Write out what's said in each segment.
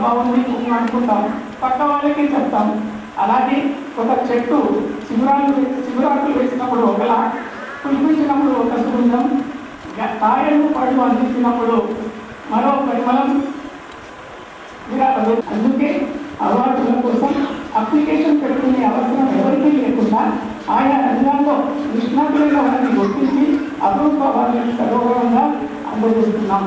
బాగుంది మేము అనుకుంటాం పక్క వాళ్ళకి చెప్తాం అలాగే ఒక చెట్టు చిగురాలు వే- చిగురాకులు వేసినప్పుడు ఒకలా పులిపించినప్పుడు ఒక సుగంధం గ- కాయలు పళ్ళు అందించినప్పుడు మరో పరిమళం విరాదు అందుకే అవార్డుల కోసం అప్లికేషన్ పెట్టుకునే అవసరం ఎవరికీ లేకుండా ఆయా రంగాల్లో నిష్ణాతులైన వారిని గుర్తించి అపరూప వారిని సగౌరవంగా అందజేస్తున్నాం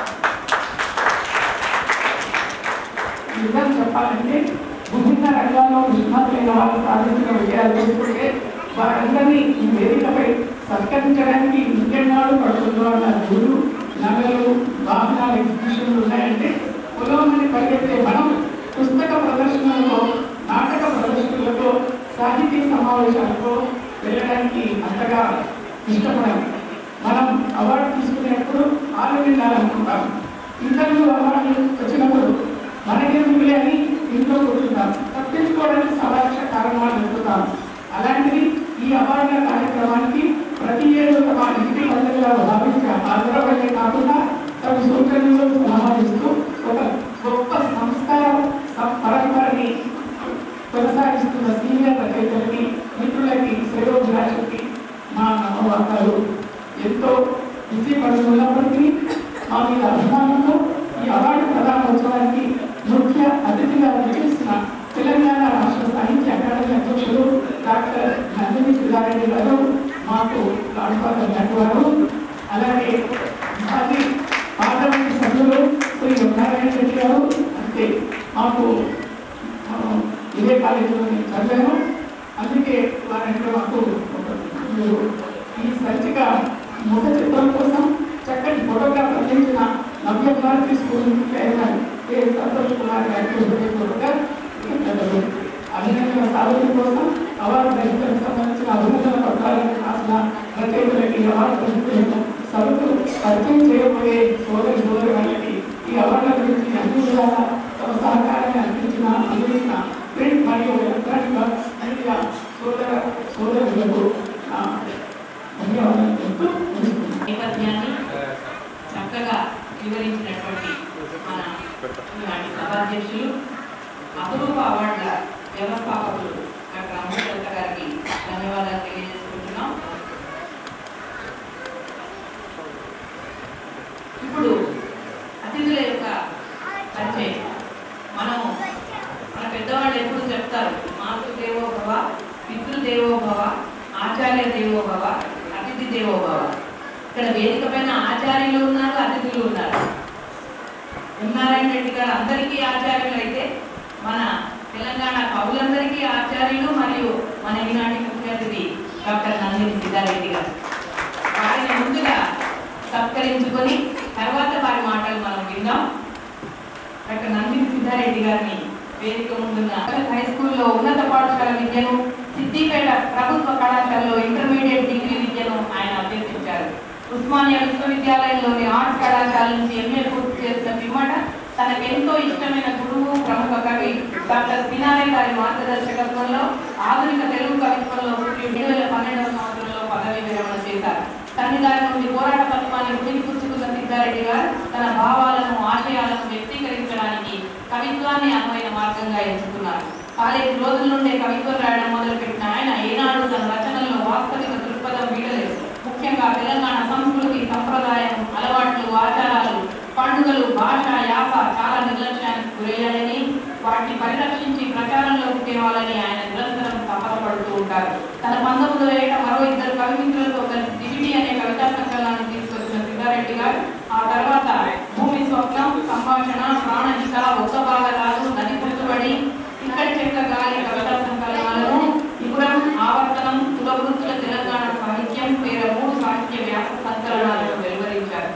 నిజం చెప్పాలంటే విభిన్న రంగాల్లో నిష్ణాతులైన వారు సాధించిన విజయాలు చూస్తుంటే వారందరినీ ఈ వేదికపై సత్కరించడానికి ఇంకెన్నాళ్ళు పడుతుందో అన్న గుళ్ళు నగలు వాహనాల ఎగ్జిబిషన్లు ఉన్నాయంటే పొలమని పరిగెత్తే మనం పుస్తక ప్రదర్శనలతో నాటక ప్రదర్శనలతో సాహితీ సమావేశాలతో వెళ్ళడానికి అంతగా ఇష్టపడం మనం అవార్డు తీసుకునేప్పుడు ఆలోచించాలనుకుంటాం ఇంటర్వ్యూ అవార్డు వచ్చినప్పుడు మనకెందుకులే అని ఇంట్లో కూర్చుంటాం తప్పించుకోవడానికి సవాక్ష కారణాలు వెతుకుతాం అలాంటిది ఈ అవార్డుల కార్యక్రమానికి ప్రతి ఏడు తమ ఇంటి పండుగగా భావించే హాజరవడే కాకుండా తమ సూచనలు సలహాలిస్తూ ఒక గొప్ప సంస్కారం సం- పరంపరని కొనసాగిస్తున్న సీనియర్ రచయితలకి మిత్రులకి శ్రేయోభిలాషులకి మా నమ్మవాకాలు ఎంతో బిజీ పడుతున్నప్పటికీ మా మీద అభిమానంతో ఈ అవార్డు ప్రదానోత్సవానికి ముఖ్య అతిథిగా విచ్చేసిన తెలంగాణ రాష్ట్ర సాహిత్య అకాడమీ అధ్యక్షులు డాక్టర్ నందిని సుధారెడ్డి గారు మాకు లాడ్పాల వారు అలాగే మాజీ పార్లమెంట్ సభ్యులు శ్రీ నారాయణ రెడ్డి గారు అంతే మాకు ఆ, ఇదే కాలేజీలో నేను చదివాను అందుకే వారంటే మాకు ఒక- మీరు ఈ సంచిక ముఖ చిత్రం కోసం చక్కటి ఫోటోగ్రాఫ్ అందించిన Navya Bharathi school chairman K Santosh Kumar గారికి హృదయపూర్వక కృతజ్ఞతలు. అభినందన సాధన కోసం అవార్డు గ్రహీతలకు సంబంధించిన అభినందన పత్రాలను రాసిన రచయితలకి అవార్డు గ్రహీతలకు సభకు పరిచయం చేయబోయే సోదరి సోదరి వాళ్ళకి ఈ అవార్డుల గురించి అన్ని విధాలా తమ సహకారాన్ని అందించిన అందించిన ప్రింట్ మరియు ఎలక్ట్రానిక్ మీడియా సోదర సోదరులకు నా ధన్యవాదాలు చెప్తూ ముగిస్తున్నాను. నేపథ్యాన్ని చక్కగా వివరించినటువంటి మన ఈనాటి సభాధ్యక్షులు అపురూప అవార్డుల వ్యవస్థాపకులు డాక్టర్ అంబేద్కర్ గారికి ధన్యవాదాలు తెలియజేసుకుంటున్నాం ఇప్పుడు అతిథుల యొక్క పరిచయం మనము మన పెద్దవాళ్ళు ఎప్పుడు చెప్తారు మాతృ దేవో భవ పితృ దేవో భవ ఆచార్య దేవో భవ అతిథి దేవో భవ ఇక్కడ వేదిక పైన ఆచార్యులు ఉన్నారు అతిథులు ఉన్నారు నారాయణ రెడ్డి గారు అందరికీ ఆచార్యులు అయితే మన తెలంగాణ కవులందరికీ ఆచార్యులు మరియు మన ఈనాటి ముఖ్య అతిథి డాక్టర్ నందిని సిద్ధారెడ్డి గారు వారిని ముందుగా సత్కరించుకొని తర్వాత వారి మాటలు మనం విందాం డాక్టర్ నందిని సిద్ధారెడ్డి గారిని వేదిక ముందున్న హై స్కూల్లో ఉన్నత పాఠశాల విద్యను సిద్దిపేట ప్రభుత్వ కళాశాలలో ఇంటర్మీడియట్ డిగ్రీ విద్యను ఆయన అభ్యసించారు ఉస్మానియా విశ్వవిద్యాలయంలోని ఆర్ట్స్ కళాశాల నుంచి ఎంఏ పూర్తి చేసిన పిమ్మట తనకెంతో ఇష్టమైన గురువు ప్రముఖ కవి డాక్టర్ సినారే గారి మార్గదర్శకత్వంలో ఆధునిక తెలుగు కవిత్వంలో పుట్టి రెండు వేల పన్నెండవ సంవత్సరంలో పదవి విరమణ చేశారు తండ్రి గారి నుండి పోరాట తత్వాన్ని పుచ్చుకున్న సిద్ధారెడ్డి గారు తన భావాలను ఆశయాలను వ్యక్తీకరించడానికి కవిత్వాన్ని అనువైన మార్గంగా ఎంచుకున్నారు కాలేజీ రోజుల నుండే కవిత్వం రాయడం మొదలుపెట్టిన ఆయన ఏనాడు తన రచనల్లో వాస్తవిక దృక్పథం వీడలేదు ముఖ్యంగా తెలంగాణ సంస్కృతి సంప్రదాయం అలవాట్లు ఆచారాలు పండుగలు భాష యాస చాలా నిర్లక్ష్యానికి గురయ్యాయని వాటిని పరిరక్షించి ప్రచారంలోకి తేవాలని ఆయన నిరంతరం తపనపడుతూ ఉంటారు తన పంతొమ్మిదో ఏట మరో ఇద్దరు కవిమిత్రులతో కలిసి దివిటి అనే కవితా సంకలనాన్ని తీసుకొచ్చిన సిద్ధారెడ్డి గారు ఆ తర్వాత భూమి స్వప్నం సంభాషణ ప్రాణహిత ఒక్క భాగరాలు నది గుర్తుబడి ఇక్కడి చెక్క గాలి కవితా సంకలనాలను ఇపురం ఆవర్తనం కులవృత్తుల తెలంగాణ సాహిత్యం పేర మూడు సాహిత్య వ్యాస సంకలనాలను వెలువరించారు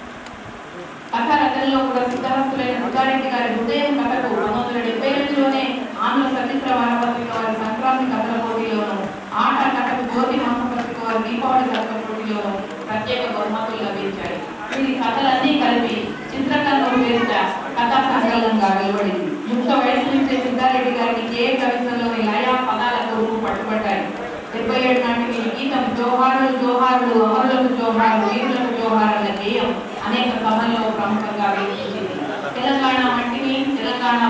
కథ రచనలో కూడా సిద్ధాస్తులైన సుధారెడ్డి గారి హృదయం కథకు పంతొమ్మిది వందల డెబ్బై రెండులోనే ఆంధ్ర సచిత్ర వారపత్రిక వారి సంక్రాంతి కథల పోటీలోను ఆట కథకు జ్యోతి మాసపత్రిక వారి దీపావళి కథల పోటీలోను ప్రత్యేక బహుమతులు లభించాయి వీరి కథలన్నీ కలిపి చిత్రకథను పేరిట కథా సంకలనంగా వెలువడింది యుక్త వయసు నుంచే సిద్ధారెడ్డి గారికి ఏ కవితలోని లయ పదాల కొరకు పట్టుబడ్డాయి డెబ్బై ఏడు నాటి వీరి గీతం జోహారులు జోహారులు అమరులకు జోహారు వీరులకు జోహార్ అన్న గేయం అనేక సభల్లో ప్రముఖంగా వేయించింది తెలంగాణ మట్టిని తెలంగాణ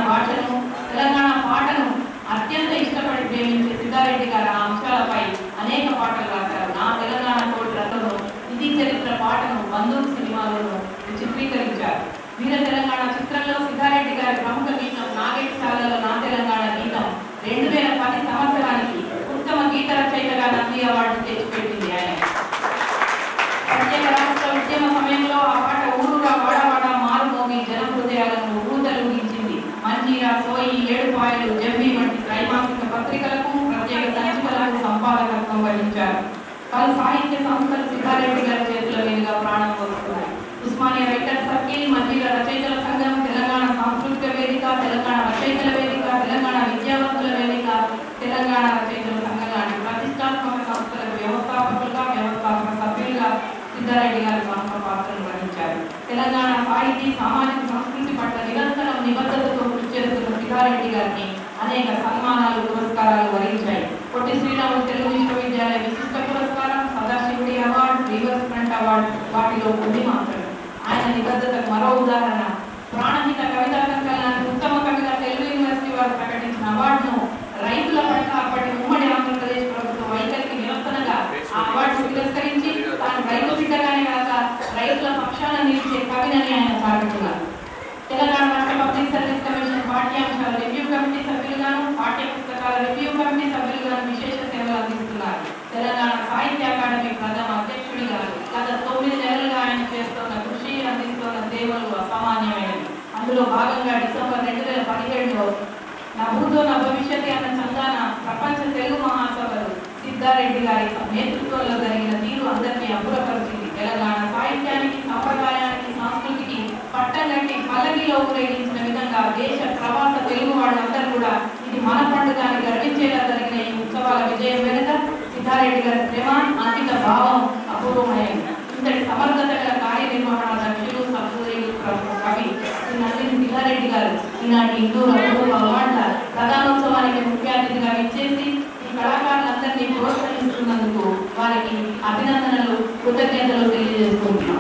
ఇండియా సోయి ఏడుపాయలు జెమ్మి వంటి త్రైమాసిక పత్రికలకు ప్రత్యేక సంచికలకు సంపాదకత్వం వహించారు పలు సాహిత్య సంస్థలు సిద్ధారెడ్డి గారి చేతుల మీదుగా ప్రాణం పోస్తున్నాయి ఉస్మానియా రైటర్ సర్కిల్ మధ్య రచయితల సంఘం తెలంగాణ సాంస్కృతిక వేదిక తెలంగాణ రచయితల వేదిక తెలంగాణ విద్యావంతుల వేదిక తెలంగాణ రచయితల సంఘం లాంటి ప్రతిష్టాత్మక సంస్థలకు వ్యవస్థాపకులుగా వ్యవస్థాపక సభ్యులుగా సిద్ధారెడ్డి గారు ప్రముఖ పాత్రను వహించారు తెలంగాణ సాహితీ సామాజిక సంస్కృతి పట్ల నిరంతరం నిబద్ధతతో కృషి చేస్తున్న సిద్ధారెడ్డి గారిని అనేక సన్మానాలు పురస్కారాలు వరించాయి పొట్టి శ్రీరాములు తెలుగు విశ్వవిద్యాలయ విశిష్ట పురస్కారం సదాశివుడి అవార్డు రివర్స్ ఫ్రంట్ అవార్డు వాటిలో కొన్ని మాత్రమే ఆయన నిబద్ధతకు మరో ఉదాహరణ ప్రాణహిత కవితా సంకలనానికి ఉత్తమ కవిత తెలుగు యూనివర్సిటీ వారు ప్రకటించిన అవార్డును రైతుల పట్ల అప్పటి ఉమ్మడి ఆంధ్రప్రదేశ్ ప్రభుత్వ వైఖరికి నిరసనగా ఆ అవార్డు తిరస్కరించి తాను రైతు బిడ్డగానే కాక రైతుల పక్షాన నిలిచే కవినని ఆయన చాటుకున్నారు తెలంగాణ రాష్ట్ర పబ్లిక్ సర్వీస్ కమిషన్ పాఠ్యాంశాల రివ్యూ కమిటీ సభ్యులుగాను పాఠ్య పుస్తకాల రివ్యూ కమిటీ సభ్యులుగాను విశేష సేవలు అందిస్తున్నారు తెలంగాణ సాహిత్య అకాడమీ ప్రథమ అధ్యక్షుడిగా గత తొమ్మిది నెలలుగా ఆయన చేస్తున్న కృషి అందిస్తున్న సేవలు అసామాన్యమైనవి అందులో భాగంగా డిసెంబర్ రెండు వేల పదిహేడులో నా భూతో నా భవిష్యత్తు అన్న చందాన ప్రపంచ తెలుగు మహాసభలు సిద్ధారెడ్డి గారి నేతృత్వంలో జరిగిన తీరు అందరినీ అబ్బురపరిచింది తెలంగాణ సాహిత్యానికి సంప్రదాయానికి సంస్కృతికి పట్టం కట్టి పల్లకిలో ఊరేగించిన విధంగా దేశ ప్రవాస తెలుగు వాళ్ళందరూ కూడా ఇది మన పండుగ అని గర్వించేలా జరిగిన ఈ ఉత్సవాల విజయం వెనుక సిద్ధారెడ్డి గారి శ్రమ అంకిత భావం అపూర్వమైనది ఇంతటి సమర్థత గల కార్యనిర్వహణ దక్షులు సభ్యులు కవి శ్రీ నందిని సిద్ధారెడ్డి గారు ఈనాటి ఇందూరు అపూర్వ అవార్డుల ప్రధానోత్సవానికి ముఖ్య అతిథిగా ఇచ్చేసి ఈ కళాకారులందరినీ ప్రోత్సహిస్తున్నందుకు వారికి అభినందనలు కృతజ్ఞతలు తెలియజేసుకుంటున్నాం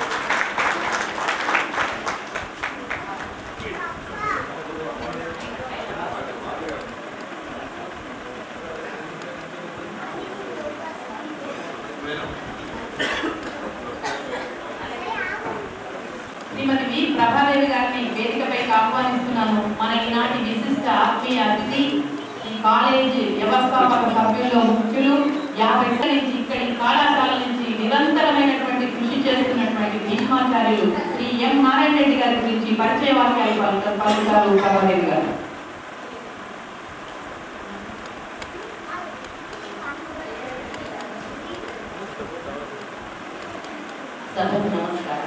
శ్రీమతి వి ప్రభాదేవి గారిని వేదికపైకి ఆహ్వానిస్తున్నాను మన ఈనాటి విశిష్ట ఆత్మీయ అతిథి ఈ కాలేజ్ వ్యవస్థాపక సభ్యుల్లో ముఖ్యులు యాభై ఏళ్ల నుంచి ఇక్కడి కళాశాల నుంచి నిరంతరమైనటువంటి కృషి చేస్తున్నటువంటి భీష్మాచార్యులు శ్రీ ఎం నారాయణ రెడ్డి గారి గురించి పరిచయ వాక్యాలు పలుకుతారు పలుకుతారు ప్రభాదేవి గారు సభకు నమస్కారం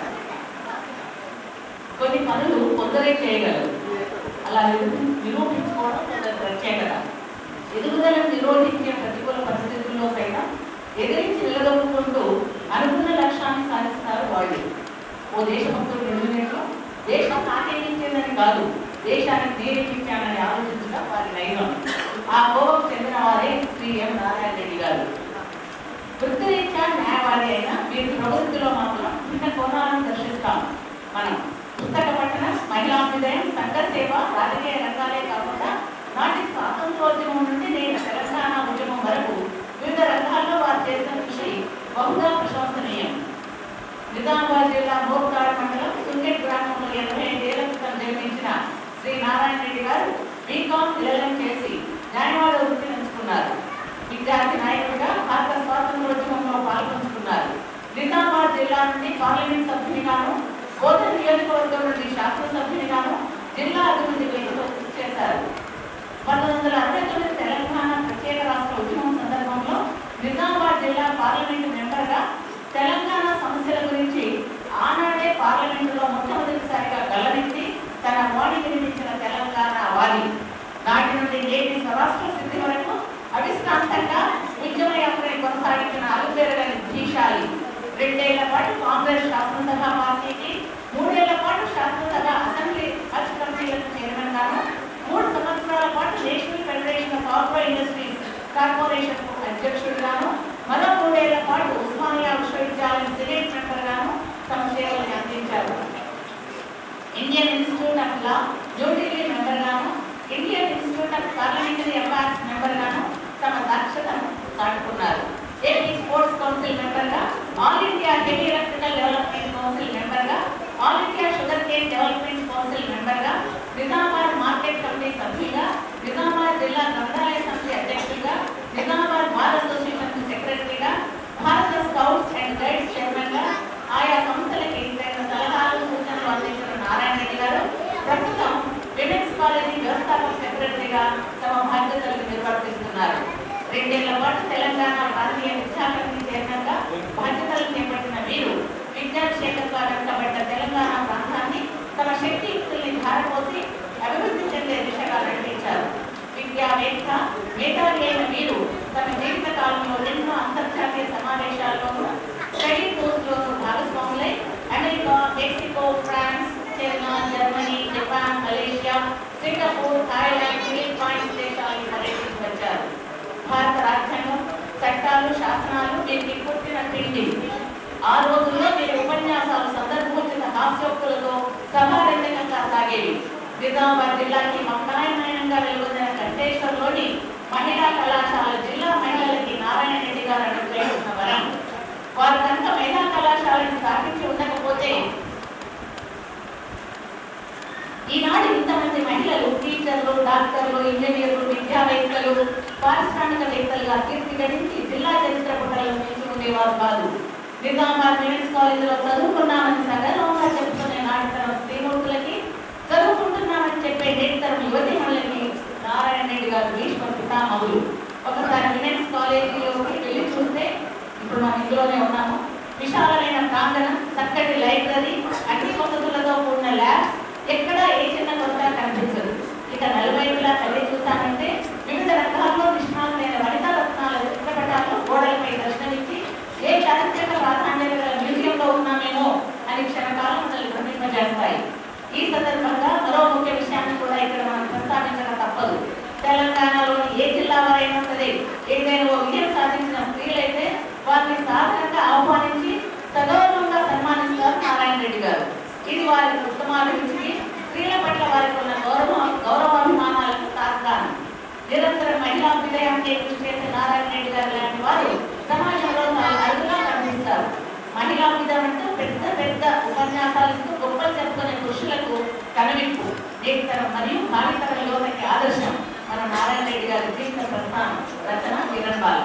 కొన్ని పనులు కొందరే చేయగలరు అలా నిరూ- నిరూపించుకోవడం కొందరి ప్రత్యేకత ఎదుగుదలను నిరోధించే ప్రతికూల పరిస్థితుల్లో సైతం ఎదిరించి నిలదొక్కుంటూ అనుకున్న లక్ష్యాన్ని సాధిస్తారు వాళ్ళు ఓ దేశభక్తుడు రెండు మినిట్లు దేశం నాకేమిచ్చేదని కాదు దేశాన్ని నేర్పించానని ఆలోచించడం వారి నైజం ఆ కోవకు చెందిన వారే శ్రీ ఎం నారాయణ రెడ్డి గారు వృత్తిరీత్యా న్యాయవాది అయినా వీరి ప్రవృత్తిలో మాత్రం భిన్న కోణాలను దర్శిస్తాం మనం పుస్తక పఠనం మహిళాభ్యుదయం సంఘ సేవ రాజకీయ రంగాలే కాకుండా నాటి స్వాతంత్రోద్యమం నుండి నేడు తెలంగాణ ఉద్యమం వరకు వివిధ రంగాల్లో వారు చేసిన కృషి బహుగా ప్రశంసనీయం నిజామాబాద్ జిల్లా మోర్తాడ మండలం సుంకెట్ గ్రామంలో ఎనభై ఐదేళ్ల క్రితం జన్మించిన శ్రీ నారాయణ రెడ్డి గారు బీకాం ఎల్ఎల్ఎం చేసి న్యాయవాద వృత్తిని ఎంచుకున్నారు విద్యార్థి నాయకుడిగా భారత స్వాతంత్రోద్యమంలో పాల్గొంచుకున్నారు నిజామాబాద్ జిల్లా నుండి పార్లమెంట్ సభ్యునిగాను బోధన నియోజకవర్గం నుండి శాసనసభ్యునిగాను జిల్లా అభివృద్ధికి ఎంతో కృషి చేశారు పంతొమ్మిది వందల అరవై తొమ్మిది తెలంగాణ ప్రత్యేక రాష్ట్ర ఉద్యమం సందర్భంలో నిజామాబాద్ జిల్లా పార్లమెంటు మెంబర్గా తెలంగాణ సమస్యల గురించి ఆనాడే పార్లమెంటులో మొట్టమొదటిసారిగా గలనెత్తి తన వాణి వినిపించిన తెలంగాణ వారి నాటి నుండి నేటి స్వరాష్ట్ర స్థితి వరకు అవిశ్రాంతంగా ఉద్యమ యాత్రని కొనసాగించిన అలుపేరగని ధీశాలి రెండేళ్ల పాటు కాంగ్రెస్ శాసనసభ పార్టీకి మూడేళ్ల పాటు శాసనసభ అసెంబ్లీ హజ్ కమిటీలకు చైర్మన్ గాను మూడు సంవత్సరాల పాటు national federation of aqua industries corporation అధ్యక్షుడిగాను మరో మూడేళ్ల పాటు ఉస్మానియా విశ్వవిద్యాలయం సినేట్ మెంబర్ గాను తమ సేవలు అందించారు Indian institute of law New Delhi member గాను Indian institute of parliamentary affairs member గాను తమ దక్షతను చాటుకున్నారు ఏపీ స్పోర్ట్స్ కౌన్సిల్ మెంబర్ గా all India heavy electrical development council member గా all India sugar cane development council member గా నిజామాబాద్ మార్కెట్ కమిటీ సభ్యులుగా నిజామాబాద్ జిల్లా గ్రంథాలయ సమితి అధ్యక్షుడిగా నిజామాబాద్ బార్ అసోసియేషన్ సెక్రటరీగా భారత స్కౌట్స్ అండ్ గైడ్స్ చైర్మన్ గా ఆయా సంస్థలకి తగిన సలహాలు సూచనలు అందించిన నారాయణ రెడ్డి గారు ప్రస్తుతం విమెన్స్ కాలేజీ విద్యావేత్తలుగా తమ బాధ్యతలను నిర్వర్తిస్తున్నారు రెండేళ్ల పాటు తెలంగాణ ప్రాంతీయ విద్యాకరణ చైర్మన్గా బాధ్యతలు చేపట్టిన వీరు విద్యాక్షేత్రంగా వెనుకబడ్డ తెలంగాణ ప్రాంతాన్ని తమ శక్తియుక్తుల్ని ధారపోసి అభివృద్ధి చెందే దిశగా నడిపించారు విద్యావేత్త మేధావి అయిన వీరు తమ జీవిత కాలంలో ఎన్నో అంతర్జాతీయ సమావేశాల్లోనూ స్టడీ కోర్సులోనూ భాగస్వాములై America Mexico France China Germany Japan Malaysia Singapore Thailand Philippines దేశాలను పర్యటించి వచ్చారు భారత రాజ్యాంగం చట్టాలు శాసనాలు వీరికి పుట్టిన తిండి ఆ రోజుల్లో వీరి ఉపన్యాసాలు సందర్భోచిత హాస్యోక్తులతో సభారంజకంగా సాగేవి నిజామాబాద్ జిల్లాకి మమతాయనయంగా వెలువడిన కంటేశ్వర్లోని మహిళా కళాశాల జిల్లా మహిళలకి నారాయణ రెడ్డి గారు అనుగ్రహించిన వరం వారు కనుక మహిళా కళాశాలను స్థాపించి ఉండకపోతే ఈనాడు ఇంతమంది మహిళలు టీచర్లు డాక్టర్లు ఇంజనీర్లు విద్యావేత్తలు పారిశ్రామికవేత్తలుగా కీర్తి గడించి జిల్లా చరిత్ర పుటలను నిలుచుకునేవారు కాదు నిజామాబాద్ మెడిన్స్ కాలేజీలో చదువుకున్నామని సగర్వంగా చెప్పుకునే నాటి తరం శ్రీమూర్తులకి చదువుకుంటున్నామని చెప్పే నేటి తరం యువతీమణులకి నారాయణ రెడ్డి గారు భీష్మ పితామహులు ఒకసారి విమెన్స్ కాలేజీలోకి వెళ్ళి చూస్తే ఇప్పుడు మనం ఇందులోనే ఉన్నాము విశాలమైన ప్రాంగణం చక్కటి లైబ్రరీ అన్ని వసతులతో కూడిన ల్యాబ్ ఎక్కడ ఏ చిన్న కొత్త కనిపించదు ఇక నలువైపులా తల్లి చూసామంటే వివిధ రంగాల్లో నిష్ణాతులైన వనితా రత్నాల చిత్రపటాలు గోడలపై దర్శనమిచ్చి ఏ చారిత్రక ప్రాధాన్యత గల మ్యూజియంలో ఉన్నామేమో అని క్షణకాలం మనల్ని భ్రమింపజేస్తాయి ఈ సందర్భంగా మరో ముఖ్య విషయాన్ని కూడా ఇక్కడ మనం ప్రస్తావించక తప్పదు తెలంగాణలోని ఏ జిల్లా వారైనా సరే ఏదైనా ఓ విజయం సాధించిన స్త్రీలైతే వారిని సాధారణంగా ఆహ్వానించి సగౌరవంగా సన్మానిస్తారు నారాయణ రెడ్డి గారు ఇది వారి ఉత్తమాభిరుచికి స్త్రీల పట్ల వారికి ఉన్న గౌరవ గౌరవాభిమానాలకు తార్కాణం నిరంతరం మహిళా విజయానికి కృషి చేసే నారాయణ రెడ్డి గారు లాంటి వారు సమాజంలో చాలా అరుదుగా కనిపిస్తారు మహిళా విజయం అంటూ పెద్ద పెద్ద ఉపన్యాసాలు ఇస్తూ గొప్పలు చెప్పుకునే పురుషులకు కనువిప్పు నేటితరం మరియు భావితరం యువతకి ఆదర్శం మన నారాయణ రెడ్డి గారి జీవిత ప్రస్థానం రచన విరంబాలు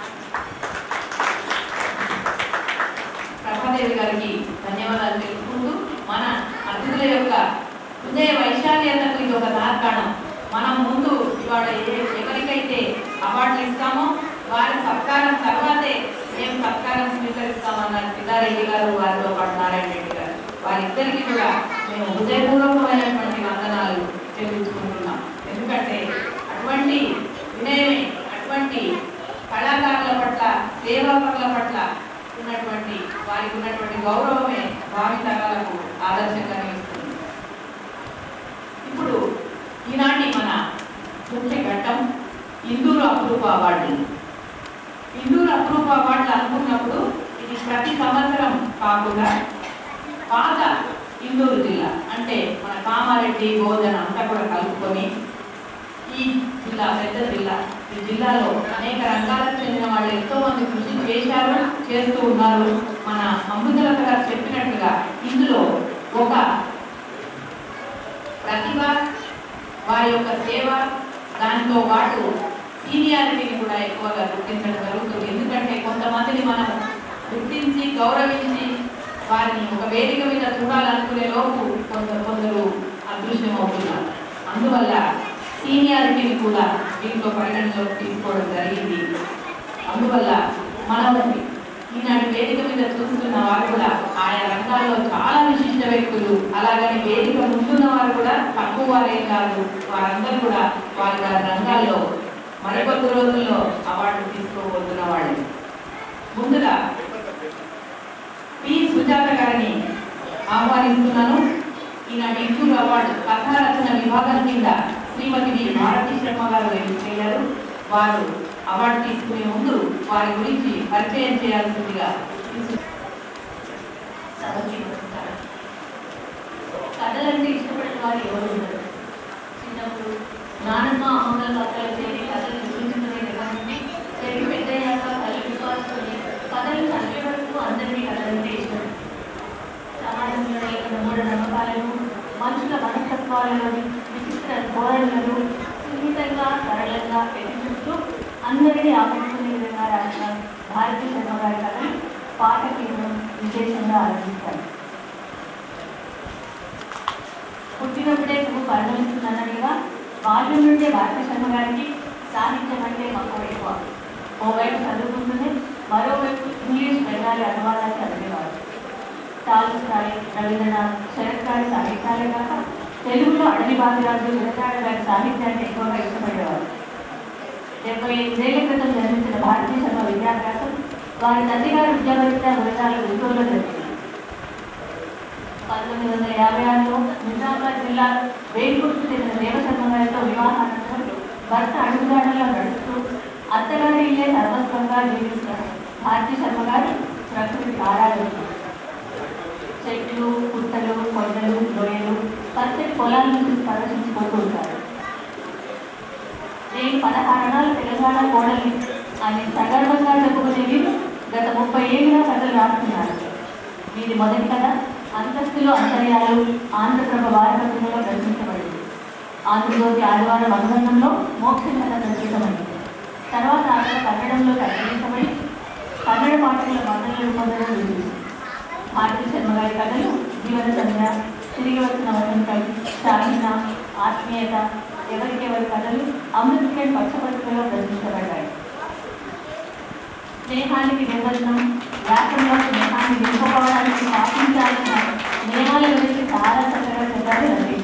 ప్రభాదేవి గారికి ధన్యవాదాలు తెలుపుకుంటూ మన అతిథుల యొక్క హృదయ వైశాల్యతకు ఇది ఒక తార్కాణం మనం ముందు ఇవాళ ఏ- ఎవరికైతే అవార్డులు ఇస్తామో వారి సత్కారం తర్వాతే మేము సత్కారం స్వీకరిస్తామన్నారు సిద్ధారెడ్డి గారు వారితో పాటు నారాయణ రెడ్డి గారు వారిద్దరికీ కూడా మేము హృదయపూర్వకమైనటువంటి వందనాలు చెల్లించుకుంటున్నాం ఎందుకంటే అటువంటి వినయమే అటువంటి కళాకారుల పట్ల సేవకుల పట్ల ఉన్నటువంటి వారికి ఉన్నటువంటి గౌరవమే భావితరాలకు ఆదర్శంగా నిలుస్తుంది ఇప్పుడు ఈనాటి మన ముఖ్య ఘట్టం ఇందూరు అప్రూప్ అవార్డు ఇందూరు అప్రూప్ అవార్డులు అనుకున్నప్పుడు ఇది ప్రతి సంవత్సరం కాకుండా పాత ఇందూరు జిల్లా అంటే మన కామారెడ్డి బోధన అంతా కూడా కలుపుకొని ఈ జిల్లా పెద్ద జిల్లా ఈ జిల్లాలో అనేక రంగాలకు చెందిన వాళ్ళు ఎంతో మంది కృషి చేశారు చేస్తూ ఉన్నారు మన అమృతలత గారు చెప్పినట్టుగా ఇందులో ఒక ప్రతిభ వారి యొక్క సేవ దానితో పాటు సీనియారిటీని కూడా ఎక్కువగా గుర్తించడం జరుగుతుంది ఎందుకంటే కొంతమందిని మనం గుర్తించి గౌరవించి వారిని ఒక వేదిక మీద చూడాలనుకునే లోపు కొందరు కొందరు అదృశ్యం అవుతున్నారు అందువల్ల సీనియారిటీని కూడా దీంట్లో పరిగణలోకి తీసుకోవడం జరిగింది అందువల్ల మనం ఈనాటి వేదిక మీద చూస్తున్న వారు కూడా ఆయా రంగాల్లో చాలా విశిష్ట వ్యక్తులు అలాగని వేదిక ముందున్న వారు కూడా తక్కువ వారేం కాదు వారందరూ కూడా వారి వారి రంగాల్లో మరికొద్ది రోజుల్లో అవార్డు తీసుకోబోతున్న వాళ్ళు ముందుగా పి సుజాత గారిని ఆహ్వానిస్తున్నాను ఈనాటి ఇంటూరు అవార్డు కథా రచన విభాగం కింద శ్రీమతి వి భారతీ శర్మ గారు ఎన్నికయ్యారు వారు అవార్డు తీసుకునే ముందు వారి గురించి పరిచయం చేయాల్సిందిగా సభకి వస్తారు. కథలంటే ఇష్టపడిన వారు ఎవరు ఉండరు చిన్నప్పుడు నానమ్మ అమ్మమ్మల కథలు చేరి కథలు చూపించుకునే దగ్గర నుండి పెరిగి పెద్దయ్యాక తల్లి విశ్వాసుకొని కథలు చదివే వరకు అందరికీ కథలంటే ఇష్టం సమాజంలో నెలకొన్న మూఢ నమ్మకాలను మనుషుల మనస్తత్వాలలోని విచిత్ర ధోరణులను సున్నితంగా సరళంగా ఎదుగుతూ అందరినీ ఆకర్షించే విధంగా రాసిన భారతీ శర్మ గారి కథను పాఠకులను విశేషంగా ఆలోచిస్తారు పుట్టినప్పుడే నువ్వు పరిణమిస్తుందన్నట్టుగా బాల్యం నుండే భారత శర్మ గారికి సాహిత్యం అంటే మక్కువ ఎక్కువ ఓవైపు చదువుకుంటూనే మరోవైపు ఇంగ్లీష్ బెంగాలీ అనువాదాలు చదివేవారు టాల్స్టాయ్ రవీంద్రనాథ్ శరత్ గారి సాహిత్యాలే కాక తెలుగులో అడవి బాధిరాజు విరతాడ గారి సాహిత్యాన్ని ఎక్కువగా ఇష్టపడేవారు డెబ్బై ఎనిమిదేళ్ల క్రితం జన్మించిన భారతీయ శర్మ విద్యాభ్యాసం వారి తండ్రి గారి విద్యాభ్యాస గుణాలు గుంటూరులో జరిగింది పంతొమ్మిది వందల యాభై ఆరులో నిజామాబాద్ జిల్లా వేల్పూర్కు చెందిన దేవశర్మ గారితో వివాహానంతరం భర్త అడుగుజాడల్లో నడుస్తూ అత్తగారి ఇల్లే సర్వస్వంగా జీవిస్తారు భారతీ శర్మ గారు ప్రకృతి ఆరాధన చెట్లు పుట్టలు కొండలు లోయలు పచ్చటి పొలాల నుంచి ప్రదర్శించుకుంటూ ఉంటారు నేను పదహారణాలు తెలంగాణ కోడలి అని సగర్వంగా చెప్పుకునే వీరు గత ముప్పై ఏళ్ళుగా కథలు రాస్తున్నారు వీరి మొదటి కథ అంతస్తులో అంతర్యాలు ఆంధ్రప్రభ వారపత్రికలో ప్రచురించబడింది ఆంధ్రజ్యోతి ఆదివారం అనుబంధంలో మోక్ష కథ ప్రచురితమైంది తర్వాత ఆ కథ కన్నడంలో ప్రచురించబడి కన్నడ పాఠకుల మద్దతు రూపొందడం జరిగింది భారతీ శర్మ గారి కథలు జీవన సంధ్య తిరిగి వచ్చిన వసంతం సాగిన ఆత్మీయత ఎవరికెవరి కథలు అమృత్ కిరణ్ పక్షపత్రికలో ప్రచురించబడ్డాయి స్నేహానికి నిర్వచనం వ్యాసంలో స్నేహాన్ని నిలుపుకోవడానికి పాటించాల్సిన నియమాల గురించి చాలా చక్కగా చెప్పారు రమేష్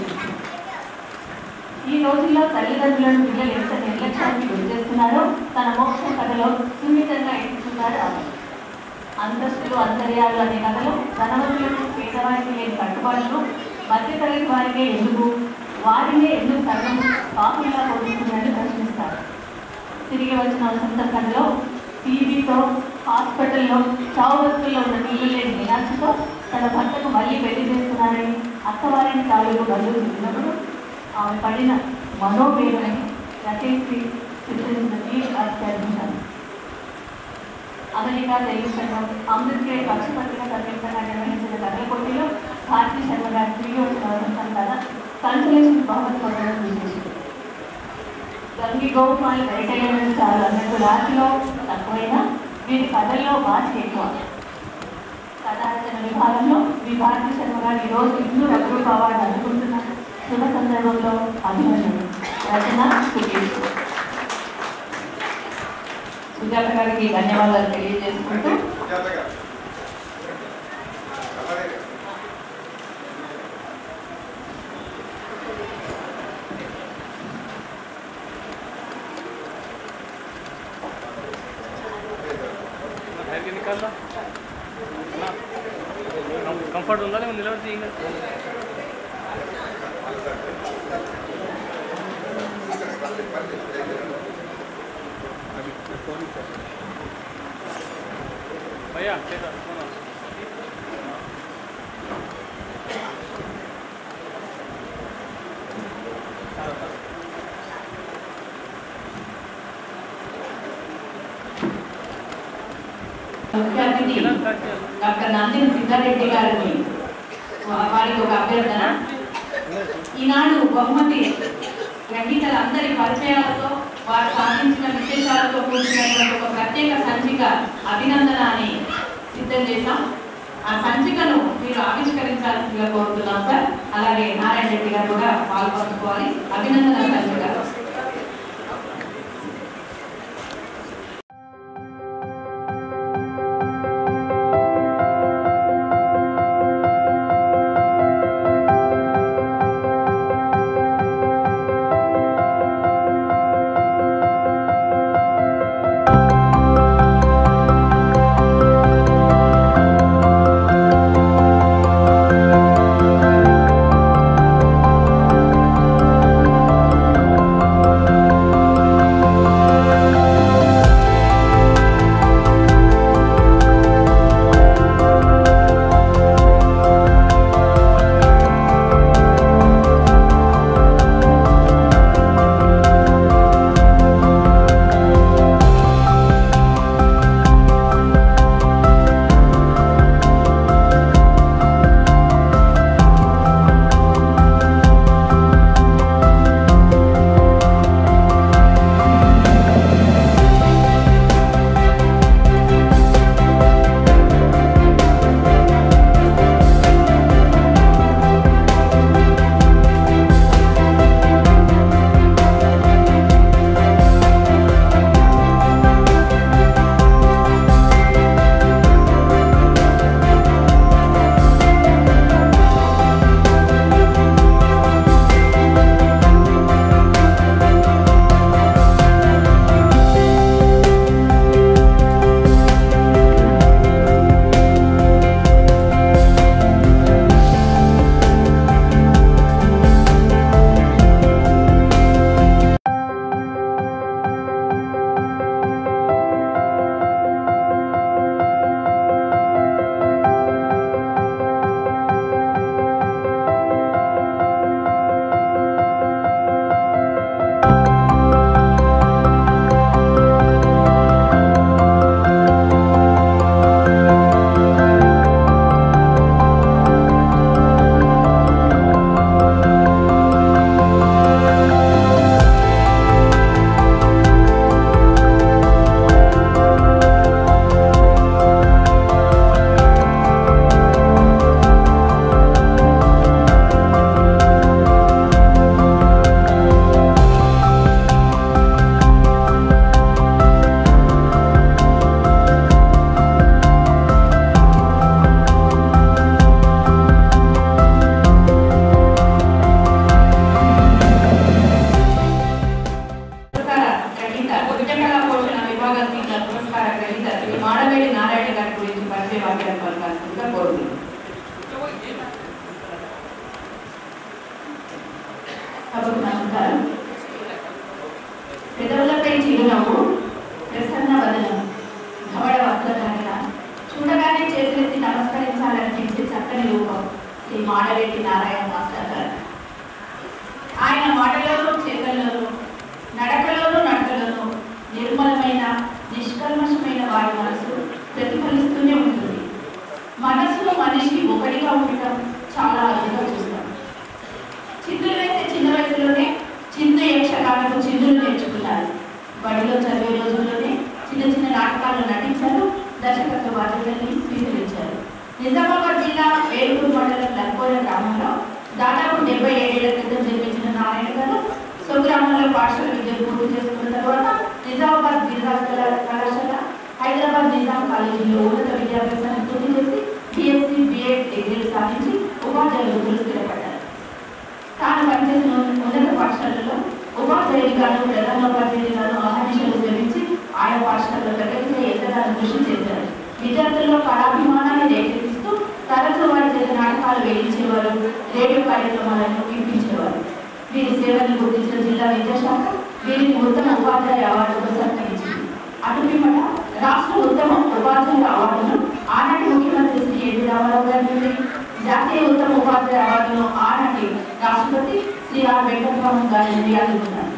ఈ రోజుల్లో తల్లిదండ్రులను పిల్లలు ఎంత నిర్లక్ష్యానికి గురి చేస్తున్నారో తన మోక్ష కథలో సున్నితంగా ఎంచుకున్నారు ఆమె అంతస్తులు అంతర్యాలు అనే కథలో ధనవంతులకు పేదవారికి లేని కట్టుబాట్లు మధ్యతరగతి వారికే ఎందుకు వారినే ఎందుకు సగం కాపులా పొందుతుందని ప్రశ్నిస్తారు తిరిగి వచ్చిన వసంత కథలో టీవీతో హాస్పిటల్లో చావు వస్తువుల్లో ఉన్న నీళ్ళు లేని నిరాశతో తన భర్తకు మళ్ళీ పెళ్లి చేస్తున్నారని అత్తవారిని తాలూకు బంధువులు చెప్పినప్పుడు ఆమె పడిన మనోవేదనని రచయిత్రి చిత్రించిన నీరు ఆశ్చర్యించాను అమెరికా తెలుగు సంఘం అమృత్కే పక్షపత్రిక సంయుక్తంగా నిర్వహించిన కథల పోటీలో భారతీ శర్మ గారి తిరిగి వచ్చిన వసంతం కథ కన్సలేషన్ బహుమతి పొందడం విశేషం గంగి గోపాల్ వెంకయ్య చాలు అన్నట్టు రాశిలో తక్కువైనా వీరి కథల్లో వాసి ఎక్కువ కథారచన విభాగంలో మీ భారతీ శర్మ గారు ఈరోజు హిందూ రఘురూప్ అవార్డు అందుకుంటున్న శుభ సందర్భంలో అభినందనలు రచన సుఖేష్ సుజాత గారికి ధన్యవాదాలు తెలియజేసుకుంటూ హెయిర్కి నికాల్లా కంఫర్ట్ ఉందా లేకపోతే నిలబడితే ఇంకా భయ్యా చేద్దాం ముఖ్య అతిథి డాక్టర్ నందిని సిద్ధారెడ్డి గారిని వా- వారికి ఒక అభ్యర్థన ఈనాడు బహుమతి గ్రహీతలందరి పరిచయాలతో వారు సాధించిన విశేషాలతో కూడినటువంటి ఒక ప్రత్యేక సంచిక అభినందన అని సిద్ధం చేశాం ఆ సంచికను మీరు ఆవిష్కరించాల్సిందిగా కోరుతున్నాం సార్ అలాగే నారాయణ రెడ్డి గారు కూడా పాల్పంచుకోవాలి అభినందన సంచిక Thank నమస్కారం పెదవులపై చిరునవ్వు ప్రసన్న వదనం ధవళ వస్త్రధారణ చూడగానే చేతులెత్తి నమస్కరించాలనిపించే చక్కని రూపం శ్రీ మాడరెడ్డి నారాయణ మాస్టర్ గారు ఆయన మాటలోనూ చేతల్లోనూ నడకలోనూ నడకలోనూ నిర్మలమైన నిష్కల్మషమైన వారి మనసు ప్రతిఫలిస్తూనే ఉంటుంది మనసులో మనిషి ఒకటిగా ఉండటం చాలా అరుదుగా చూస్తాం చిందులు వేసే చిన్న వయసులోనే చిందు యక్షగానకు చిందులు నేర్చుకున్నారు బడిలో చదివే రోజుల్లోనే చిన్న చిన్న నాటకాల్లో నటించారు దర్శకత్వ బాధ్యతల్ని స్వీకరించారు నిజామాబాద్ జిల్లా వేలూరు మండలం లక్కోల గ్రామంలో దాదాపు డెబ్బై ఏడేళ్ల క్రితం జన్మించిన నారాయణ గారు స్వగ్రామంలో పాఠశాల విద్యను పూర్తి చేసుకున్న తర్వాత నిజామాబాద్ జిల్లా కళా- కళాశాల హైదరాబాద్ నిజాం కాలేజీలో ఉన్నత విద్యాభ్యాసాన్ని పూర్తి చేసి బిఎస్సీ బిఎడ్ డిగ్రీలు సాధించి ఉపాధ్యాయులు వృత్తులు స్థిరపడ్డారు తాను పనిచేసిన ఉన్నత పాఠశాలలో ఉపాధ్యాయుడిగాను ప్రధానోపాధ్యాయుడిగాను అహర్నిశలు శ్రమించి ఆయా పాఠశాలలో ప్రగతిగా ఎంతగానో కృషి చేశారు విద్యార్థుల్లో కళాభిమానాన్ని రేకెత్తిస్తూ తరచూ వారి చేత నాటకాలు వేయించేవారు రేడియో కార్యక్రమాలను వినిపించేవారు వీరి సేవలను గుర్తించిన జిల్లా విద్యాశాఖ వీరికి ఉత్తమ ఉపాధ్యాయ అవార్డుగా సత్కరించింది అటు పిమ్మట రాష్ట్ర ఉత్తమ ఉపాధ్యాయ అవార్డును ఆనాటి ముఖ్యమంత్రి శ్రీ ఎన్టీ రామారావు గారి నుండి జాతీయ ఉత్తమ ఉపాధ్యాయ అవార్డును ఆనాటి రాష్ట్రపతి శ్రీ ఆర్ వెంకటరామన్ గారి నుండి అందుకున్నారు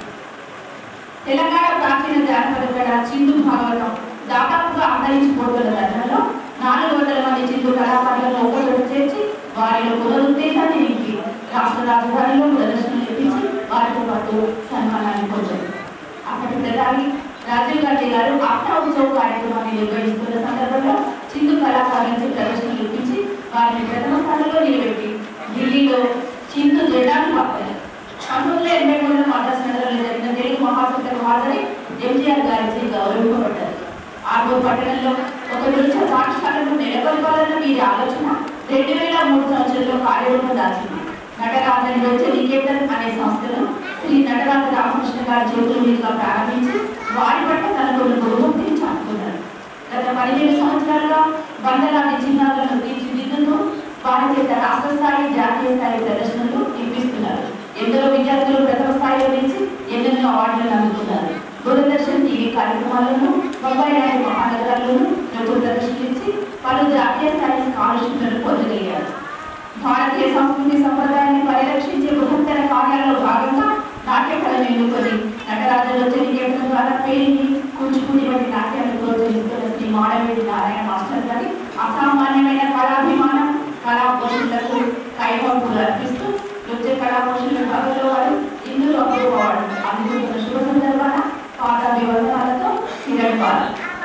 తెలంగాణ ప్రాచీన జానపద కళ చిందు భాగవతం దాదాపుగా అంతరించిపోతున్న తరుణంలో నాలుగు వందల మంది చిందు కళాకారులను ఒక్కచోట చేర్చి వారిలో పునరుత్తేజాన్ని నింపి రాష్ట్ర రాజధానిలో ప్రదర్శనలు ఇప్పించి వారితో పాటు సన్మానాన్ని పొందారు అప్పటి ప్రధాని రాజీవ్ గాంధీ గారు ఆప్తా ఉత్సవ కార్యక్రమాన్ని నిర్వహిస్తున్న సందర్భంలో చిందు కళాకారులకి ప్రదర్శనలు ఇప్పించి వారిని ప్రథమ స్థానంలో నిలబెట్టి ఢిల్లీలో చిందు జెండాను పాపారు పంతొమ్మిది వందల ఎనభై మూడులో మద్రాసు నగరంలో జరిగిన తెలుగు మహాసభకు హాజరై ఎంజీఆర్ గారిచే గౌరవింపబడ్డారు ఆర్మూర్ పట్టణంలో ఒక నృత్య పాఠశాలను నెలకొల్పాలన్న వీరి ఆలోచన రెండు వేల మూడు సంవత్సరంలో కార్యరూపం దాల్చింది నటరాజని నృత్య నికేతన్ అనే సంస్థను శ్రీ నటరాజ రామకృష్ణ గారి చేతుల మీదుగా ప్రారంభించి వారి పట్ల తనకున్న గురుభక్తిని చాటుకున్నారు గత పదిహేను సంవత్సరాలుగా వందలాది చిన్నారులను తీర్చిదిద్దుతూ వారి చేత రాష్ట్ర స్థాయి జాతీయ స్థాయి ప్రదర్శనలు ఇప్పిస్తున్నారు ఎందరో విద్యార్థులు ప్రథమ స్థాయిలో నుంచి ఎన్నెన్నో అవార్డులను అందుకున్నారు దూరదర్శన్ టీవీ కార్యక్రమాలను బొంబాయి లాంటి మహానగరాల్లోనూ నృత్య ప్రదర్శనలు ఇచ్చి పలు జాతీయ స్థాయి స్కాలర్షిప్లను పొందగలిగారు భారతీయ సంస్కృతి సంప్రదాయాన్ని పరిరక్షించే బృహత్తర కార్యాలలో భాగంగా నాట్య కళను ఎన్నుకొని నటరాజులో చెలికేయడం ద్వారా పేరుని కూచిపూడి వంటి నాట్యాలను ప్రోత్సహిస్తున్న శ్రీ మాడవేడి నారాయణ మాస్టర్ గారి అసామాన్యమైన కళాభిమానం కళా పోషణలకు కైవంపులు అర్పిస్తూ నృత్య కళా పోషణ విభాగంలో వారు ఇందులో అమ్ముకోవాడు అందుకుంటున్న శుభ సందర్భాన పాదాభివందనాలతో కిరణ్ బాల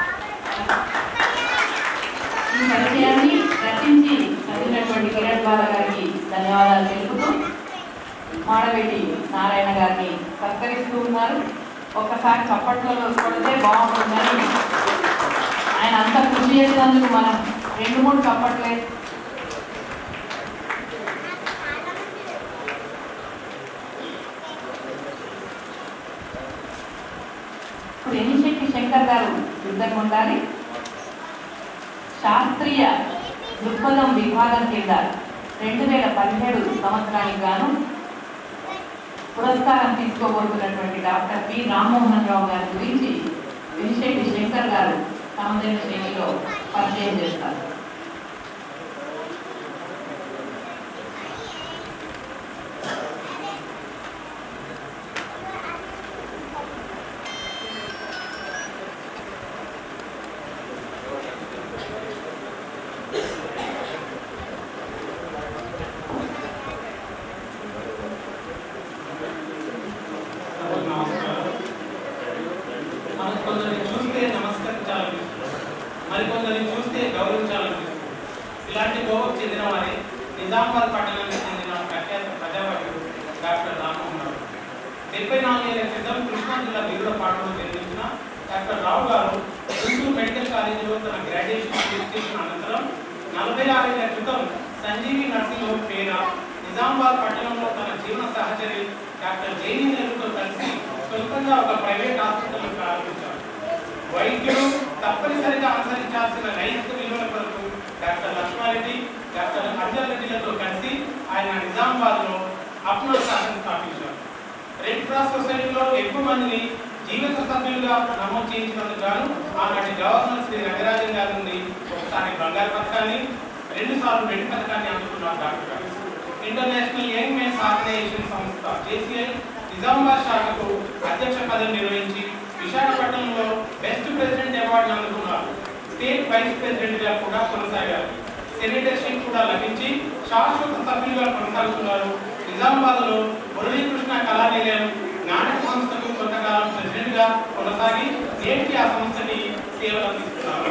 ఈ పరిచయాన్ని రచించి చదివినటువంటి కిరణ్ బాల గారికి ధన్యవాదాలు తెలుపుతూ మాడవెట్టి నారాయణ గారిని సత్కరిస్తూ ఉన్నారు ఒక్కసారి చప్పట్లలో కొడితే బాగుంటుందని ఆయన అంత కృషి చేసినందుకు మనం రెండు మూడు చప్పట్లే ఇప్పుడు ఎన్నిశెట్టి శంకర్ గారు సిద్ధంగా ఉండాలి శాస్త్రీయ దృక్పథం విభాగం కింద రెండు వేల పదిహేడు సంవత్సరానికి గాను పురస్కారం తీసుకోబోతున్నటువంటి డాక్టర్ పి రామ్మోహన్ రావు గారి గురించి వినిశెట్టి శంకర్ గారు తమదైన శైలిలో పరిచయం చేస్తారు నమస్కారం మనం కొందరిని చూస్తే నమస్కరించాలనిపిస్తుంది మరికొందరిని చూస్తే గౌరవించాలనిపిస్తుంది ఇలాంటి గోవకు చెందిన వారే నిజామాబాద్ పట్టణానికి చెందిన ప్రఖ్యాత ప్రజావైద్యుడు డాక్టర్ రామ్మోహన్ రావు డెబ్బై నాలుగేళ్ల క్రితం కృష్ణా జిల్లా విరుడపాటులో జన్మించిన డాక్టర్ రావు గారు గుంటూరు మెడికల్ కాలేజీలో తన గ్రాడ్యుయేషన్ పూర్తి చేసిన అనంతరం నలభై ఆరేళ్ల క్రితం సంజీవి నర్సింగ్ హోమ్ పేర నిజామాబాద్ పట్టణంలో తన జీవన సహచరి డాక్టర్ జైని నెహ్రూతో కలిసి సొంతంగా ఒక ప్రైవేట్ హాస్పిటల్ ప్రారంభించారు వైద్యులు తప్పనిసరిగా అనుసరించాల్సిన నైతిక విలువల కొరకు డాక్టర్ లక్ష్మారెడ్డి డాక్టర్ అర్జన్ రెడ్డిలతో కలిసి ఆయన నిజామాబాద్ లో అప్నా శాసన స్థాపించారు రెడ్ క్రాస్ సొసైటీలో ఎక్కువ మందిని జీవిత సభ్యులుగా నమోదు చేయించినందుకు గాను ఆనాటి గవర్నర్ శ్రీ రంగరాజన్ గారి నుండి ఒకసారి బంగారు పథకాన్ని రెండు సార్లు వెండి పథకాన్ని అందుకున్నారు డాక్టర్ గారు ఇంటర్నేషనల్ యంగ్ మెన్స్ ఆర్గనైజేషన్ సంస్థ జేసీఐ నిజామాబాద్ శాఖకు అధ్యక్ష పదవి నిర్వహించి విశాఖపట్నంలో బెస్ట్ ప్రెసిడెంట్ అవార్డు అందుకున్నారు స్టేట్ వైస్ ప్రెసిడెంట్ గా కూడా కొనసాగారు సెనేటర్షిప్ కూడా లభించి శాశ్వత సభ్యులుగా కొనసాగుతున్నారు నిజామాబాద్ లో మురళీకృష్ణ కళానిలయం నాటక సంస్థకు కొంతకాలం ప్రెసిడెంట్ గా కొనసాగి నేటికి ఆ సంస్థకి సేవలు అందిస్తున్నారు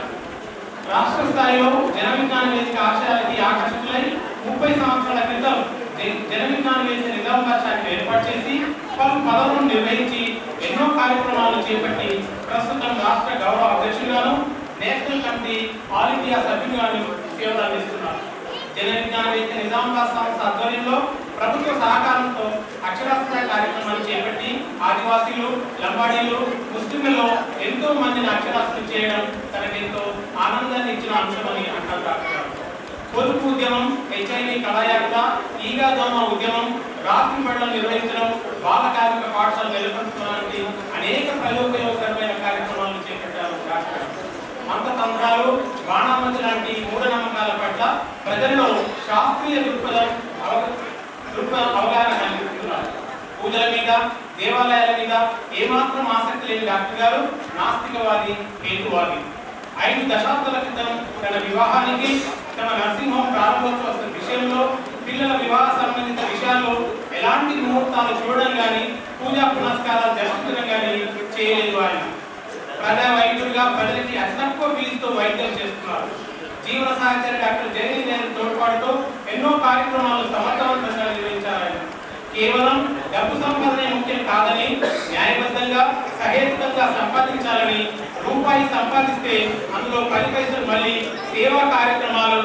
రాష్ట్ర స్థాయిలో జన విజ్ఞాన వేదిక ఆశయాలకి ఆకర్షితులై ముప్పై సంవత్సరాల క్రితం జ- జన విజ్ఞాన వేదిక నిజామాబాద్ శాఖ ఏర్పాటు చేసి పలు పదవులను నిర్వహించి ఎన్నో కార్యక్రమాలు చేపట్టి ప్రస్తుతం రాష్ట్ర గౌరవ అధ్యక్షులుగాను నేషనల్ కమిటీ ఆల్ ఇండియా సభ్యులుగాను సేవలు అందిస్తున్నారు జన విజ్ఞాన వేదిక నిజామాబాద్ సంస్థ ఆధ్వర్యంలో ప్రభుత్వ సహకారంతో అక్షరాస్యత కార్యక్రమాలు చేపట్టి ఆదివాసీలు లంబాడీలు ముస్లింలలో ఎంతో మందిని అక్షరాస్యత చేయడం తనకెంతో ఆనందాన్ని ఇచ్చిన అంశమని అంటారు డాక్టర్ గారు. పొదుపు ఉద్యమం హెచ్ఐవి కళాయాత్ర ఈగా దోమ ఉద్యమం రాత్రి బడులను నిర్వహించడం బాల కార్మిక పాఠశాల నెలకొల్పడానికి అనేక ప్రయోగయోగకరమైన కార్యక్రమాలు చేపట్టారు డాక్టర్ గారు. మంత్రతంత్రాలు బాణామంతి లాంటి మూఢనమ్మకాల పట్ల ప్రజల్లో శాస్త్రీయ దృక్పథం అవగ- దృక్పథ అవగాహన కలిగిస్తున్నారు పూజల మీద దేవాలయాల మీద ఏమాత్రం ఆసక్తి లేని డాక్టర్ గారు నాస్తికవాది హేతువాది ఐదు దశాబ్దాల క్రితం తన వివాహానికి తమ నర్సింగ్ హోమ్ ప్రారంభోత్సవ విషయంలో పిల్లల వివాహ సంబంధిత విషయాల్లో ఎలాంటి ముహూర్తాలు చూడడం కానీ పూజా పునస్కారాలు జరుపుకోవడం కానీ చేయలేదు ఆయన ప్రజా వైద్యుడిగా ప్రజలకి అతి తక్కువ ఫీజుతో వైద్యం చేస్తున్నారు జీవన సహచరి డాక్టర్ జయని నేను తోడ్పాటుతో ఎన్నో కార్యక్రమాలు సమర్థవంతంగా నిర్వహించారు ఆయన కేవలం డబ్బు సంపాదనే ముఖ్యం కాదని న్యాయబద్ధంగా సహేతుకంగా సంపాదించాలని రూపాయి సంపాదిస్తే అందులో పది పైసలు మళ్ళీ సేవా కార్యక్రమాలు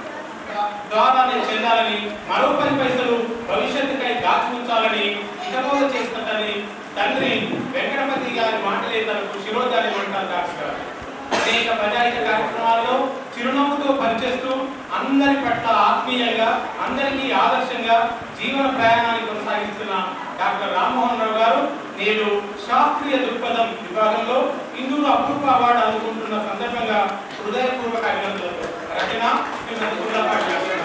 ద్వారానే చెందాలని మరో పది పైసలు భవిష్యత్తుకై దాచి ఉంచాలని ఇకపోత చేస్తున్నదని తండ్రి వెంకటపతి గారి మాటలే తనకు శిరోధారి అంటారు డాక్టర్ గారు అనేక ప్రజాహిత కార్యక్రమాల్లో చిరునవ్వుతో పనిచేస్తూ అందరి పట్ల ఆత్మీయంగా అందరికీ ఆదర్శంగా జీవన ప్రయాణాన్ని కొనసాగిస్తున్న డాక్టర్ రామ్మోహన్ రావు గారు నేడు శాస్త్రీయ దృక్పథం విభాగంలో ఇందులో అపూర్వ అవార్డు అందుకుంటున్న సందర్భంగా హృదయపూర్వక అభినందనలు రచన శ్రీమతి గుర్లపాటి లక్ష్మణ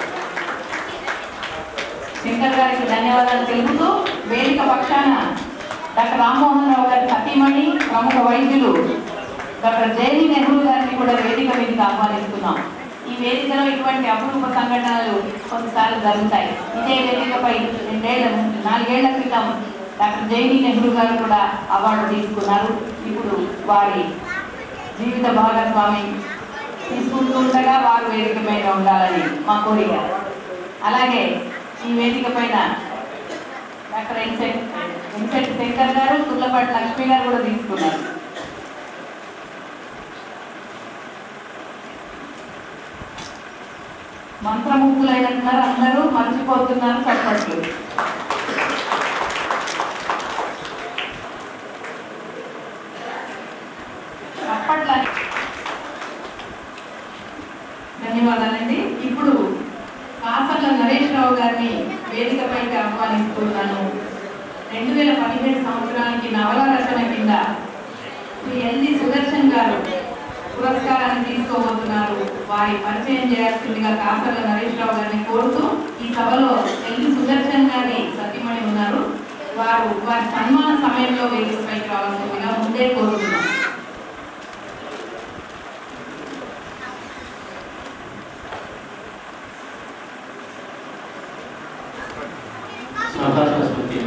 శంకర్ గారికి ధన్యవాదాలు తెలుపుతూ వేదిక పక్షాన డాక్టర్ రామ్మోహన్ రావు గారి సతీమణి ప్రముఖ వైద్యులు డాక్టర్ జయని నెహ్రూ గారిని కూడా వేదిక మీదకి ఆహ్వానిస్తున్నాం ఈ వేదికలో ఇటువంటి అపురూప సంఘటనలు కొన్నిసార్లు జరుగుతాయి ఇదే వేదికపై రెండేళ్ల నాలుగేళ్ల క్రితం డాక్టర్ జైని నెహ్రూ గారు కూడా అవార్డు తీసుకున్నారు ఇప్పుడు వారి జీవిత భాగస్వామి తీసుకుంటూ ఉండగా వారు వేదిక మీద ఉండాలని మా కోరిక అలాగే ఈ వేదిక పైన డాక్టర్ ఎన్సెట్ ఎన్సెట్ శంకర్ గారు తుర్లపాటి లక్ష్మి గారు కూడా తీసుకున్నారు మంత్రముగ్గులైనట్టున్నారు అందరూ మర్చిపోతున్నారు చప్పట్లు చప్పట్లని ధన్యవాదాలండి ఇప్పుడు కాసర్ల నరేష్ రావు గారిని వేదికపైకి ఆహ్వానిస్తున్నాను రెండు వేల పదిహేడు సంవత్సరానికి నవల రచన కింద శ్రీ ఎల్జి సుదర్శన్ గారు పురస్కారాన్ని తీసుకోబోతున్నారు వారి పరిచయం చేయాల్సిందిగా కాసర్ల నరేష్ రావు గారిని కోరుతూ ఈ సభలో ఎల్జి సుదర్శన్ గారి సతీమణి ఉన్నారు వారు వారి సన్మాన సమయంలో వేదికపైకి రావాల్సిందిగా ముందే కోరుతున్నాం సరస్వతి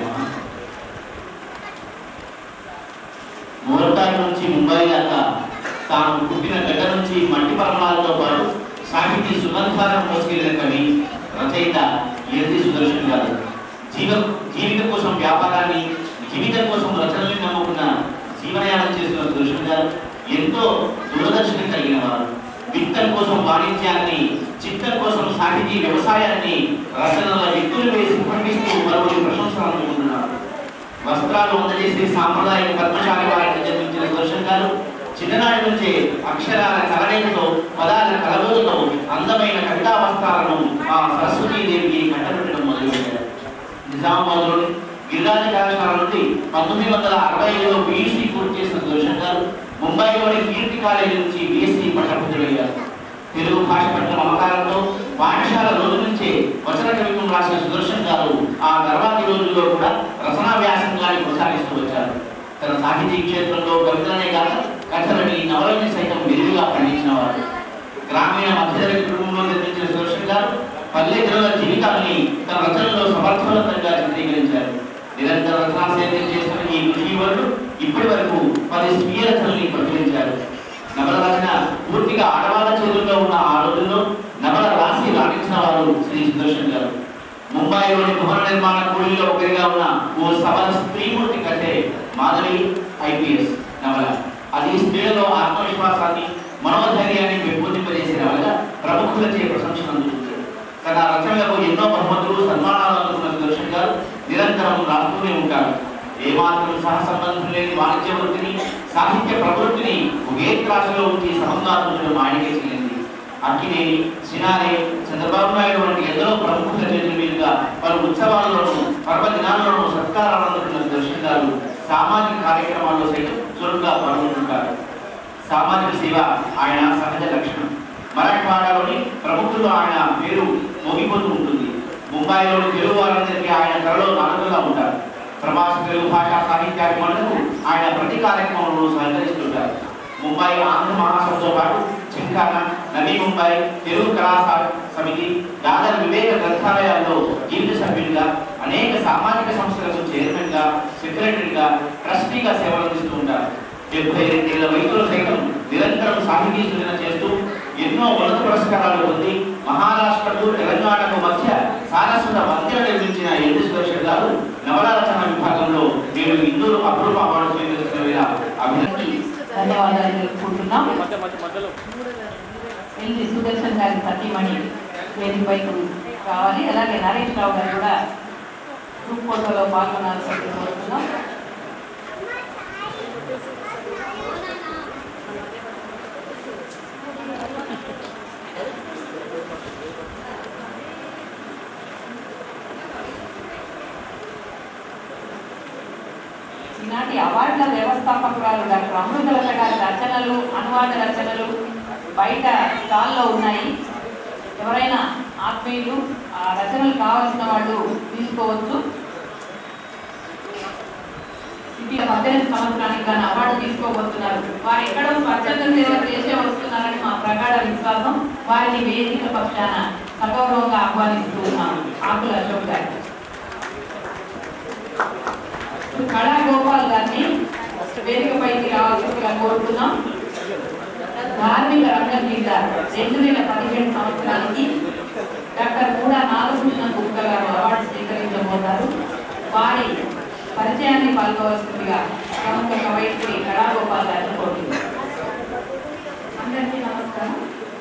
మూలటాల నుంచి ముంబై దాకా తాను పుట్టిన దగ్గర నుంచి మట్టి పరమాలతో పాటు సాహితీ సుగంధాలను మోసుకెళ్లిన కవి రచయిత ఎల్ది సుదర్శన్ గారు జీవ జీవితం కోసం వ్యాపారాన్ని జీవితం కోసం రచనల్ని నమ్ముకున్న జీవనయానం చేసిన సుదర్శన్ గారు ఎంతో దూరదర్శనం కలిగిన వారు విత్తం కోసం వాణిజ్యాన్ని చిత్తం కోసం సాహితీ వ్యవసాయాన్ని రచనల వ్యక్తులు వేసి పండిస్తూ మరొకరి ప్రశంసలు అందుకుంటున్నారు వస్త్రాలు అందజేసే సాంప్రదాయ పద్మశాలి వారిని జన్మించిన సుదర్శన్ గారు చిన్ననాటి నుంచే అక్షరాల కలనేతో పదాల కలబోతుతో అందమైన కవితా వస్త్రాలను ఆ సరస్వతీదేవికి కట్టబెట్టడం మొదలుపెట్టారు నిజామాబాద్లోని గిరిరాజ కళాశాల నుండి పంతొమ్మిది వందల అరవై ఐదులో బీఈసీ పూర్తి చేసిన సుదర్శన్ గారు ముంబైలోని కీర్తి కాలేజీ నుంచి బీఎస్సీ పట్టభద్రులయ్యారు తెలుగు భాష పట్ల మమకారంతో పాఠశాల రోజు నుంచే వచన కవిత్వం రాసిన సుదర్శన్ గారు ఆ తర్వాతి రోజుల్లో కూడా రచనా వ్యాసంగాన్ని కొనసాగిస్తూ వచ్చారు తన సాహితీ క్షేత్రంలో కవితలనే కాక కథలని నవలని సైతం విరివిగా పండించిన వారు గ్రామీణ మధ్యతరగతి కుటుంబంలో నిర్మించిన సుదర్శన్ గారు పల్లెటూరుల జీవితాన్ని తన రచనలో సమర్థవంతంగా చిత్రీకరించారు నిరంతర రచనా సేద్యం చేస్తున్న ఈ కృషివరుడు ఇప్పటి వరకు పది స్వీయ రచనల్ని ప్రచురించారు నవల రచన పూర్తిగా ఆడవాళ్ళ చేతుల్లో ఉన్న ఆ రోజుల్లో నవల రాసి రాణించిన వారు శ్రీ సుదర్శన్ గారు ముంబైలోని భవన నిర్మాణ కూలీలో ఒకరిగా ఉన్న ఓ సబల స్త్రీమూర్తి కథే మాధవి ఐపీఎస్ నవల అది స్త్రీలలో ఆత్మవిశ్వాసాన్ని మనోధైర్యాన్ని పెంపొందింపజేసే నవలగా ప్రముఖులచే ప్రశంసలు అందుకుంది తన రచనలకు ఎన్నో బహుమతులు సన్మానాలు అందుకున్న సుదర్శన్ గారు నిరంతరం రాస్తూనే ఉంటారు ఏమాత్రం సహసంబంధం లేని వాణిజ్య వృత్తిని సాహిత్య ప్రవృత్తిని ఒకే త్రాసులో ఉంచి సమంగా ఉంచడం ఆయనకే చెల్లింది అక్కినేని సినారే చంద్రబాబు నాయుడు వంటి ఎందరో ప్రముఖుల చేతుల మీదుగా పలు ఉత్సవాల్లోనూ పర్వదినాల్లోనూ సత్కారాలు అందుకున్న దర్శన్ గారు సామాజిక కార్యక్రమాల్లో సైతం చురుగ్గా పాల్గొంటుంటారు సామాజిక సేవ ఆయన సహజ లక్షణం మరాఠవాడలోని ప్రముఖులు ఆయన పేరు మోగిపోతూ ఉంటుంది ముంబైలోని తెలుగు వారందరికీ ఆయన త్వరలో నాలుగుగా ఉంటారు ప్రవాస తెలుగు భాషా సాహిత్యాభిమానులకు ఆయన ప్రతి కార్యక్రమంలో సహకరిస్తుంటారు ముంబై ఆంధ్ర మహాసభతో పాటు చింకాన నవీ ముంబై తెలుగు కళాశాల సమితి దాదర్ వివేక గ్రంథాలయాల్లో జీవిత సభ్యుడిగా అనేక సామాజిక సంస్థలకు చైర్మన్ గా సెక్రటరీగా ట్రస్టీగా సేవలు అందిస్తూ ఉంటారు డెబ్బై రెండేళ్ల వయసులో సైతం నిరంతరం సాహితీ సృజన చేస్తూ ఎన్నో ఉన్నత పురస్కారాలు పొంది మహారాష్ట్రకు తెలంగాణకు మధ్య సారస్వత వంతెన నిర్మించిన ఎల్లి సుదర్శన్ గారు నవల రచన విభాగంలో నేడు ఇందూరు అపూర్వ అవార్డు స్వీకరిస్తున్న వేళ అభినందన ధన్యవాదాలు తెలుపుకుంటున్నాం మధ్య మధ్య మధ్యలో ఎల్జి సుదర్శన్ గారి సతీమణి వేదికపైకి రావాలి అలాగే నరేష్ రావు గారు కూడా గ్రూప్ ఫోటోలో పాల్గొనాల్సి కోరుతున్నాం ఈనాటి అవార్డుల వ్యవస్థాపకురాలు డాక్టర్ అమృతలత గారి రచనలు అనువాద రచనలు బయట స్టాల్లో ఉన్నాయి ఎవరైనా ఆత్మీయులు ఆ రచనలు కావాల్సిన వాళ్ళు తీసుకోవచ్చు ఇది పద్దెనిమిది సంవత్సరానికి గాను అవార్డు తీసుకోబోతున్నారు వారు ఎక్కడో స్వచ్ఛంద సేవ చేసే వస్తున్నారని మా ప్రగాఢ విశ్వాసం వారిని వేదిక పక్షాన సగౌరవంగా ఆహ్వానిస్తూ ఉన్నాం ఆకుల అశోక్ గారు కళా గోపాల్ గారిని వేదికపైకి రావాల్సిందిగా కోరుతున్నాం ధార్మిక రంగం మీద రెండు వేల పదిహేడు సంవత్సరానికి డాక్టర్ కూడా నాగభూషణ గుప్త గారు అవార్డు స్వీకరించబోతారు వారి పరిచయాన్ని పాల్గొవలసిందిగా ప్రముఖ కవయిత్రి కళాగోపాల్ గారిని కోరుతున్నాం అందరికీ నమస్కారం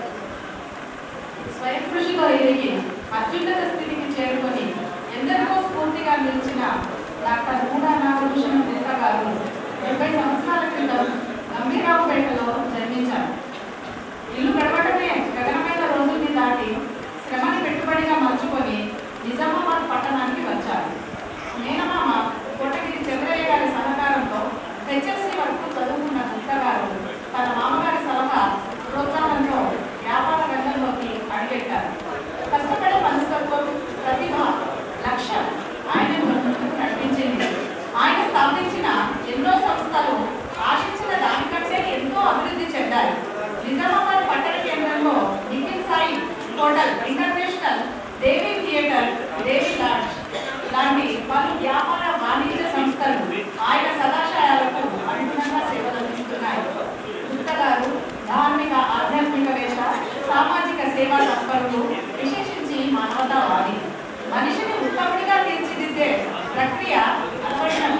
స్వయం కృషితో ఎదిగి అత్యున్నత స్థితికి చేరుకొని ఎందరికో స్ఫూర్తిగా నిలిచిన డాక్టర్ మూడా నాగభూషణ గుప్తా గారు డెబ్బై సంవత్సరాల క్రితం గంభీరావుపేటలో జన్మించారు ఇల్లు గడవడమే గగనమైన రోజుల్ని దాటి శ్రమని పెట్టుబడిగా మలుచుకొని నిజామాబాద్ పట్టణానికి వచ్చారు మేనమామ కోటగిరి చంద్రయ్య గారి సహకారంతో హెచ్ఎస్సి వరకు చదువుకున్న గుప్తా గారు తన మామగారి సలహా ప్రోత్సాహంతో వ్యాపార రంగంలోకి అడుగెట్టారు కష్టపడే మనస్తత్వం ప్రతిభ లక్ష్యం ఆయన ముందుకు నడిపించింది ఆయన స్థాపించిన ఎన్నో సంస్థలు ఆశించిన దానికంటే ఎంతో అభివృద్ధి చెందాయి నిజామాబాద్ పట్టణ కేంద్రంలో Nikhil Sai hotel international Devi theatre Devi lodge లాంటి పలు వ్యాపార వాణిజ్య సంస్థలు ఆయన సదాశయాలకు అనుగుణంగా సేవలు అందిస్తున్నాయి గుప్త గారు ధార్మిక ఆధ్యాత్మికవేత్త సామాజిక సేవా తత్పరులు విశేషించి మానవతావాది మనిషిని ఉత్తముడిగా తీర్చిదిద్దే ప్రక్రియ అన్వేషణ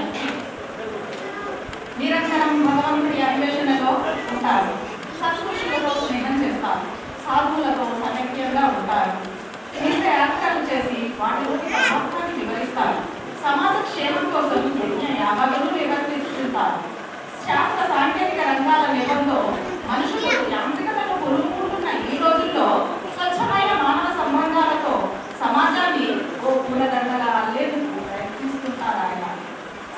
నిరంతరం భగవంతుడి అన్వేషణలో ఉంటారు సత్పురుషులతో స్నేహం చేస్తారు సాధువులతో సమైక్యంగా ఉంటారు తీర్థయాత్రలు చేసి వాటిలోని పరమాత్మాన్ని వివరిస్తారు సమాజ క్షేమం కోసం యజ్ఞ యాగాలను నిర్వర్తిస్తుంటారు శాస్త్ర సాంకేతిక రంగాల నేపథ్యంలో మనుషులు యాంత్రికతను కొనుక్కుంటున్న ఈ రోజుల్లో స్వచ్ఛమైన మానవ సంబంధాలతో సమాజాన్ని ఓ పూలదండలా అల్లేందుకు ప్రయత్నిస్తుంటారు ఆయన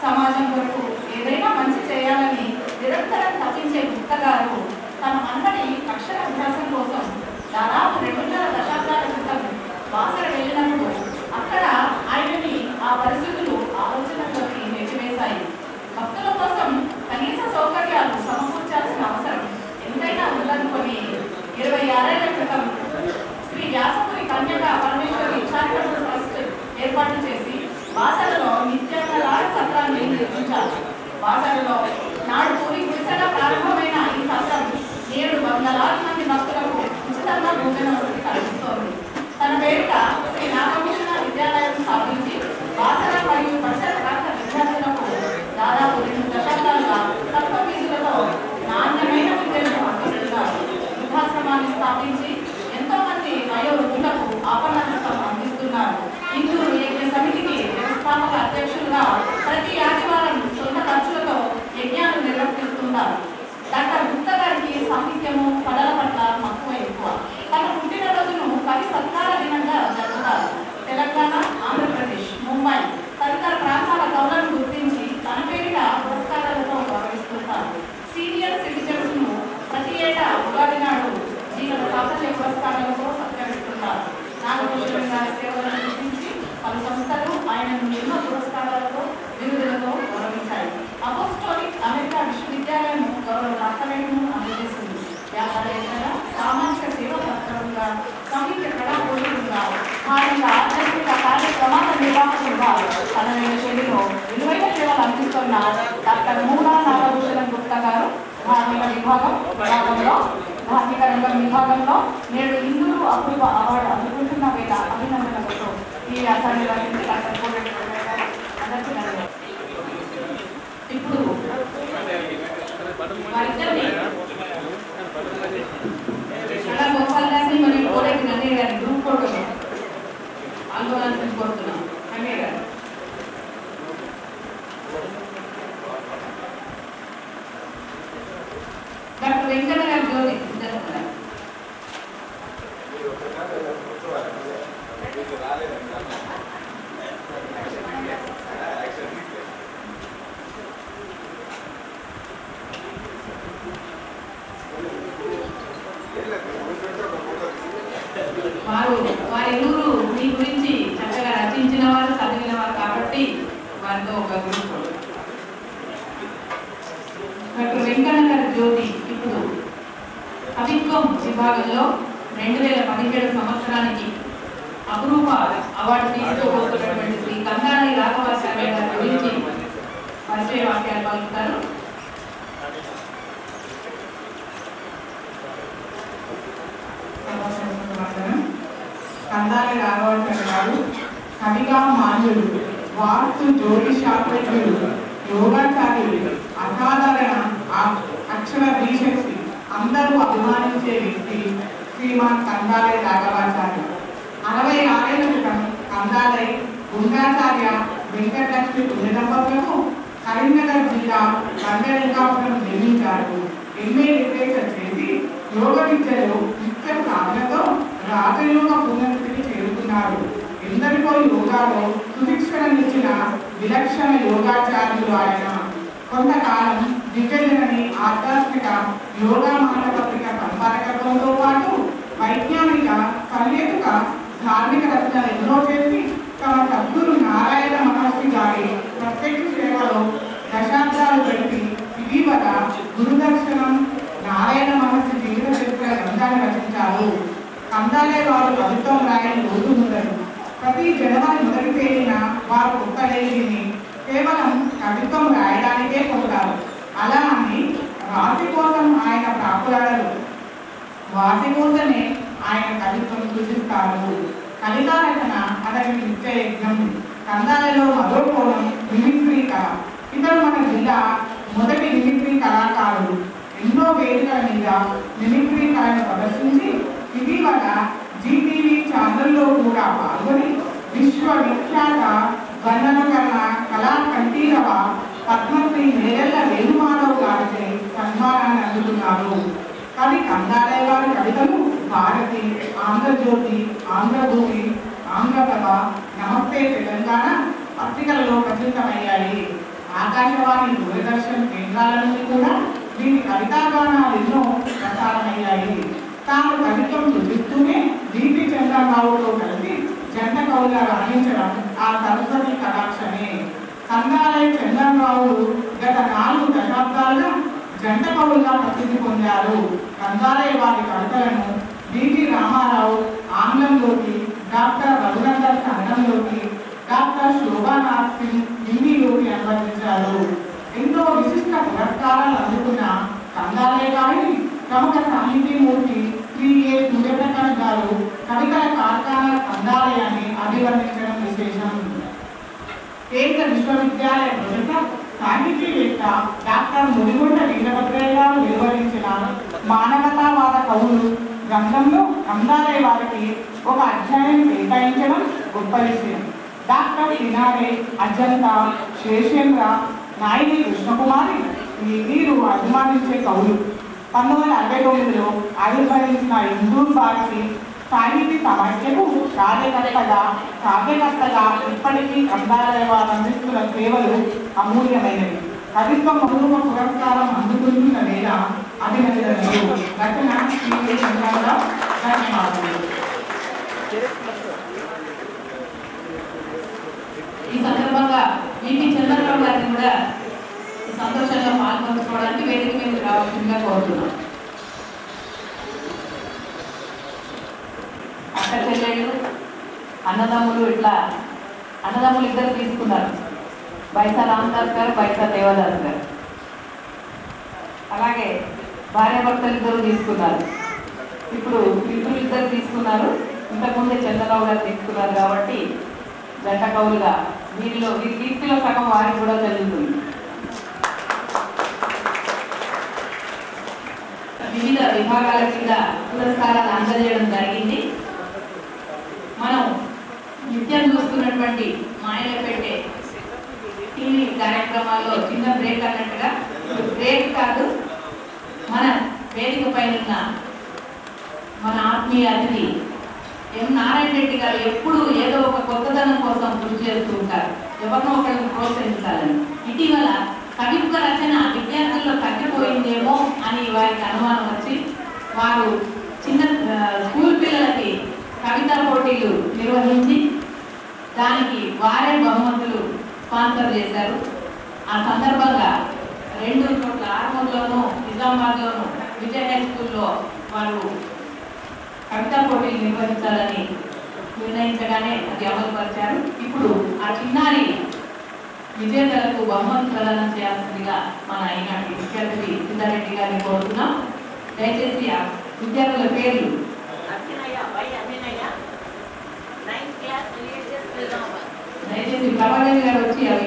సమాజం కొరకు ఏదైనా మంచి చేయాలని నిరంతరం తప్పించే గుప్త గారు తన మనవడి అక్షర అభ్యాసం కోసం దాదాపు రెండున్నర దశాబ్దాల క్రితం వాసన వెళ్ళినప్పుడు అక్కడ ఆయనని ఆ పరిస్థితులు ఆలోచనలోకి నెట్టివేశాయి భక్తుల కోసం కనీస సౌకర్యాలు సమకూర్చాల్సిన అవసరం ఎంతైనా ఉందనుకొని ఇరవై ఆరేళ్ల క్రితం శ్రీ వ్యాసపురి కన్యక పరమేశ్వరి చారిటబుల్ ట్రస్ట్ ఏర్పాటు చేసి బాసలలో నిత్యాల సత్రాన్ని నిర్మించారు బాసలలో నాడు పూరి గుడిసెగా ప్రారంభమైన ఈ సత్రం నేడు వందలాది మంది భక్తులకు ఉచితంగా భోజన వసతి కల్పిస్తోంది తన పేరిట శ్రీ నాగభూషణ విద్యాలయం స్థాపించి బాసర మరియు పరిసర ప్రాంత విద్యార్థులకు దాదాపు రెండు దశాబ్దాలుగా తక్కువ ఫీజులతో నాణ్యమైన విద్యను అందిస్తున్నారు వృద్ధాశ్రమాన్ని స్థాపించి ఎంతో మంది వయోవృద్ధులకు ఆపన్నహస్తం అందిస్తున్నారు హిందూ యజ్ఞ సమితికి వ్యవస్థాపక అధ్యక్షులుగా ప్రతి ఆదివారం సొంత ఖర్చులతో యజ్ఞాలు నిర్వర్తిస్తున్నారు డాక్టర్ గుప్తా గారికి సాహిత్యము కళల పట్ల మక్కువ ఎక్కువ తన పుట్టినరోజును కవి సత్కార దినంగా జరుపుతారు తెలంగాణ ఆంధ్రప్రదేశ్ ముంబై తదితర ప్రాంతాల కవులను గుర్తించి తన పేరిట పురస్కారాలతో గౌరవిస్తుంటారు సీనియర్ సిటిజన్స్ ను ప్రతి ఏటా ఉగాది నాడు జీవన సాఫల్య పురస్కారాలతో సత్కరిస్తున్నారు నాగభూషణం గారి సేవలను గుర్తించి పలు సంస్థలు ఆయనను ఎన్నో పురస్కారాలతో బిరుదులతో గౌరవించాయి అపోస్టోలిక్ అమెరికా విశ్వవిద్యాలయం గౌరవ డాక్టరేట్ను అందజేసింది వ్యాపారేతర సామాజిక సేవ పత్రంగా సాహిత్య కళాపోషకులుగా స్థానిక ఆధ్యాత్మిక కార్యక్రమాల నిర్వాహకులుగా తనదైన శైలిలో విలువైన సేవలు అందిస్తున్న డాక్టర్ మూడా నాగభూషణం గుప్తా గారు ధార్మిక విభాగం విభాగంలో ధార్మిక రంగం విభాగంలో నేడు ఇందులు అపూర్వ అవార్డు అందుకుంటున్న వేళ అభినందనలతో ఈ వ్యాసాన్ని రచించి డాక్టర్ కోరెడ్డి వెంకయ్య గారు అందరికీ ధన్యవాదాలు. ఇప్పుడు వారిద్దరిని కళా గోపాల్ గారిని మరియు కోరెడ్డి నన్నయ్య గారి గ్రూప్ ఫోటోలో పాల్గొనాల్సింది కోరుతున్నాం నన్నయ్య గారు డాక్టర్ వెంకన్న గారి జ్యోతి సిద్ధార్థ గారు వారు వారిరువురు మీ గురించి చక్కగా రచించిన వారు చదివిన వారు కాబట్టి వారితో ఒక గ్రూప్ ఫోటో. డాక్టర్ వెంకన్న గారి జ్యోతి ఇప్పుడు కవిత్వం విభాగంలో రెండు వేల పదిహేడు సంవత్సరానికి అపురూప అవార్డు తీసుకోబోతున్నటువంటి శ్రీ కందాని రాఘవాచార్య గారి గురించి పరిచయ వాక్యాలు పలుకుతారు నమస్కారం కందాలి రాఘవాచార్య గారు కవిగా మాన్యుడు వాస్తు జ్యోతిషాస్త్రజ్ఞుడు యోగాచార్యుడు అసాధారణ ఆ- అక్షర దీశక్తి అందరూ అభిమానించే వ్యక్తి శ్రీమాన్ కందాలయ రాఘవాచార్య అరవై ఆరేళ్ల క్రితం కందాలై గుండాచార్య వెంకటలక్ష్మి పుణ్య దంపతులకు కరీంనగర్ జిల్లా రంగలింగాపురం నిర్మించారు ఎంఏ లిటరేచర్ చేసి యోగ విద్యలో నిత్య సాధనతో రాజయోగ పునరుద్ధికి చేరుకున్నారు ఎందరికో యోగాలో సుశిక్షణనిచ్చిన విలక్షణ యోగాచార్యులు ఆయన కొంతకాలం దివ్యజనని ఆధ్యాత్మిక యోగా మానపత్రిక సంపాదకత్వంతో పాటు వైజ్ఞానిక సహేతుక ధార్మిక రచనలు ఎన్నో చేసి తమ సద్గురు నారాయణ మహర్షి గారి ప్రత్యక్ష సేవలో దశాబ్దాలు గడిపి ఇటీవల గురుదర్శనం నారాయణ మహర్షి జీవిత చరిత్ర గ్రంథాన్ని రచించారు కందాలే వారు కవిత్వం రాయని రోజు ఉండదు ప్రతి జనవరి మొదటి తేదీన వారు కొత్త డైరీని కేవలం కవిత్వం రాయడానికే పొందారు అలా అని రాసి కోసం ఆయన ప్రాకులాడరు వాసి కోసమే ఆయన కవిత్వం సూచిస్తారు కవితా రచన అతని నిత్య యజ్ఞం కందాలలో మరో కోణం మిమిక్రీ కళ ఇతడు మన జిల్లా మొదటి మిమిక్రీ కళాకారుడు ఎన్నో వేదికల మీద మిమిక్రీ కళను ప్రదర్శించి ఇటీవల జీటీవీ ఛానల్లో కూడా పాల్గొని విశ్వవిఖ్యాత వర్ణనకరణ కళా కంఠీరవ పద్మశ్రీ మేరెల్ల వేణుమాధవ్ గారిచే సన్మానాన్ని అందుకున్నారు కవి కందాలయ వారి కవితలు భారతి ఆంధ్రజ్యోతి ఆంధ్రభూమి ఆంధ్రప్రభ నమస్తే తెలంగాణ పత్రికలలో ప్రచురితమయ్యాయి ఆకాశవాణి దూరదర్శన్ కేంద్రాల నుండి కూడా దీని కవితాగానాలు ఎన్నో ప్రసారమయ్యాయి తాను కవిత్వం సృజిస్తూనే దీపి చంద్రబాబుతో కలిసి జంట కవుగా రాణించడం ఆ సరస్వతి కటాక్షమే కందాలయ చంద్రబాబు గత నాలుగు దశాబ్దాలుగా జంట కవులుగా ప్రసిద్ధి పొందారు కందాలయ వారి కవితలను డిటి రామారావు ఆంగ్లంలోకి డాక్టర్ రఘునందన్ కన్నడంలోకి డాక్టర్ శోభానాథ్ సింగ్ హిందీలోకి అనువదించారు ఎంతో విశిష్ట పురస్కారాలు అందుకున్న కందాలయ గారిని ప్రముఖ సాహితీమూర్తి శ్రీ ఏ సూర్యప్రకాష్ గారు కవితల కార్ఖానా కందాలయాన్ని అభివర్ణించడం విశేషం కేంద్ర విశ్వవిద్యాలయ ప్రొఫెసర్ సాహితీవేత్త డాక్టర్ ముదిగొండ వీరభద్రయ్య గారు నిర్వహించిన మానవతావాద కవులు గ్రంథంలో కందాలయ వారికి ఒక అధ్యాయం కేటాయించడం గొప్ప విషయం డాక్టర్ సినారే అజంతా శేషేంద్ర నాయని కృష్ణకుమారి ఈ వీరు అభిమానించే కవులు పంతొమ్మిది వందల అరవై తొమ్మిదిలో ఆవిర్భవించిన హిందూ భారతి సాహితీ సమాఖ్యకు కార్యకర్తగా కార్యకర్తగా ఇప్పటికీ కందాలయ వారు అందిస్తున్న సేవలు అమూల్యమైనవి కవిత్వం మధుమ పురస్కారం అందుకుంటున్న వేళ అభినందనలు రచన శ్రీ చంద్రరావు ధన్యవాదాలు ఈ సందర్భంగా విపి చంద్రబాబు గారిని కూడా ఈ సంతోషంలో పాల్పంచుకోవడానికి వేదిక మీద రావాల్సిందిగా కోరుతున్నాం అక్క చెల్లెళ్ళు అన్నదమ్ములు ఇట్లా అన్నదమ్ములు ఇద్దరు తీసుకున్నారు బైసా రామదాస్ గారు బైసా దేవదాస్ గారు అలాగే భార్యాభర్తలు ఇద్దరు తీసుకున్నారు ఇప్పుడు మిత్రులు ఇద్దరు తీసుకున్నారు ఇంతకుముందే చంద్రరావు గారు తీసుకున్నారు కాబట్టి జంట కవులుగా వీరిలో వీరి కీర్తిలో సగం వారికి కూడా జరుగుతుంది వివిధ విభాగాల కింద పురస్కారాలు అందజేయడం జరిగింది మనం నిత్యం చూస్తున్నటువంటి మాయల పెట్టే టీవీ కార్యక్రమాల్లో చిన్న బ్రేక్ అన్నట్టుగా ఇప్పుడు బ్రేక్ కాదు మన వేదిక పైన ఉన్న మన ఆత్మీయ అతిథి ఎం నారాయణ రెడ్డి గారు ఎప్పుడు ఏదో ఒక కొత్తదనం కోసం కృషి చేస్తూ ఉంటారు ఎవరినో ఒకరిని ప్రోత్సహించాలని ఇటీవల కవిత్వ రచన విద్యార్థుల్లో తగ్గిపోయిందేమో అని వారికి అనుమానం వచ్చి వారు చిన్న ఆ, స్కూల్ పిల్లలకి కవితా పోటీలు నిర్వహించి దానికి వారే బహుమతులు స్పాన్సర్ చేశారు ఆ సందర్భంగా రెండు చోట్ల ఆర్మూర్లోను నిజామాబాద్లోను విజయ హై స్కూల్లో వారు కవితా పోటీలు నిర్వహించాలని నిర్ణయించగానే అది అమలుపరిచారు ఇప్పుడు ఆ చిన్నారి విజేతలకు బహుమతి ప్రదానం చేయాల్సిందిగా మన ఈనాటి విద్యార్థి సిద్ధారెడ్డి గారిని కోరుతున్నాం దయచేసి ఆ విద్యార్థుల పేర్లు Abhinaya Y Abhinaya ninth class religious Nizamabad దయచేసి ప్రభాదేవి గారు వచ్చి అవి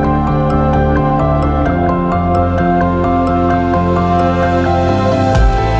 నీ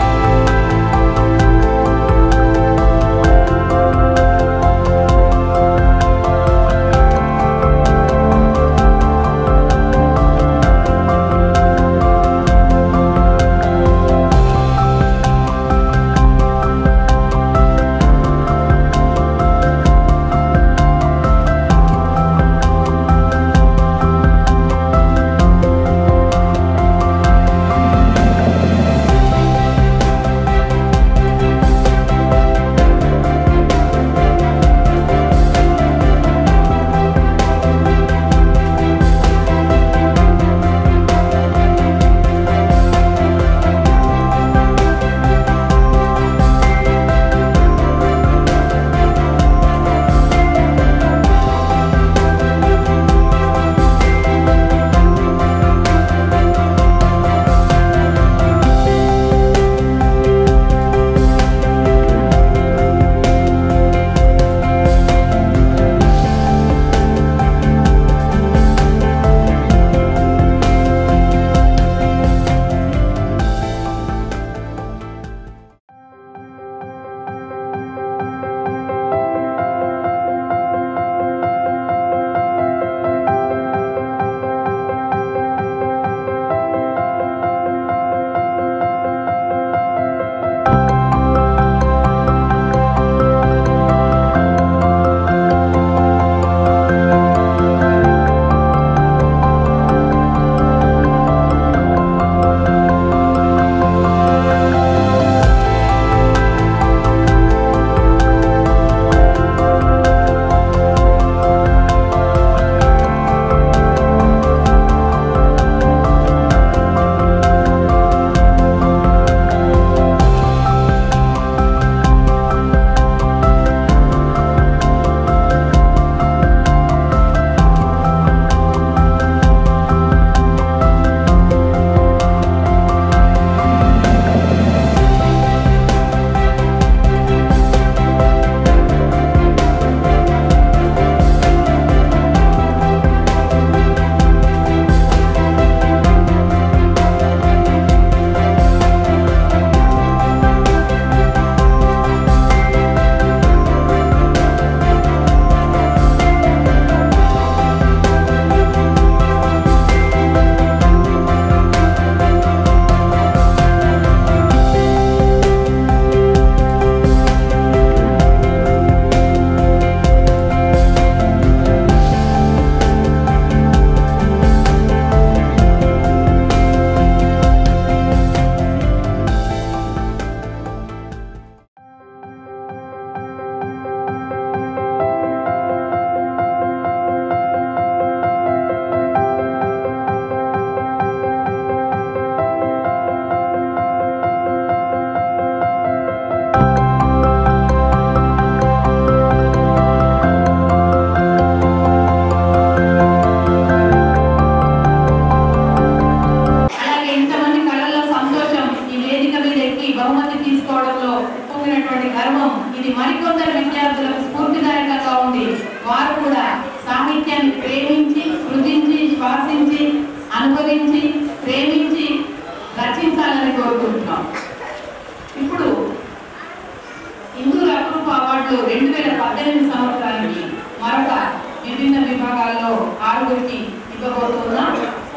కలిగినటువంటి గర్వం ఇది మరికొందరు విద్యార్థులకు స్ఫూర్తిదాయకంగా ఉంది వారు కూడా సాహిత్యాన్ని ప్రేమించి సృజించి శ్వాసించి అనుభవించి ప్రేమించి రచించాలని కోరుకుంటున్నాం ఇప్పుడు ఇందూరు అప్రూప్ అవార్డులు రెండు వేల పద్దెనిమిది సంవత్సరానికి మరొక విభిన్న విభాగాల్లో ఆరుగురికి ఇవ్వబోతున్నాం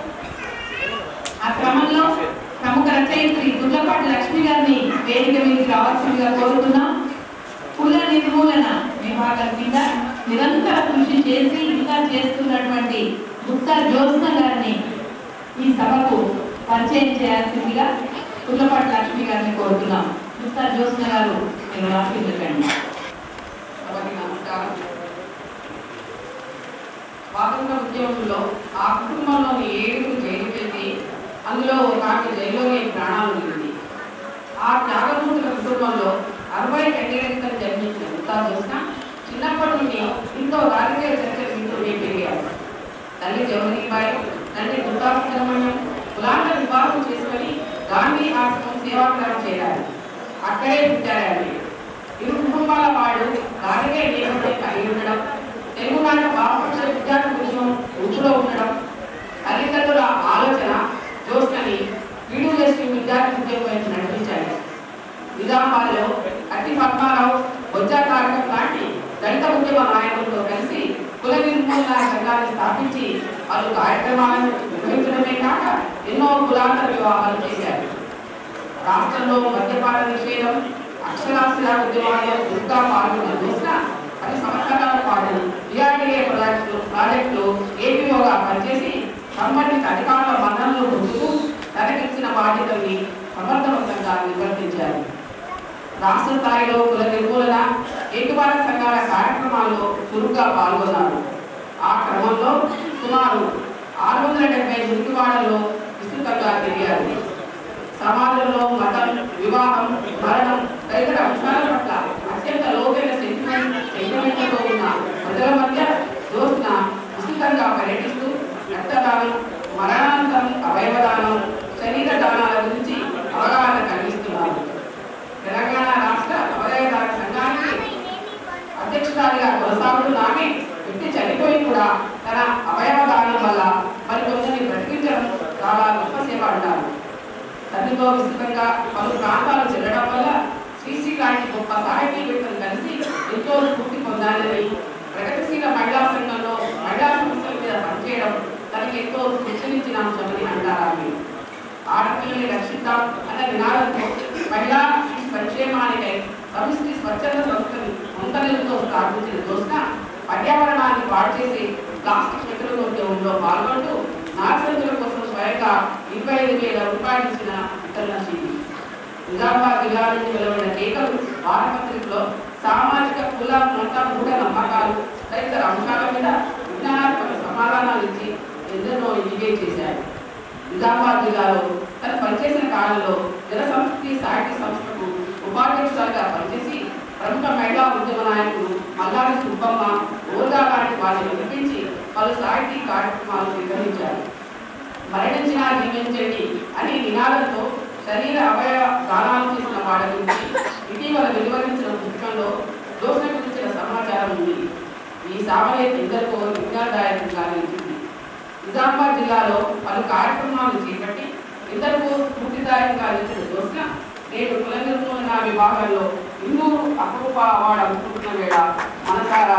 ఆ క్రమంలో ప్రముఖ రచయిత్రి గుడ్లపాటి లక్ష్మి గారిని వేదిక మీదకి రావాల్సిందిగా కోరుతున్నాం కుల నిర్మూలన విభాగం కింద నిరంతర కృషి చేసి ఇంకా చేస్తున్నటువంటి గుప్తా జ్యోత్స్న గారిని ఈ సభకు పరిచయం చేయాల్సిందిగా కుల్లపాటి లక్ష్మి గారిని కోరుతున్నాం గుప్తా జ్యోత్స్న గారు మీరు రాష్ట్రించండి సభకి నమస్కారం స్వాతంత్ర ఉద్యమంలో ఆ కుటుంబంలోని ఏడుగురు జైలుకి వెళ్తే అందులో ఒక ఆమె జైల్లోనే ప్రాణాలు వదిలింది ఆ త్యాగమూర్తుల కుటుంబంలో అరవై రెండేళ్ల జన్మించిన ఉత్తా చూసిన చిన్నప్పటి నుండి ఎంతో రాజకీయ చర్చలు వింటూనే పెరిగారు తల్లి జవహరీబాయి తండ్రి దుర్గా సుబ్రహ్మణ్యం కులాంత వివాహం చేసుకొని గాంధీ ఆశ్రమం సేవాగ్రహం చేరారు అక్కడే పుట్టారు ఇరు కుటుంబాల వాళ్ళు రాజకీయ నేపథ్యం కలిగి ఉండడం తెలుగునాట బాపక్ష విద్యార్థి ఉద్యమం ఊపులో ఉండడం తల్లిదండ్రుల ఆలోచన జోష్నని వీడియోలెస్టీ విద్యార్థి ఉద్యమం వైపు నడిపించాయి నిజామాబాద్లో అట్టి పద్మారావు బొజ్జా కారకం లాంటి దళిత ఉద్యమ నాయకులతో కలిసి కుల నిర్మూలన సంఘాన్ని స్థాపించి వాళ్ళు కార్యక్రమాలను నిర్వహించడమే కాక ఎన్నో కులాంతర వివాహాలు చేశారు రాష్ట్రంలో మద్యపాన నిషేధం అక్షరాస్యత ఉద్యమాల్లో దుర్గా పాల్గొన్న చూసిన పది సంవత్సరాల పాటు డిఆర్డీఏ ప్రాజెక్టు ప్రాజెక్టులు ఏపీఓగా పనిచేసి సంబంధిత అధికారుల మన్ననలు పొందుతూ తనకిచ్చిన బాధ్యతల్ని సమర్థవంతంగా నిర్వర్తించారు రాష్ట్ర స్థాయిలో కుల నిర్మూలన ఏకవాద సంఘాల కార్యక్రమాల్లో చురుగ్గా పాల్గొన్నారు ఆ క్రమంలో సుమారు ఆరు వందల డెబ్బై మురికివాడల్లో విస్తృతంగా తిరిగారు సమాజంలో మతం వివాహం మరణం తదితర అంశాల పట్ల అత్యంత లోతైన సెంటిమెంట్ సెంటిమెంట్లతో ఉన్న ప్రజల మధ్య దోస్తున్న విస్తృతంగా పర్యటిస్తూ రక్తదానం మరణానంతరం అవయవదానం శరీర దానాల గురించి అవగాహన కలిగిస్తున్నారు తెలంగాణ రాష్ట్ర అవయవదాన సంఘానికి అధ్యక్షురాలిగా కొనసాగుతున్న ఆమె వ్యక్తి చనిపోయి కూడా తన అవయవదానం వల్ల మరికొందరిని బ్రతికించడం చాలా గొప్ప సేవ అంటారు తల్లితో విస్తృతంగా పలు ప్రాంతాలు చెల్లడం వల్ల శ్రీశ్రీ లాంటి గొప్ప సాహితీవేత్తలు కలిసి ఎంతో స్ఫూర్తి పొందాలని ప్రగతిశీల మహిళా సంఘంలో మహిళా సమస్యల మీద పనిచేయడం తనకి ఎంతో స్ఫూర్తినిచ్చిన అంశమని అంటారు ఆమె ఆడపిల్లని రక్షిద్దాం అన్న నినాదంతో మహిళా శిశు సంక్షేమానికై సమిష్టి స్వచ్ఛంద సంస్థని ముంతలతో స్థాపించిన దోసిన పర్యావరణాన్ని పాడు చేసి ప్లాస్టిక్ వ్యతిరేకోద్యమంలో పాల్గొంటూ నాగసంతుల కోసం స్వయంగా ఇరవై ఐదు వేల రూపాయలు ఇచ్చిన ఇతరులశీలి నిజామాబాద్ జిల్లా నుంచి వెలువడిన కేకలు వారపత్రికలో సామాజిక కుల మత మూఢ నమ్మకాలు తదితర అంశాల మీద విజ్ఞానాత్మక సమాధానాలు ఇచ్చి ఎందరినో ఇండికేట్ చేశారు నిజామాబాద్ జిల్లాలో తను పనిచేసిన కాలంలో జన సంస్కృతి సాహిత్య సంస్థకు ఉపాధ్యక్షురాలుగా పనిచేసి ప్రముఖ మహిళా ఉద్యమ నాయకులు మల్లారి సుబ్బమ్మ ఓర్గా లాంటి వారిని పిలిపించి పలు సాహితీ కార్యక్రమాలు నిర్వహించారు మరణించినా జీవించండి అని నినాదంతో శరీర అవయవ దానాలు చేసిన వాళ్ళ గురించి ఇటీవల వెలువరించిన పుస్తకంలో దోషణ గురించిన సమాచారం ఉంది ఈ సామలేత ఇద్దరికో విజ్ఞానదాయకంగా నిలిచింది నిజామాబాద్ జిల్లాలో పలు కార్యక్రమాలు చేపట్టి ఇద్దరు స్ఫూర్తిదాయకంగా నిలిచిన దోషణ నేడు కుల నిర్మూలన విభాగంలో ఇందూరు అపరూప అవార్డు అందుకుంటున్న వేళ మనసారా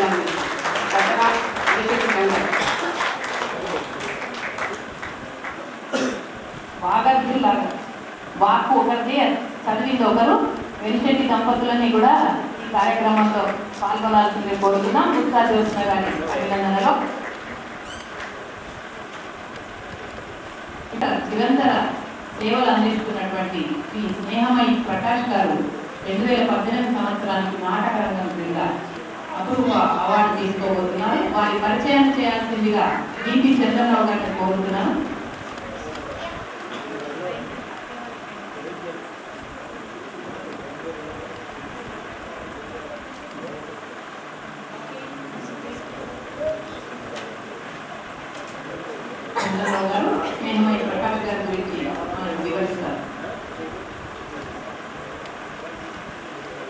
అభినందన బాగా జిల్లాగా వాకు ఒకరిది చదివింది ఒకరు వెలిశెట్టి దంపతులని కూడా ఈ కార్యక్రమంలో పాల్గొనాల్సిందే కోరుతున్నాం గుప్తా జ్యోత్స్న గారి అభినందనలో ఇక నిరంతర సేవలు అందిస్తున్నటువంటి శ్రీ స్నేహమయి ప్రకాష్ గారు రెండు వేల పద్దెనిమిది సంవత్సరానికి నాటక రంగం క్రింద అపూర్వ అవార్డు తీసుకోబోతున్నారు వారి పరిచయం చేయాల్సిందిగా డిపి చంద్రరావు గారిని కోరుతున్నాను చంద్రరావు గారు స్నేహమయి ప్రకాష్ గారి గురించి మనకు వివరిస్తారు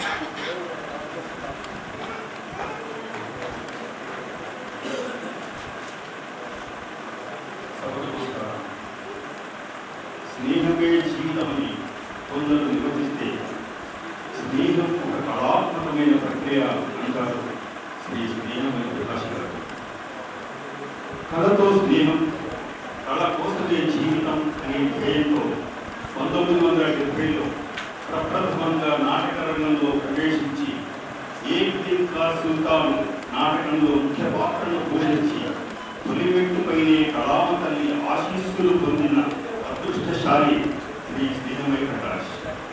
సభకు స్నేహమే జీవితమని కొందరు నిర్వచిస్తే స్నేహం ఒక కళాత్మకమైన ప్రక్రియ అంటారు శ్రీ స్నేహమైన ప్రకాశ్ గారు కళతో స్నేహం కళ కోసమే జీవితం అనే ధ్యేయంతో పంతొమ్మిది వందల డెబ్బైలో ప్రప్రథమంగా నాటక రంగంలో ప్రవేశించి ఏక్ దిన్ కా సుల్తాన్ నాటకంలో ముఖ్య పాత్రను పోషించి తొలిమెట్టుపైనే కళామ తల్లి ఆశీస్సులు పొందిన అదృష్టశాలి శ్రీ స్నేహమై ప్రకాష్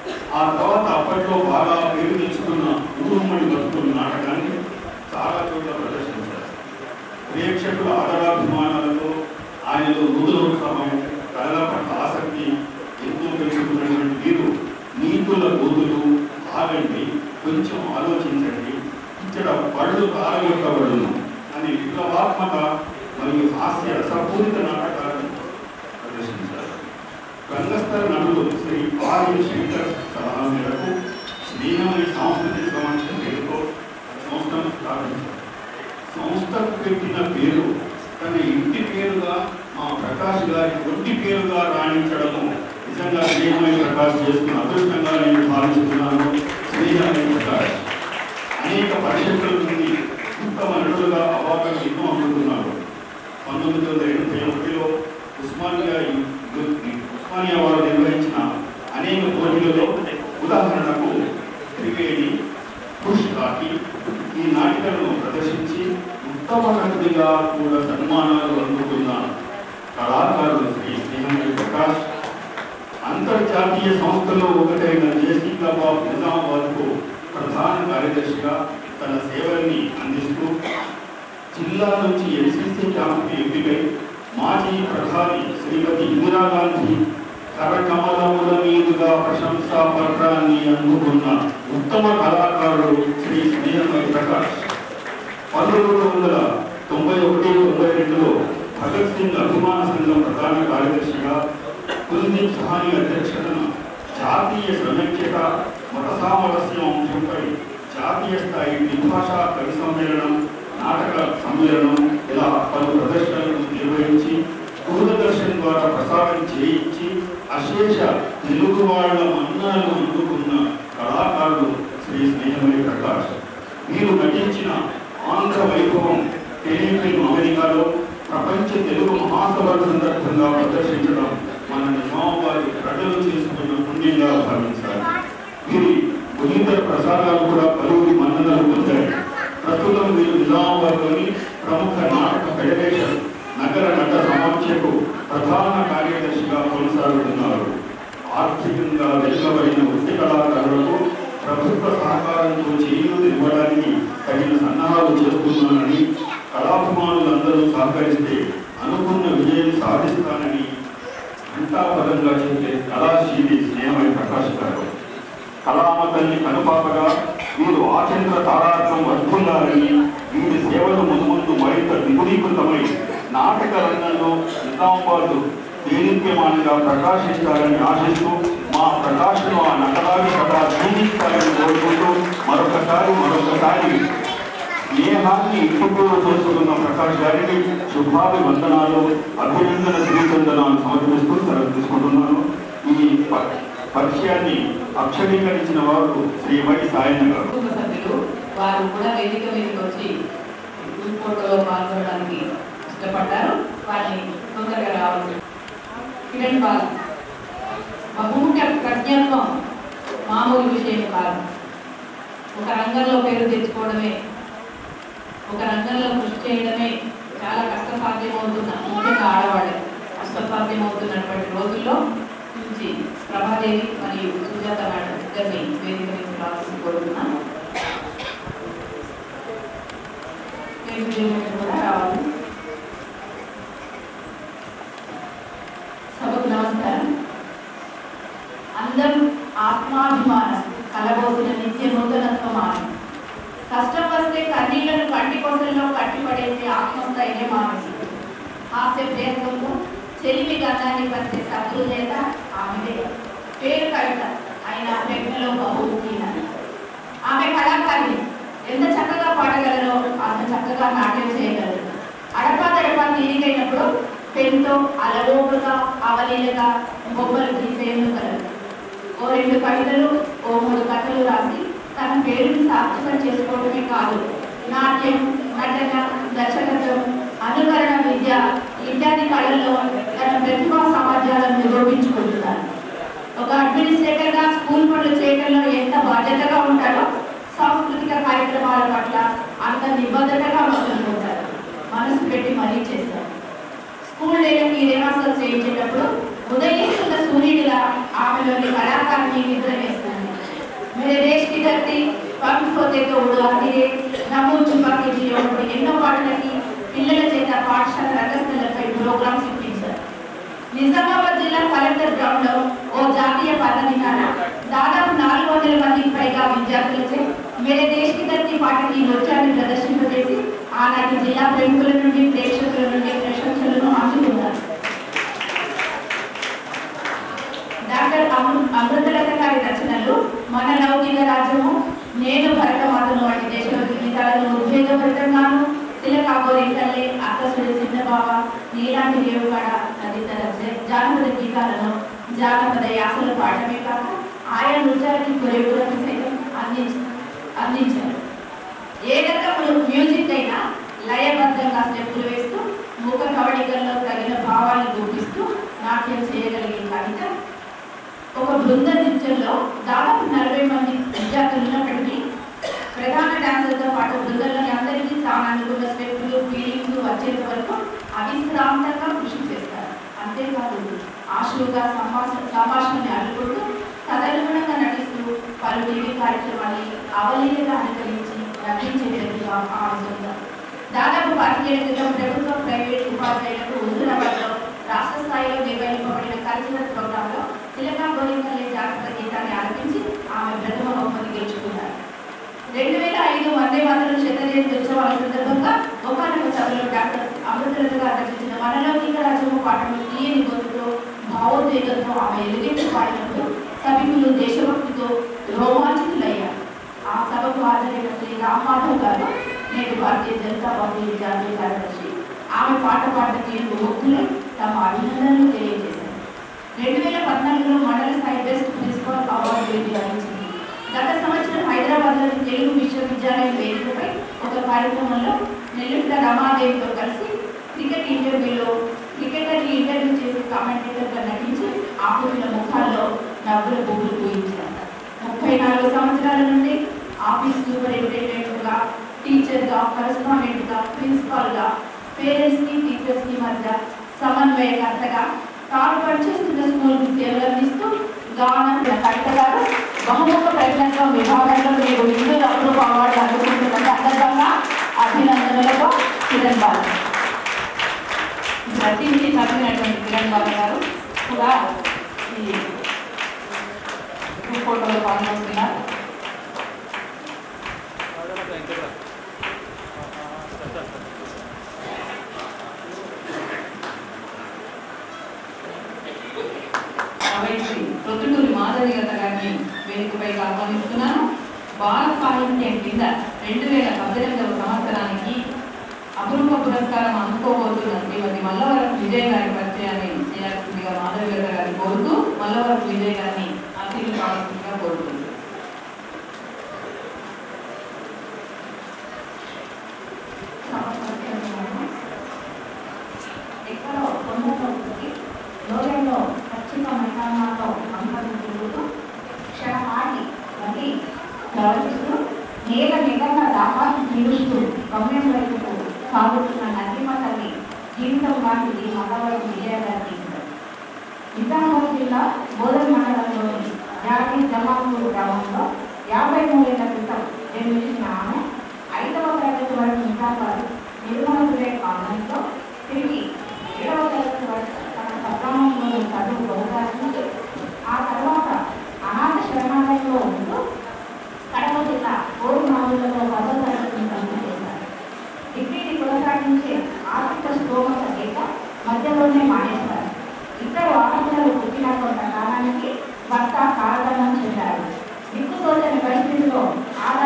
ఆ తర్వాత అప్పట్లో బాగా పేరు తెచ్చుకున్న ఊరుమ్మడి బతుకుల నాటకాన్ని చాలా చోట్ల ప్రదర్శించారు ప్రేక్షకుల ఆదరాభిమానాలతో ఆయనలో నూతనోత్సాహం కళల పట్ల ఆసక్తి ఎంతో పెంచుకున్నటువంటి మీరు నీతుల గోతులు ఆగండి కొంచెం ఆలోచించండి ఇక్కడ పళ్ళు కారగొట్టబడును అని విప్లవాత్మక మరియు హాస్య రసపూరిత నాటకాలను ప్రదర్శించారు రంగస్థల నటుడు శ్రీ ఆర్ఎన్ శంకర్ సలహా మేరకు స్నేహమని సాంస్కృతిక సమాజం పేరుతో సంస్థను స్థాపించారు సంస్థకు పెట్టిన పేరు తన ఇంటి పేరుగా మా ప్రకాష్ గారి ఒంటి పేరుగా రాణించడము నిజంగా స్నేహమై ప్రకాష్ చేసుకున్న అదృష్టంగా నేను భావిస్తున్నాను స్నేహమై ప్రకాష్ అనేక పరిషత్తుల నుండి ఉత్తమ నటులుగా అవార్డులు ఎన్నో అందుకున్నారు పంతొమ్మిది వందల ఎనభై ఒకటిలో ఉస్మానియా యు- ఉస్మానియా వారు నిర్వహించిన అనేక పోటీలలో ఉదాహరణకు త్రివేణి పుష్ కాకి ఈ నాటికలను ప్రదర్శించి ఉత్తమ నటుడిగా కూడా సన్మానాలు అందుకున్న కళాకారుడు శ్రీ స్నేహమణి ప్రకాష్ అంతర్జాతీయ సంస్థలో ఒకటైన జేసీ కబాబ్ నిజామాబాద్కు ప్రధాన కార్యదర్శిగా తన సేవల్ని అందిస్తూ జిల్లా నుంచి ఎన్సీసీ క్యాంపుకి ఎంపికై మాజీ ప్రధాని శ్రీమతి ఇందిరాగాంధీ కరకమలముల మీదుగా ప్రశంసా పత్రాన్ని అందుకున్న ఉత్తమ కళాకారుడు శ్రీ స్నేహమణి ప్రకాష్ పంతొమ్మిది వందల తొంభై ఒకటి తొంభై రెండులో భగత్ సింగ్ అభిమాన సంఘం ప్రధాన కార్యదర్శిగా కుల్దీప్ సహాని అధ్యక్షతన జాతీయ సమైక్యత మత సామరస్యం అంశంపై జాతీయ స్థాయి ద్విభాషా కవి సమ్మేళనం నాటక సమ్మేళనం ఇలా పలు ప్రదర్శనలను నిర్వహించి దూరదర్శన్ ద్వారా ప్రసారం చేయించి అశేష తెలుగు వాళ్ళ మన్నాలు అందుకున్న కళాకారుడు శ్రీ స్నేహమణి ప్రకాష్ మీరు నటించిన ఆంధ్ర వైభవం టెలిఫిల్మ్ అమెరికాలో ప్రపంచ తెలుగు మహాసభల సందర్భంగా ప్రదర్శించడం మన నిజామాబాద్ ప్రజలు చేసుకున్న పుణ్యంగా భావించాలి వీరి గుణితర ప్రసారాలు కూడా పలువురి మన్ననలు పొందాయి ప్రస్తుతం వీరు నిజామాబాద్లోని ప్రముఖ నాటక ఫెడరేషన్ నగర నట సమాఖ్యకు ప్రధాన కార్యదర్శిగా కొనసాగుతున్నారు ఆర్థికంగా వెనుకబడిన వృత్తి కళాకారులకు ప్రభుత్వ సహకారంతో చేయూత ఇవ్వడానికి తగిన సన్నాహాలు చేస్తున్నానని కళాభిమానులందరూ సహకరిస్తే అనుకున్న విజయం సాధిస్తానని ఘంటాపదంగా చెప్పే కళాశీలి స్నేహమై ప్రకాష్ గారు కళామ తల్లి కనుపాపగా వీరు ఆచంద్ర తారాత్వం వర్ధుండాలని వీరి సేవలు ముందు ముందు మరింత ద్విగుణీకృతమై నాటక రంగంలో నిజామాబాద్ దేదీప్యమానంగా ప్రకాశించాలని ఆశిస్తూ మా ప్రకాశను ఆ నటరాజు కథ జీవిస్తారని కోరుకుంటూ మరొకసారి మరొకసారి స్నేహాన్ని ఇంటిపూర్వ చేసుకున్న ప్రకాష్ గారికి శుభాభివందనాలు అభినందన శ్రీచందనాలు సమర్పిస్తూ సెలవు తీసుకుంటున్నాను ఈ ప- పరిచయాన్ని అక్షరీకరించిన వారు శ్రీ వై సాయన్న గారు కుటుంబ సభ్యులు వారు కూడా వేదిక మీదకి వచ్చి గ్రూప్ ఫోటోలో పాల్గొనడానికి ఇష్టపడ్డారు వారిని తొందరగా రావాలి కిరణ్ బాల్ బహుముఖ్య ప్రజ్ఞత్వం మామూలు విషయం కాదు ఒక రంగంలో పేరు తెచ్చుకోవడమే ఒక రంగంలో కృషి చేయడమే చాలా కష్టసాధ్యమవుతున్న ముఖ్యంగా ఆడవాళ్ళే కష్టసాధ్యమవుతున్నటువంటి రోజుల్లో నుంచి ప్రభాదేవి మరియు సుజాత మేడం ఇద్దరిని వేదిక మీద రావాల్సి కోరుతున్నాను వేదిక మీద కూడా రావాలి సభకు నమస్కారం అందరూ ఆత్మాభిమానం కలబోతున్న నిత్య నూతనత్వం ఆమె కష్టం వస్తే కన్నీళ్లను కంటి కొసల్లో కట్టిపడేసే ఆత్మస్థైర్యం ఆమె హాస్య ప్రేమతో చెలిమి గంధాన్ని పరిచే శత్రు చేత ఆమెదే పేరు కవిత ఆయన వ్యక్తిలో బహుముఖీన చక్కగా నాట్యం చేయగలరు అడపా తడపా తీరికైనప్పుడు పెన్తో అలవోపుగా అవలీలగా బొమ్మలు తీసేయగలరు ఓ రెండు కవితలు ఓ మూడు కథలు రాసి తన పేరుని సార్థకం చేసుకోవడమే కాదు నాట్యం నటన దర్శకత్వం అనుకరణ విద్య ఇత్యాది కళల్లో తన ప్రతిభా సామర్థ్యాలను నిరూపించుకుంటున్నారు ఒక అడ్మినిస్ట్రేటర్ గా స్కూల్ పనులు చేయడంలో ఎంత బాధ్యతగా ఉంటారో సాంస్కృతిక కార్యక్రమాల పట్ల అంత నిబద్ధతగా మొదలుకుంటారు మనసు పెట్టి మరీ చేస్తారు స్కూల్ డేలకి రిహార్సల్ చేయించేటప్పుడు ఉదయిస్తున్న సూర్యుడిలా ఆమెలోని కళాకారిని నిద్ర వేస్తుంది मेरे देश की धरती పంప్ పోతే తోడు అదిరే నమో చుపాకి జియో వంటి ఎన్నో పాటలకి పిల్లల చేత పాఠశాల రంగస్థలపై ప్రోగ్రామ్స్ ఇప్పించారు నిజామాబాద్ జిల్లా కలెక్టర్ గ్రౌండ్ లో ఓ జాతీయ పర్వదినాన దాదాపు నాలుగు వందల మందికి పైగా విద్యార్థులచే మేరే దేశ్ కి ధరతి పాటకి నృత్యాన్ని ప్రదర్శింపజేసి ఆనాటి జిల్లా ప్రముఖుల నుండి ప్రేక్షకుల నుండి ప్రశంసలను అందుకున్నారు డాక్టర్ అమృ- అమృతలత గారి రచనలు మన లౌకిక రాజ్యము నేను భరతమాతను వంటి దేశభక్తి గీతాలను ఉద్వేగభరితంగాను తిలక గోరింకల్లే అక్కసుడి చిన్నబావ నీలాంటి రేవుగాడ తదితర జ- జానపద గీతాలను జానపద యాసలు పాడమే కాక ఆయా నృత్యాలకి కొరియోగ్రఫీ సైతం అందించ అందించారు ఏ రకములు మ్యూజిక్ అయినా లయబద్ధంగా స్టెప్పులు వేస్తూ ముఖ కవళికల్లో తగిన భావాలను చూపిస్తూ నాట్యం చేయగలిగే కవిత ఒక బృంద నృత్యంలో దాదాపు నలభై మంది విద్యార్థులు ఉన్నప్పటికీ ప్రధాన డాన్సర్తో పాటు బృందంలోని అందరికీ తాను అనుకున్న స్టెప్పులు ఫీలింగ్స్ వచ్చేంత వరకు అవిశ్రాంతంగా కృషి చేస్తారు అంతేకాదు ఆశువుగా సంభాషణ సంభాషణని అల్లుకుంటూ తదనుగుణంగా నటిస్తూ పలు టీవీ కార్యక్రమాన్ని అవలీలగా అనుకరించి నటించే వ్యక్తిగా ఆమె సొంతం దాదాపు పదిహేడు క్రితం ప్రభుత్వ ప్రైవేట్ ఉపాధ్యాయులకు హుజూరాబాద్లో రాష్ట్ర స్థాయిలో నిర్వహింపబడిన కల్చరల్ ప్రోగ్రాంలో తిలకా గోరింకల్లే జాగ్రత్త గీతాన్ని ఆలపించి ఆమె ప్రథమ బహుమతి గెలుచుకున్నారు రెండు వేల ఐదు వందే మాతరం శత జయంతి ఉత్సవాల సందర్భంగా ఒకనొక సభలో డాక్టర్ అమృతలత గారు రచించిన మనలౌకిక రాజ్యము పాటలు తీయని గొంతుతో భావోద్వేగంతో ఆమె ఎలుగెత్తి పాడినప్పుడు సభికులు దేశభక్తితో రోమాంచితులయ్యారు ఆ సభకు హాజరైన శ్రీ రామ్మాధవ్ గారు నేడు భారతీయ జనతా పార్టీ జాతీయ కార్యదర్శి ఆమె పాట పాడిన తీరుకు ముగ్గులై తమ అభినందనలు తెలియజేశారు రెండు వేల పద్నాలుగులో మండల స్థాయి బెస్ట్ ప్రిన్సిపల్ అవార్డు లభించింది గత సంవత్సరం హైదరాబాద్లోని తెలుగు విశ్వవిద్యాలయం వేదికపై ఒక కార్యక్రమంలో నెల్లుట్ల రమాదేవితో కలిసి క్రికెట్ ఇంటర్వ్యూలో క్రికెటర్ని ఇంటర్వ్యూ చేసి కామెంటేటర్గా నటించి ఆకుల ముఖాల్లో నవ్వుల పువ్వులు పూయించారు ముప్పై నాలుగు సంవత్సరాల నుండి ఆఫీస్ సూపరింటెండెంట్గా టీచర్గా కరెస్పాండెంట్గా ప్రిన్సిపాల్గా పేరెంట్స్కి టీచర్స్కి మధ్య సమన్వయకర్తగా తాను పనిచేస్తున్న స్కూల్కి సేవలు అందిస్తూ గానం కవిత గారు బహుముఖ ప్రజ్ఞత్వం విభాగంలో మీరు హిందూ అప్రూవ్ అవార్డు అందుకుంటున్న సందర్భంగా అభినందనలతో కిరణ్ బాబు ప్రతినిధి చదివినటువంటి కిరణ్ బాబు గారు కూడా ఈ గ్రూప్ ఫోటోలో పాల్గొంటున్నారు కాబట్టి ప్రొద్దుటూరి మాధవి గత గారిని వేదికపై ఆహ్వానిస్తున్నాను బాల సాహిత్యం కింద రెండు వేల పద్దెనిమిదవ సంవత్సరానికి అపురూప పురస్కారం అందుకోబోతున్న శ్రీమతి మల్లవరపు విజయ్ గారి పరిచయాన్ని చేయాల్సిందిగా మాధవి గత గారిని కోరుతూ మల్లవరపు విజయ్ గారిని ఆశీర్వాదాల్సిందిగా కోరుతుంది ఎక్కడో కొండలో పుట్టి లోయల్లో పశ్చిమ మైదానాల్లో అంబరం తిరుగుతూ క్షణమాగి మళ్ళీ ప్రవహిస్తూ నేల నిగన్న దాహాన్ని తీరుస్తూ గమ్యం వైపుకు సాగుతున్న నదిమ తల్లి జీవితం లాంటిది మగవారి విజయగారి నిజామాబాద్ జిల్లా బోధన మండలంలోని జాతి జమాపూర్ గ్రామంలో యాభై మూడేళ్ల క్రితం జన్మించిన ఆమె ఐదవ తరగతి వరకు నిజామాబాద్ నిర్మల సురేఖ కాలంలో తిరిగి ఏడవ తరగతి వరకు తన స్వగ్రామంలో చదువు కొనసాగించి ఆ తర్వాత అనాథ శరణాలయంలో ఉంటూ కడప జిల్లా ఓరు మామూలలో పదో తరగతిని పూర్తి చేశారు డిగ్రీని కొనసాగించే ఆర్థిక స్తోమత లేక మధ్యలోనే మానేశారు ఇద్దరు ఆడపిల్లలు పుట్టిన కొంత కాలానికి భర్త కారణం చెందారు దిక్కుతోచని పరిస్థితిలో ఆడ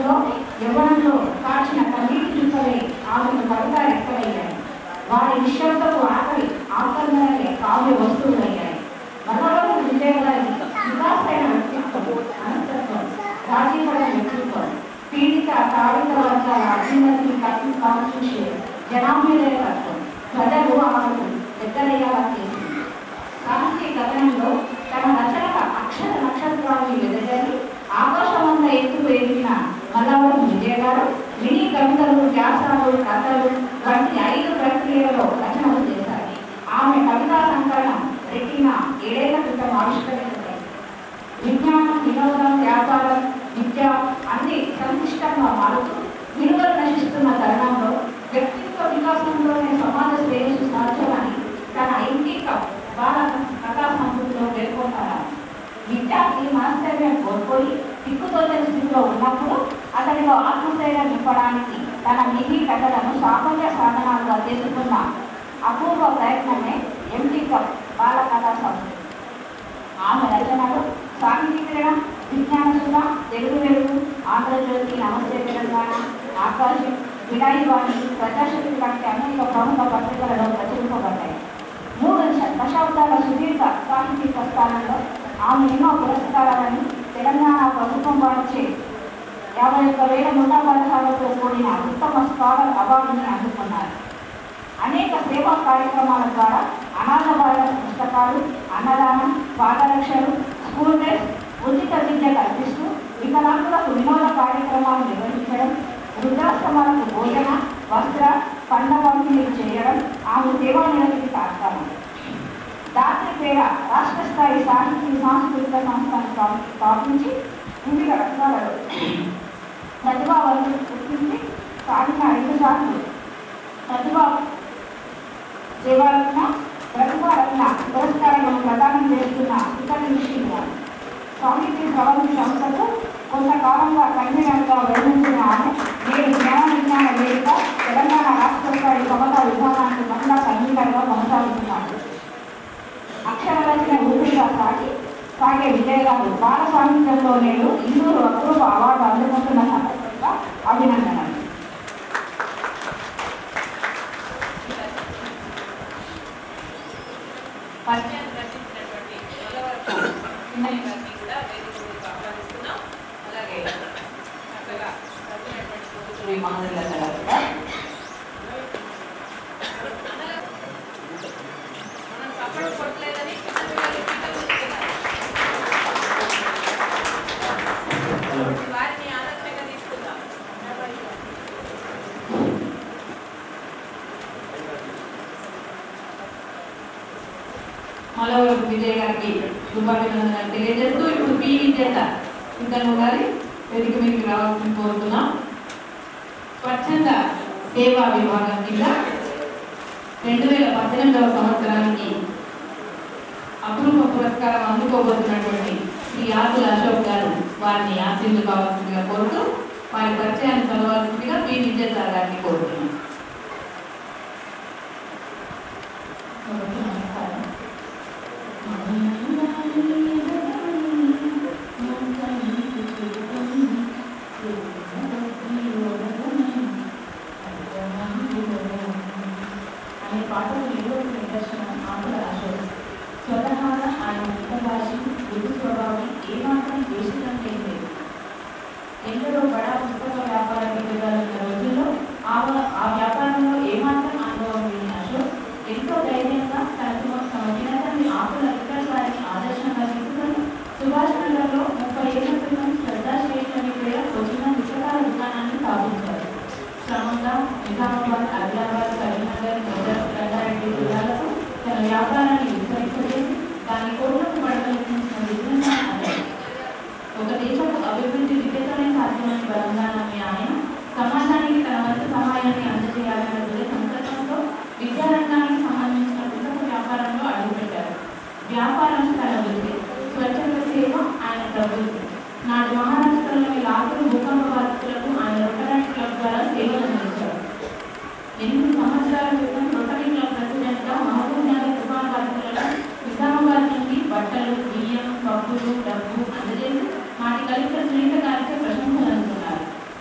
బాల్యంలో యవ్వనంలో కాచిన కన్నీటి చుక్కలే ఆమెకు కవిత రెక్కలయ్యాయి వారి నిశ్శబ్దపు ఆకలి ఆకర్ణలే కావ్య వస్తువులయ్యాయి మనవరు విజయగారి వికాసైన వ్యక్తిత్వం అనంతత్వం రాజీపడిన వ్యక్తిత్వం పీడిత తాడిత వర్గాల అభ్యున్నతిని కత్తి కాల్చూసే జనాభ్యుదయ తత్వం ప్రజలు ఆమెకు పెద్దలయ్యేలా చేసింది సాహిత్య కథనంలో తన రచనల అక్షర నక్షత్రాన్ని వెదజల్లి ఆకాశమంతా ఎత్తుకు ఎదిగిన మల్లవరం విజయ గారు మినీ కవితలు వ్యాసాలు కథలు వంటి ఐదు ప్రక్రియలలో రచనలు చేశారు ఆమె కవితా సంకలనం రెట్టిన ఏడేళ్ల క్రితం ఆవిష్కరించబడింది విజ్ఞానం వినోదం వ్యాపారం విద్య అన్ని సంక్లిష్టంగా మారుతూ విలువలు నశిస్తున్న తరుణంలో వ్యక్తిత్వ వికాసంలోనే సమాజ శ్రేయస్సు సాధ్యమని తన ఇంటిక బాల కథా సంస్కృతిలో పేర్కొంటారు విద్యార్థి మనస్థైర్యం కోల్పోయి దిక్కుతోచని స్థితిలో ఉన్నప్పుడు అతనిలో ఆత్మస్థైర్యం నింపడానికి తన మిగి కథలను సాఫల్య సాధనాలుగా చేసుకున్న అపూర్వ ప్రయత్నమే ఎంటీ కప్ బాల కథా సంస్కృతి ఆమె రచనలు సాహితీకరణ విజ్ఞాన సుధ తెలుగు వెలుగు ఆంధ్రజ్యోతి నమస్తే తెలంగాణ ఆకాశం విడాయివాణి ప్రజాశక్తి లాంటి అనేక ప్రముఖ పత్రికలలో ప్రచురింపబడ్డాయి మూడు దశ- దశాబ్దాల సుదీర్ఘ సాహితీ ప్రస్థానంలో ఆమె ఎన్నో పురస్కారాలను తెలంగాణ ప్రభుత్వం వారిచే యాభై ఒక్క వేల నూట పదహారులతో కూడిన ఉత్తమ స్కాలర్ అవార్డుని అందుకున్నారు అనేక సేవా కార్యక్రమాల ద్వారా అనాథ బాలల పుస్తకాలు అన్నదానం పాదరక్షలు స్కూల్ డ్రెస్ ఉచిత విద్య కల్పిస్తూ వికలాంగులకు వినోద కార్యక్రమాలు నిర్వహించడం వృద్ధాశ్రమాలకు భోజన వస్త్ర పండ్ల పంపిణీలు చేయడం ఆమె సేవా నిరతికి తాత్కాలం దాత్రి పేర రాష్ట్ర స్థాయి సాహితీ సాంస్కృతిక సంస్థను స్థాపి- స్థాపించి వివిధ రంగాలలో ప్రతిభావంతులు గుర్తించి సాగిన ఐదు సార్లు ప్రతిభా సేవారత్న ప్రతిభారత్న పురస్కారాలను ప్రదానం చేస్తున్న ఇతర విషయంగా సాహితీ ప్రబంధ సంస్థకు కొంతకాలంగా కన్వీనర్గా వ్యవహరించిన ఆమె నేడు జ్ఞాన విజ్ఞాన వేదిక తెలంగాణ రాష్ట్ర స్థాయి సమతా విధానానికి మహిళా కన్వీనర్గా కొనసాగుతున్నారు అక్షర రచన ఊపిరిగా సాగి సాగే విజయ గారు బాల సాహిత్యంలో నేడు ఇందూరు అపూర్వ అవార్డు అందుకుంటున్న సందర్భంగా అభినందనలు పరిచయం రచించినటువంటి మల్లవరపు చిన్నయ్య గారిని కూడా వేదిక మీదకి ఆహ్వానిస్తున్నాం అలాగే చక్కగా చదివినటువంటి సోదరుడు మహోదరుల తరఫున మనం సపోర్ట్ కొట్టలేదని చిన్నపిల్లలు పిల్లలు చెప్తున్నారు. వారిని ఆదర్శంగా తీసుకుందాం మలవరపు విజయ్ గారికి శుభాభినందనలు తెలియజేస్తూ ఇప్పుడు పి విజేత సింధను గారి వేదిక మీదకి రావాలని కోరుతున్నాం స్వచ్ఛంద సేవా విభాగం కింద రెండు వేల పద్దెనిమిదవ సంవత్సరానికి అపూర్వ పురస్కారం అందుకోబోతున్నటువంటి శ్రీ ఆకుల అశోక్ గారు వారిని ఆశీర్లు కావాల్సిందిగా కోరుతూ వారి పరిచయాన్ని చదవాల్సిందిగా పి విజేత గారిని కోరుతున్నాం నమస్కారం అనే పాటలు ఏదో ఒక నిదర్శనం ఆంధ్ర అశోక్ స్వతహాగా ఆయన మితభాషి మృదు స్వభావం ఏమాత్రం దేశంటే లేదు ఎందరో బడా పుస్తక వ్యాపార దిగ్గజాలున్న రోజుల్లో ఆ ఆ వ్యాపారంలో ఏమాత్రం అనుభవం లేని అశోక్ ఎంతో ధైర్యంగా తన తమ- తమ దినతని ఆకుల వికాస్ వారిని ఆదర్శంగా తీసుకొని సుభాష్ నగర్లో ముప్పై ఏళ్ల క్రితం శ్రద్ధా శ్రేష్ఠ అనే పేరు వచ్చిన పుస్తకాల దుకాణాన్ని స్థాపించారు క్రమంగా నిజామాబాద్ ఆదిలాబాద్ కరీంనగర్ మెదక్ రంగారెడ్డి జిల్లాలకు తన వ్యాపారాన్ని విస్తరింపజేసి దాని కోట్లకు పడగలిగించిన విజయంగా అన్నారు ఒక దేశపు అభివృద్ధి విద్యతోనే సాధ్యమని బలంగా నమ్మే ఆయన సమాజానికి తన వంతు సహాయాన్ని అందజేయాలన్న దృఢ సంకల్పంతో విద్యారంగానికి సంబంధించిన పుస్తక వ్యాపారంలో అడుగుపెట్టారు వ్యాపారం తన వృత్తి స్వచ్ఛంద సేవ ఆయన ప్రవృత్తి నాటి మహారాష్ట్రలోని లాతూరు భూకంప బాధితులకు ఆయన రొటరీ క్లబ్ ద్వారా సేవలు అందించారు ఎనిమిది సంవత్సరాల క్రితం రొటరీ క్లబ్ ప్రెసిడెంట్గా మహబూబ్ నగర్ తుఫాన్ బాధితులను నిజామాబాద్ నుండి బట్టలు బియ్యం పప్పులు డబ్బు అందజేసి మాటి కలెక్టర్ సునీత గారికి ప్రశంసలు అందుకున్నారు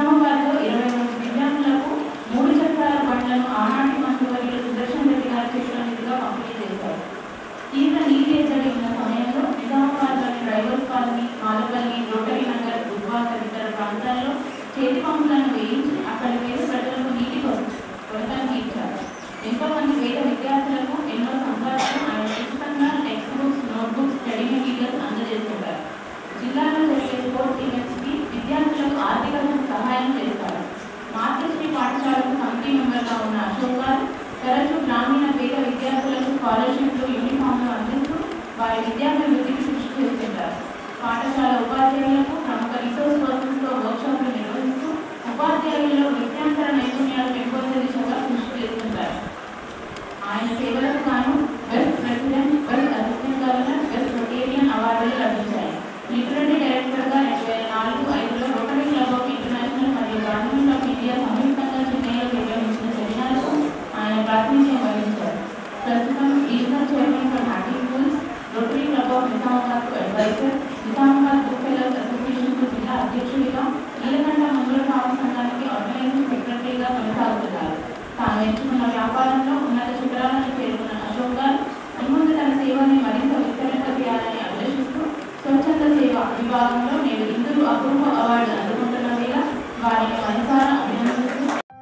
నిజామాబాద్లో ఇరవై మంది విద్యార్థులకు మూడు చక్రాల బండ్లను ఆనాటి మంత్రివర్యులు సుదర్శన్ రెడ్డి గారి చేతుల మీదుగా పంపిణీ చేశారు తీవ్ర నీటి ఎద్దడి ఉన్న సమయంలో నిజామాబాద్లోని drivers colony Malapalli rotary Nagar దుర్వా తదితర ప్రాంతాల్లో చేతి పంపులను వేయించి అక్కడి పేద ప్రజలకు నీటి కొరతను తీర్చారు ఎంతో మంది పేద విద్యార్థులకు ఎన్నో సంఘాలను ఆయన ఉచితంగా text books notebooks study materials అందజేస్తుంటారు జిల్లాలో జరిగే స్పోర్ట్స్ ఈవెంట్స్ కి విద్యార్థులకు ఆర్థిక సహాయం చేస్తారు మాతృశ్రీ పాఠశాలకు కమిటీ మెంబర్గా ఉన్న అశోక్ గారు తరచూ గ్రామీణ పేద విద్యార్థులకు స్కాలర్షిప్లు యూనిఫామ్లు అందిస్తూ వారి విద్యాభివృద్ధికి కృషి చేస్తుంటారు పాఠశాల ఉపాధ్యాయులకు ప్రముఖ రిసోర్స్ పర్సన్స్తో వర్క్షాప్లు నిర్వహిస్తూ ఉపాధ్యాయుల్లో విద్యాంతర నైపుణ్యాలు పెంపొందే దిశగా కృషి చేస్తుంటారు ఆయన సేవలకు గాను best president best assistant governor best rotarian అవార్డులు లభించాయి లిటరరీ డైరెక్టర్గా రెండు వేల నాలుగు ఐదులో రోటరీ క్లబ్ ఆఫ్ ఇంటర్నేషనల్ మరియు గవర్నమెంట్ ఆఫ్ ఇండియా సంయుక్తంగా చెన్నైలో నిర్వహించిన సెమినార్కు ఆయన ప్రాతినిధ్యం వహించారు ప్రస్తుతం regional chairman for happy schools Rotary Club of Nizamabad adviser Nizamabad book fellows association జిల్లా అధ్యక్షుడిగా నీలకంఠ మంగళ భావ సంఘానికి ఆర్గనైజింగ్ సెక్రటరీగా కొనసాగుతున్నారు తాను ఎంచుకున్న వ్యాపారంలో ఉన్నత శిఖరాలను చేరుకున్న అశోక్ గారు మున్ముందు తన సేవని మరింత విస్తరింప చేయాలని అభిలషిస్తూ స్వచ్ఛంద సేవ విభాగంలో నేడు ఇద్దరు అపూర్వ అవార్డు అందుకుంటున్న వేళ వారిని మనసారా అభినందిస్తూ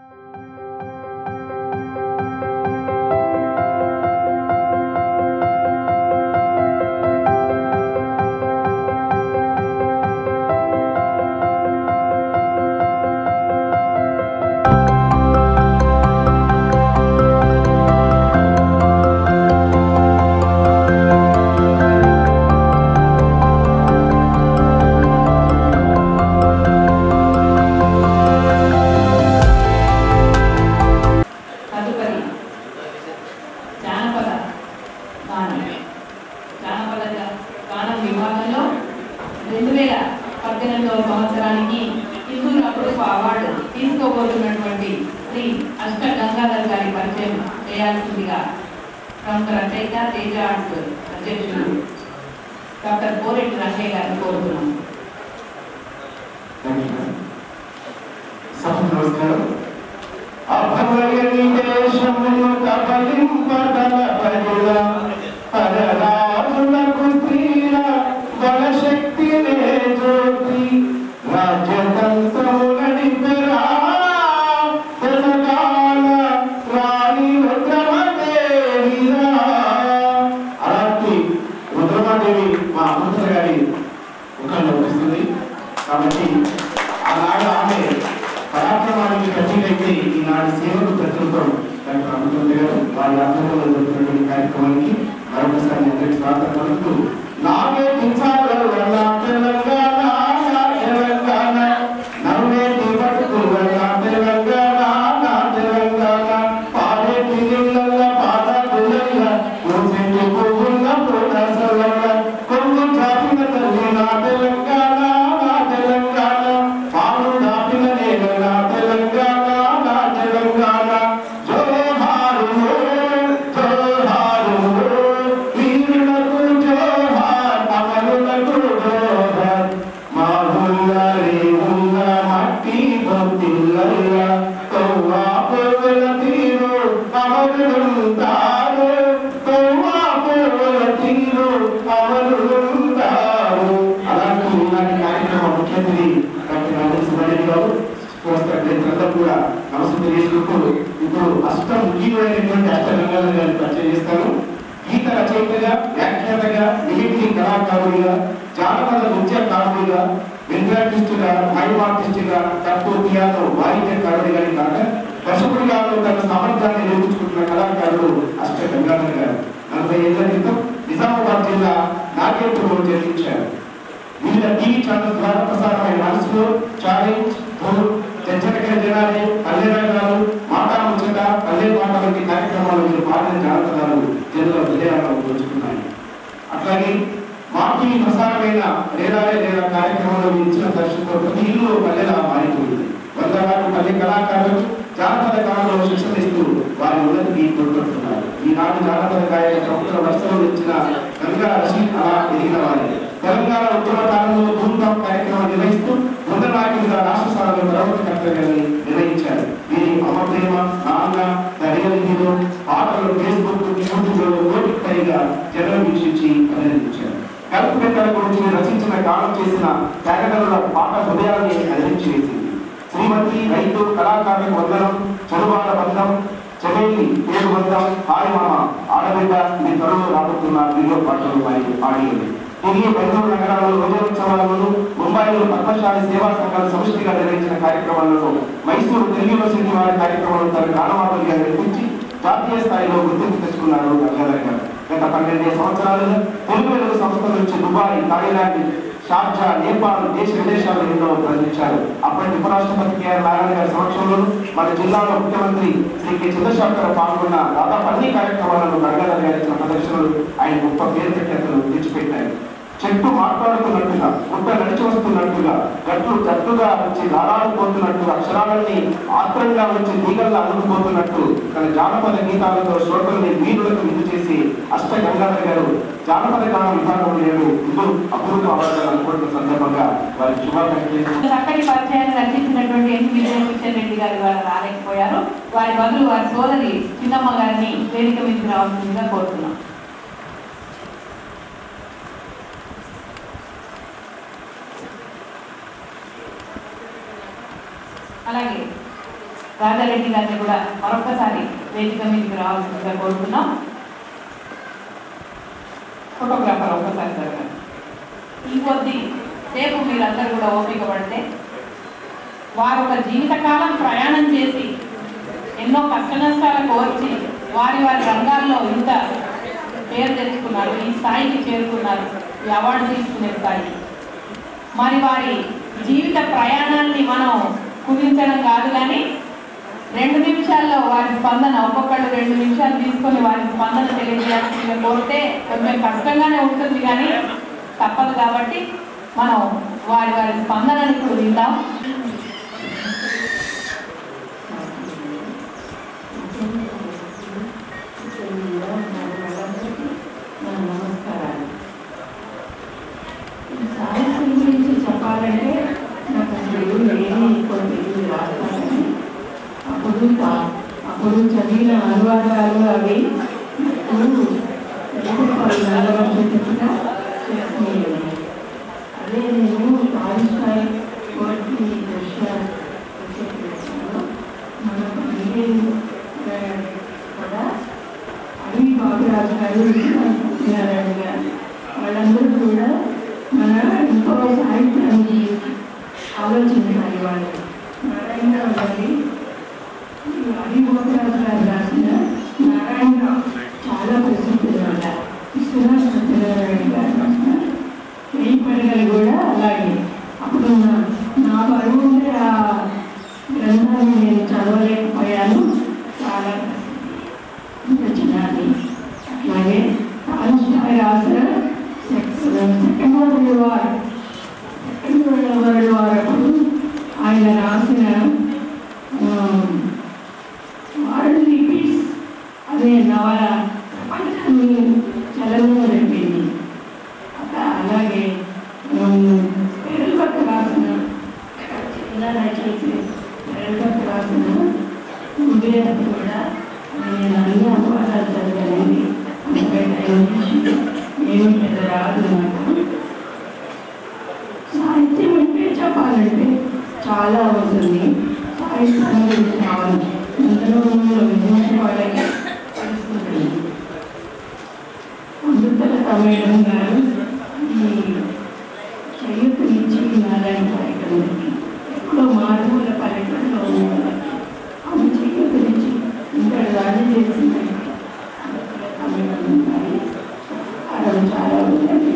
తదుపరి జానపద గానం జానపద గా- గానం విభాగంలో రెండు వేల పద్దెనిమిదవ సంవత్సరానికి హిందూ అప్రూఫ్ అవార్డు తీసుకోబోతున్నటువంటి శ్రీ అష్ట గంగాధర్ గారి పరిచయం చేయాల్సిందిగా ప్రముఖ రచయిత తేజ ఆర్ట్ అధ్యక్షులు డాక్టర్ కోరెడ్డి రంగయ్య గారిని కోరుతున్నాం సభకు నమస్కారం అభవయని దేశమును కబలింపదల ప్రజల పరరాజులకు తీర బలశక్తి జ్యోతి రాజ్యతంత్రము నడిపెరా తెలంగాణ రాణి రుద్రమదేవిరా అలాంటి రుద్రమాదేవి మా అమృత గారి ముఖంలో వస్తుంది కాబట్టి ఆనాడు ఆమె పరాక్రమానికి ప్రతీకైతే ఈనాడు సేవకు ప్రతిరూపం డాక్టర్ అమృత గారు వారి ఆధ్వర్యంలో జరుగుతున్నటువంటి కార్యక్రమానికి మరొకసారి మీ అందరికీ స్వాగతం పలుకుతూ నాగే పింఛాలు వల్ల తెలంగాణ నా తెలంగాణ నవ్వేటి బతుకు వల్ల తెలంగాణ నా తెలంగాణ పాడేటి నీళ్ళల్ల పాద గుళ్ళల్ల మూసేటి పువ్వుల పూడసలల్ల కొంగు చాపిన తల్లి నా తెలంగాణ నా తెలంగాణ పాలు దాపిన నేల నా తెలంగాణ నా తెలంగాణ జోహారు జోహారు వీరులకు జోహార్ అమరులకు జోహార్ మా ఊళ్ళరే ఉన్న మట్టి భక్తిల్లల్ల తవ్వా పువ్వుల తీరు అమరులుంటారు తవ్వా పువ్వుల తీరు అమరులుంటారు అలాంటి ఈనాటి కార్యక్రమం ముఖ్యమంత్రి డాక్టర్ రాజేష్ సుబ్బారెడ్డి గారు అందరూ కూడా నమస్కారం చేసుకుంటూ ఇప్పుడు అష్ట ముఖ్యమైనటువంటి అష్ట రంగాలను గారిని పరిచయం చేస్తాను గీత రచయితగా వ్యాఖ్యాతగా మిమిక్రీ కళాకారుడిగా జానపద నృత్యకారుడిగా వెంట్రాటిస్టుగా మైమ్ ఆర్టిస్టుగా తప్పు పియానో వాయిద్యకారుడిగా కాక దర్శకుడిగా తన సమర్థాన్ని నిరూపించుకుంటున్న కళాకారుడు అష్ట గంగాధర్ గారు నలభై ఏళ్ల క్రితం నిజామాబాద్ జిల్లా నాగేపూర్లో జన్మించారు వివిధ టీవీ ఛానల్ ద్వారా ప్రసారమైన మనసులో ఛాలెంజ్ ధోల్ చర్చకర జనాలే పల్లె రంగాలు మాటా ముచ్చట పల్లె పాట వంటి కార్యక్రమాలు మీరు పాడిన జానపదాలు జనుల హృదయాలను దోచుకున్నాయి అట్లాగే మా టీవీ ప్రసారమైన రేడాలే లేదా కార్యక్రమంలో మీరు ఇచ్చిన దర్శకులు ప్రతి ఇల్లు పల్లెలా మారిపోయింది వంద వారు పల్లె కళాకారులు జానపద కళలో శిక్షణ ఇస్తూ వారి ఉన్నతికి తోడ్పడుతున్నారు ఈనాడు జానపద గాయక ప్రముఖుల వరుసలో ఇచ్చిన గంగా రషీద్ అలా ఎదిగిన వారి తెలంగాణ ఉద్యమ కాలంలో ధూమ్ధాం కార్యక్రమం నిర్వహిస్తూ వందల నాయకుడిగా రాష్ట్ర స్థాయిలో ప్రవర్తన కర్తవ్యాన్ని నిర్వహించారు వీరి అమ్మ ప్రేమ నాన్న రియల్ హీరో పాటలు ఫేస్బుక్ యూట్యూబ్ లో కోటికి పైగా జనం వీక్షించి అభినందించారు కలుపు పెట్టాల గురించి రచించిన గానం చేసిన త్యాగదరుల పాట హృదయాన్ని కదిలించి వేసింది శ్రీమతి రైతు కళాకారులకు వందనం చదువాల బంధం చెవేలి పేరు బంధం హాయ్ మామ ఆడబిడ్డ మీ త్వరలో రాబోతున్న వీడియో పాటలు మరియు ఆడియోలు ఢిల్లీ బెంగళూరు నగరాల్లో రోజోత్సవాలను ముంబైలో పద్మశాలి సేవా సంఘాల సమిష్టిగా నిర్వహించిన కార్యక్రమాలలో మైసూరు తెలుగు యూనివర్సిటీ వారి కార్యక్రమంలో తన గానమాధుర్యాన్ని నిర్మించి జాతీయ స్థాయిలో గుర్తింపు తెచ్చుకున్నారు గంగాధర్ గారు గత పన్నెండు సంవత్సరాలుగా తెలుగు వెలుగు సంస్థ నుంచి దుబాయ్ థాయిలాండ్ షార్జా నేపాల్ దేశ విదేశాల్లో ఎన్నో ప్రకటించారు అప్పటి ఉపరాష్ట్రపతి కేఆర్ నారాయణ గారి సమక్షంలో మన జిల్లాలో ముఖ్యమంత్రి శ్రీ కె చంద్రశేఖర్ పాల్గొన్న దాదాపు అన్ని కార్యక్రమాలను గంగాధర్ గారి ఇచ్చిన ప్రదర్శనలు ఆయన గొప్ప పేరు ప్రఖ్యాతులు తెచ్చిపెట్టాయి చెట్టు మాట్లాడుతున్నట్టుగా గుట్ట నడిచి వస్తున్నట్టుగా గట్లు జట్టుగా వచ్చి దారాలు పోతున్నట్టు అక్షరాలన్నీ ఆత్రంగా వచ్చి తీగల్లా అందుకుపోతున్నట్టు తన జానపద గీతాలతో శ్రోతల్ని వీరులకు విందు చేసి అష్ట గంగాధర్ గారు జానపద గాన విభాగం నేడు ఇందు అపూర్వ అవార్డులు అనుకుంటున్న సందర్భంగా వారి శుభాకాంక్షలు చక్కటి పరిచయాన్ని రచించినటువంటి ఎన్ విజయకిషన్ రెడ్డి గారు ఇవాళ రాలేకపోయారు వారి బదులు వారి సోదరి చిన్నమ్మ గారిని వేదిక మీదకి రావాల్సిందిగా కోరుతున్నాం అలాగే రాజారెడ్డి గారిని కూడా మరొకసారి వేదిక మీదకి రావాల్సిందిగా కోరుతున్నాం ఫోటోగ్రాఫర్ ఒక్కసారి జరగాలి ఈ కొద్ది సేపు మీరందరూ కూడా ఓపిక పడితే వారు ఒక జీవితకాలం ప్రయాణం చేసి ఎన్నో కష్ట నష్టాలు కోర్చి వారి వారి రంగాల్లో ఇంత పేరు తెచ్చుకున్నారు ఈ స్థాయికి చేరుకున్నారు ఈ అవార్డు తీసుకునే స్థాయి మరి వారి జీవిత ప్రయాణాన్ని మనం కుదించడం కాదు కానీ రెండు నిమిషాల్లో వారి స్పందన ఒక్కొక్కళ్ళు రెండు నిమిషాలు తీసుకొని వారి స్పందన తెలియజేయాల్సిందిగా కోరితే కొంచెం కష్టంగానే ఉంటుంది కానీ తప్పదు కాబట్టి మనం వారి వారి స్పందనని ఇప్పుడు విందాం నమస్కారాలు సాహిత్యం గురించి చెప్పాలంటే నాకు అసలు ఏమీ ఎక్కువ తెలియదు రాస్తానని అప్పుడు తా- అప్పుడు చదివిన అనువాదాలు అవి ఇప్పుడు తెలుగు నల్లవంశగా చేసుకునేది అదే నేను తాలిస్తాయి కోటి దృష్ట్యా వచ్చేసాను మనం ఇండియన్ కూడా అవి బాబురాజు గారు నారాయణ గారు వాళ్ళందరూ కూడా మన ఇంకో సాహిత్యాన్ని ఆలోచించాలి వాళ్ళు నారాయణ గారి అవి బాబురాజు గారు రాసిన నారాయణ చాలా ప్రసిద్ధి అన్నమాట విశ్వనాథ సత్యనారాయణ గారు రాసిన వెయ్యి పడగలు కూడా అలాగే అప్పుడు నా- నా బరువు ఉండే ఆ గ్రంథాన్ని నేను చదవలేకపోయాను చాలా రచనాన్ని అట్లాగే టాల్స్టాయ్ రాసిన second world war second world war అప్పుడు ఆయన రాసిన వరల్డ్ రిపీట్స్ అదే నవల ప్రపంచాన్ని చలంలో రెప్పింది అట్లా అలాగే పెరల్పట్టు రాసిన చిన్న రచయిత పెరల్పట్టు రాసిన ఉదయం కూడా నేను అన్ని అనువాదాలు చదివానండి అందుకంటే ఇంగ్లీష్ ఏమి పెద్ద రాదు నాకు సాహిత్యం అంటే చెప్పాలంటే చాలా అవుతుంది సాహిత్యం గురించి రావాలి అందులో విద్యార్థి వాళ్ళకి తెలుస్తుంది అమృతల తమిళం గారు ఈ చేయూతనిచ్చి నారాయణ కార్యక్రమానికి ఎక్కడో మారుమూల పల్లెటూరులో ఉన్నారు ఆమె చేయూతనిచ్చి ఇంకా దాడి చేసింది అమృతల తమిళం గారి సహకారం చాలా ఉందండి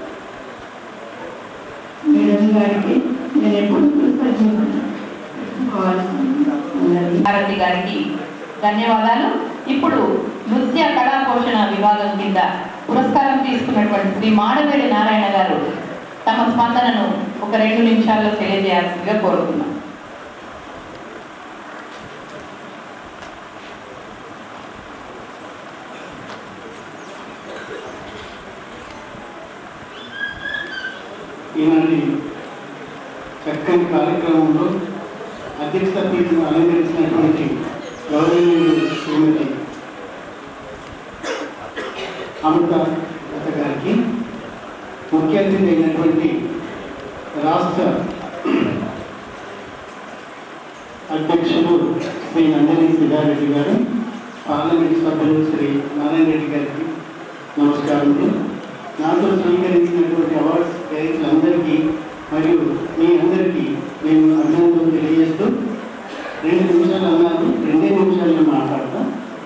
మేడం గారికి నేను ఎప్పుడు కృతజ్ఞతలు చెప్పుకోవాల్సి ఉన్నది భారతి గారికి ధన్యవాదాలు ఇప్పుడు నృత్య కళా పోషణ విభాగం కింద పురస్కారం తీసుకున్నటువంటి శ్రీ మాడవేడి నారాయణ గారు తమ స్పందనను ఒక రెండు నిమిషాల్లో తెలియజేయాల్సిందిగా కోరుతున్నాం ఈయనని చక్కని కార్యక్రమంలో అధ్యక్షత పీఠం అలంకరించినటువంటి గౌరవనీయులు శ్రీమతి అమృత లత గారికి ముఖ్య అతిథి అయినటువంటి రాష్ట్ర అధ్యక్షులు శ్రీ నందిని సిద్ధారెడ్డి గారు పార్లమెంట్ సభ్యులు శ్రీ నారాయణ రెడ్డి గారికి నమస్కారములు నాతో స్వీకరించినటువంటి అవార్డ్స్ అందరికీ మరియు మీ అందరికీ నేను అభినందనలు తెలియజేస్తూ రెండు నిమిషాలు అన్నాను రెండే నిమిషాలు మాట్లాడతా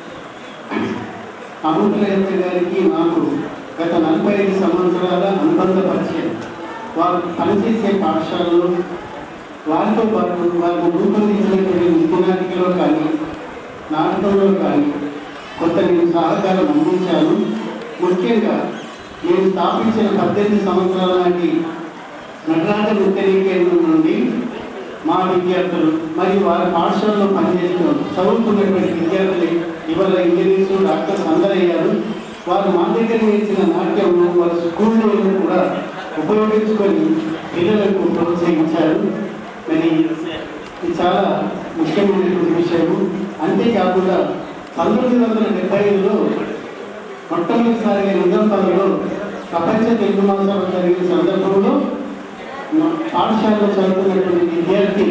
అమృతలత గారికి నాకు గత నలభై ఐదు సంవత్సరాల అనుబంధ పరిచయం వారు పనిచేసే పాఠశాలలో వారితో పాటు వారు రూపొందించినటువంటి నిపుణాటికలో కానీ నాటకంలో కానీ కొంత నేను సహకారం అందించాను ముఖ్యంగా నేను స్థాపించిన పద్దెనిమిది సంవత్సరాల నాటి నటరాజ నృత్య కేంద్రం నుండి మా విద్యార్థులు మరియు వారి పాఠశాలలో పనిచేస్తున్న చదువుతున్నటువంటి విద్యార్థులు ఇవాళ ఇంజనీర్స్ డాక్టర్స్ అందరూ అయ్యారు వారు మా దగ్గర నేర్చిన నాట్యం వారి స్కూల్లో కూడా ఉపయోగించుకొని పిల్లలకు ప్రోత్సహించారు మరి ఇది చాలా ముఖ్యమైనటువంటి విషయము అంతేకాకుండా పంతొమ్మిది వందల డెబ్బై ఐదులో మొట్టమొదటిసారిగా నిజామాబాద్లో ప్రపంచ తెలుగు మహోత్సవం జరిగిన సందర్భంలో మా పాఠశాలలో చదువుతున్నటువంటి విద్యార్థి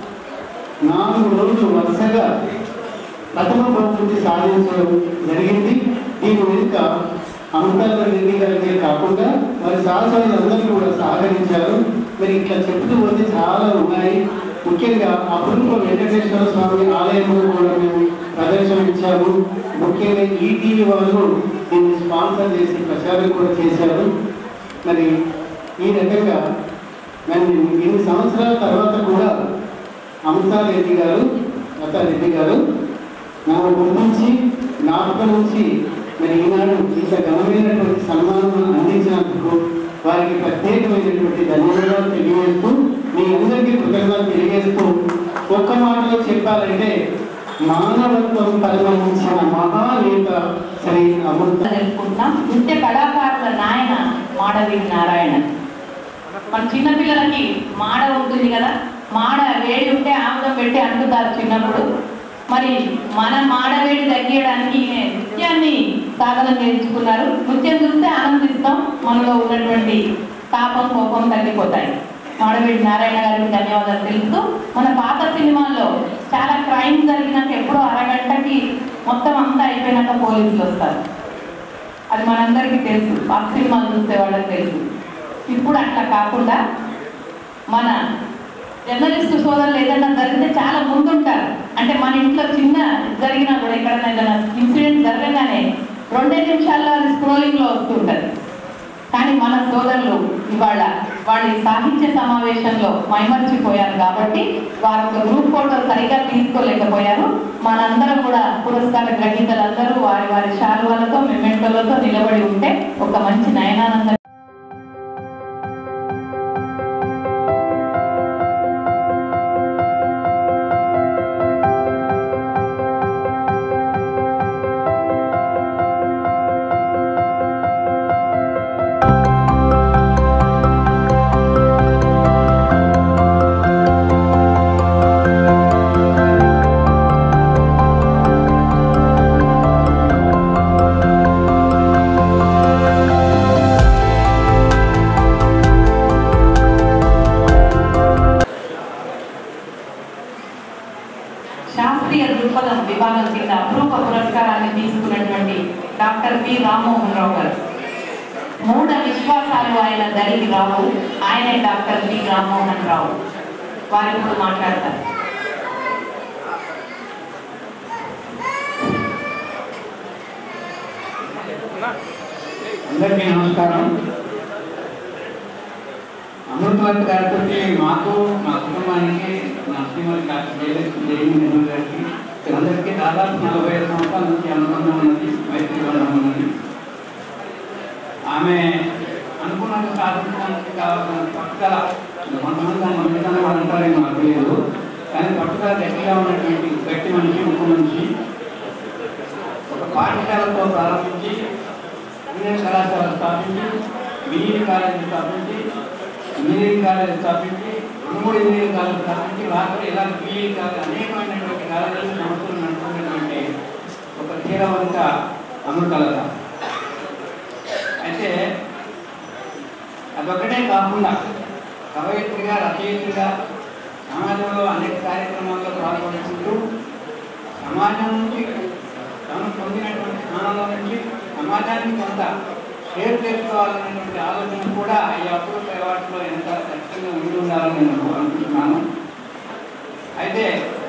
నాలుగు రోజులు వరుసగా ప్రథమ బహుమతి సాధించడం జరిగింది దీని వెనుక అమృతాల రెడ్డి గారికి కాకుండా మరి సహచరులందరూ కూడా సహకరించారు మరి ఇట్లా చెప్తూ పోతే చాలా ఉన్నాయి ముఖ్యంగా అపూర్వ వెంకటేశ్వర స్వామి ఆలయంలో కూడా మేము ప్రదర్శన ఇచ్చాము ముఖ్యంగా ఈటీవీ వాళ్ళు దీన్ని స్పాన్సర్ చేసి ప్రచారం కూడా చేశారు మరి ఈ రకంగా మరి ఎన్ని సంవత్సరాల తర్వాత కూడా అమృతా రెడ్డి గారు లతా రెడ్డి గారు నాకు గుర్తించి జ్ఞాపకం నుంచి మరి ఈనాడు ఇంత ఘనమైనటువంటి సన్మానం అందించినందుకు వారికి ప్రత్యేకమైనటువంటి ధన్యవాదాలు తెలియజేస్తూ మీ అందరికీ కృతజ్ఞతలు తెలియజేస్తూ ఒక్క మాటలో చెప్పాలంటే మానవత్వం పరిగణించిన మహానేత శ్రీ అమృత తెలుసుకుంటున్నాం నృత్య కళాకారుల నాయన మాడవీడి నారాయణ మన చిన్నపిల్లలకి మాడ ఉంటుంది కదా మాడ వేడి ఉంటే ఆముదం పెట్టి అంటుతారు చిన్నప్పుడు మరి మన మాడవేడి తగ్గించడానికి ఈయన నృత్యాన్ని సాధన నేర్చుకున్నారు నృత్యం చూస్తే ఆనందిస్తాం మనలో ఉన్నటువంటి తాపం కోపం తగ్గిపోతాయి మాడవేడి నారాయణ గారికి ధన్యవాదాలు తెలుపుతూ మన పాత సినిమాల్లో చాలా క్రైమ్ జరిగినాక ఎప్పుడో అరగంటకి మొత్తం అంతా అయిపోయినాక పోలీసులు వస్తారు అది మనందరికీ తెలుసు పాత సినిమాలు చూసే వాళ్ళకి తెలుసు ఇప్పుడు అట్లా కాకుండా మన జర్నలిస్ట్ సోదరులు ఏదైనా జరిగితే చాలా ముందుంటారు అంటే మన ఇంట్లో చిన్న జరిగినా కూడా ఎక్కడైనా ఏదైనా ఇన్సిడెంట్ జరగగానే రెండే నిమిషాల్లో అది స్క్రోలింగ్ లో వస్తుంటది కానీ మన సోదరులు ఇవాళ వాళ్ళ ఈ సాహిత్య సమావేశంలో మైమర్చిపోయారు కాబట్టి వారు ఒక గ్రూప్ ఫోటో సరిగా తీసుకోలేకపోయారు మనందరం కూడా పురస్కార గ్రహీతలందరూ వారి వారి శాలువాలతో మెమెంటోలతో నిలబడి ఉంటే ఒక మంచి నయనానంద శాస్త్రీయ దృక్పథం విభాగం కింద అపరూప పురస్కారాన్ని తీసుకున్నటువంటి డాక్టర్ పి రామ్మోహన్ రావు గారు మూఢ విశ్వాసాలు ఆయన దరికి రావు ఆయనే డాక్టర్ పి రామ్మోహన్ రావు వారి ఇప్పుడు మాట్లాడతారు అందరికీ నమస్కారం అమృతవతి గారితో మాకు మా కుటుంబానికి నా శ్రీమతి డాక్టర్ జయలక్ష్మి జయమి నెహ్రూ గారికి అందరికీ దాదాపు నలభై ఐదు సంవత్సరాల నుంచి అనుబంధం ఉన్నది మైత్రి బంధం ఉన్నది ఆమె అనుకున్నట్టు సాధించడానికి కావాల్సిన పట్టుదల కొంతమంది దాన్ని మంచితనం అంటారని నాకు తెలియదు కానీ పట్టుదల గట్టిగా ఉన్నటువంటి గట్టి మనిషి ఉప్పు మనిషి ఒక పాఠశాలతో ప్రారంభించి ఇంజనీరింగ్ కళాశాల స్థాపించి బీఈడి కాలేజీ స్థాపించి ఇంజనీరింగ్ కాలేజీ స్థాపించి మూడు ఇంజనీరింగ్ కాలేజ్ నుంచి రాత్రి ఇలా బీఈ కాలేజ్ అనేకమైనటువంటి కాలేజీలు సంస్థలు నడుపుతున్నటువంటి ఒక తీరవంత అమృతలత అయితే అదొక్కటే కాకుండా కవయిత్రిగా రచయిత్రిగా సమాజంలో అనేక కార్యక్రమాల్లో పాల్గొనుకుంటూ సమాజం నుంచి తను పొందినటువంటి స్థానంలో నుంచి సమాజానికి కొంత షేర్ చేసుకోవాలనేటువంటి ఆలోచన కూడా ఈ అప్పుడు వాటిలో ఎంత ఖచ్చితంగా ఉండి ఉండాలని నేను అనుకుంటున్నాను అయితే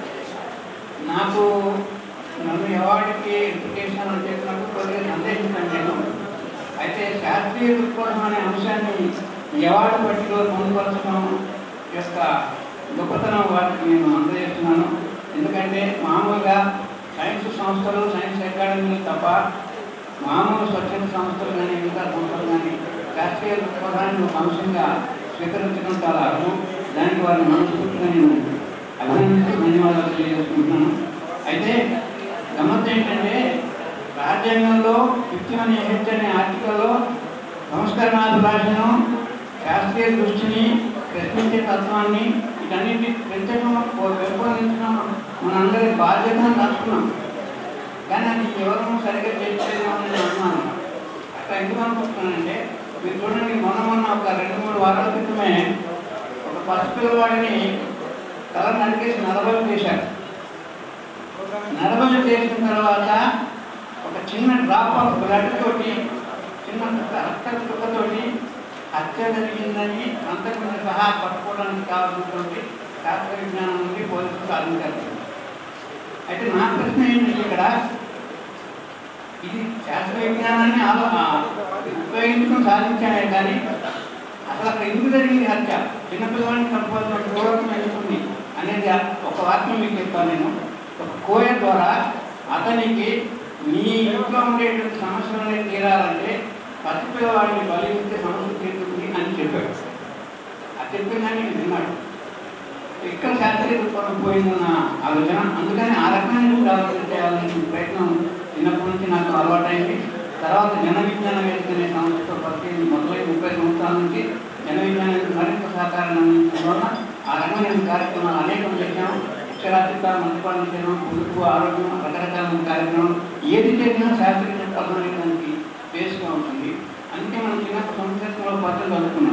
నాకు నన్ను అవార్డుకి ఎడ్యుకేషన్ అని చెప్పినప్పుడు కొద్దిగా సందేహించాను నేను అయితే శాస్త్రీయ దృక్కోణం అనే అంశాన్ని ఈ అవార్డు పట్టిలో పొందుపరచడం యొక్క గొప్పతనం వాటికి నేను అందజేస్తున్నాను ఎందుకంటే మామూలుగా సైన్స్ సంస్థలు సైన్స్ అకాడమీలు తప్ప మామూలు స్వచ్ఛంద సంస్థలు కానీ మిగతా సంస్థలు కానీ శాస్త్రీయ దృక్పథాన్ని ఒక అంశంగా స్వీకరించడం చాలా అర్థం దానికి వారిని మనస్ఫూర్తిగా నేను అభినందిస్తూ ధన్యవాదాలు తెలియజేసుకుంటున్నాను అయితే గమ్మత్తు ఏంటంటే రాజ్యాంగంలో ఫిఫ్టీన్ హెచ్ అనే ఆర్టికల్లో సంస్కరణాభిలాషను శాస్త్రీయ దృష్టిని ప్రశ్నించే తత్వాన్ని వీటన్నిటి పెంచడం పెంపొందించడం మనందరి బాధ్యతను రాసుకున్నాం కానీ అది ఎవరు సరిగ్గా చేయలేదని నేను అనుమానం అట్లా ఎందుకు అనుకుంటున్నానంటే మీరు చూడండి మొన్న మొన్న ఒక రెండు మూడు వారాల క్రితమే ఒక పసిపిల్లవాడిని తల నరికేసి నలబలు చేశారు నలబలు చేసిన తర్వాత ఒక చిన్న డ్రాప్ ఆఫ్ బ్లడ్ తోటి చిన్న చుక్క- రక్త చుక్కతోటి హత్య జరిగిందని అంతకుముందు సహా పట్టుకోవడానికి కావాల్సినటువంటి శాస్త్ర విజ్ఞానం నుండి పోలీసులు సాధించారు అయితే నా ప్రశ్న ఏంటంటే ఇక్కడ ఇది శాస్త్ర విజ్ఞానాన్ని ఆలో- ఆ, ఉపయోగించుకుని సాధించామే కానీ అసలు అక్కడ ఎందుకు జరిగింది హత్య చిన్నపిల్లవాడిని చంపాల్సిన పూర్వకం ఎందుకుంది అనేది ఒక వాక్యం మీకు చెప్తాను నేను ఒక కోయ ద్వారా అతనికి మీ ఇంట్లో ఉండేటువంటి సమస్యలని తీరాలంటే పసిపిల్లవాడిని బలిస్తే సమస్య తీరుతుంది అని చెప్పాడు అది చెప్పిందని నేను విన్నాడు ఇక్కడ శాస్త్రీయ దృక్పథం పోయిందన్న ఆలోచన అందుకని ఆ రకమైన ఆలోచన చేయాలనే ప్రయత్నం చిన్నప్పటి నుంచి నాకు అలవాటైంది తర్వాత జన విజ్ఞాన వేదిక అనే సంస్థతో పరిచయం మొదలై ముప్పై సంవత్సరాల నుంచి జన విజ్ఞానానికి మరింత సహకారాన్ని అందించడం వల్ల ఆ రకమైన కార్యక్రమాలు అనేకం చేశాం అక్షరాస్యత మద్యపాన చేయడం పొదుపు ఆరోగ్యం రకరకాల కార్యక్రమం ఏది చేసినా శాస్త్రీయ దృక్పథం అనే దానికి బేస్గా ఉంటుంది అందుకే మనం చిన్నప్పుడు సంస్కృతంలో పద్ధతులు అనుకున్నాం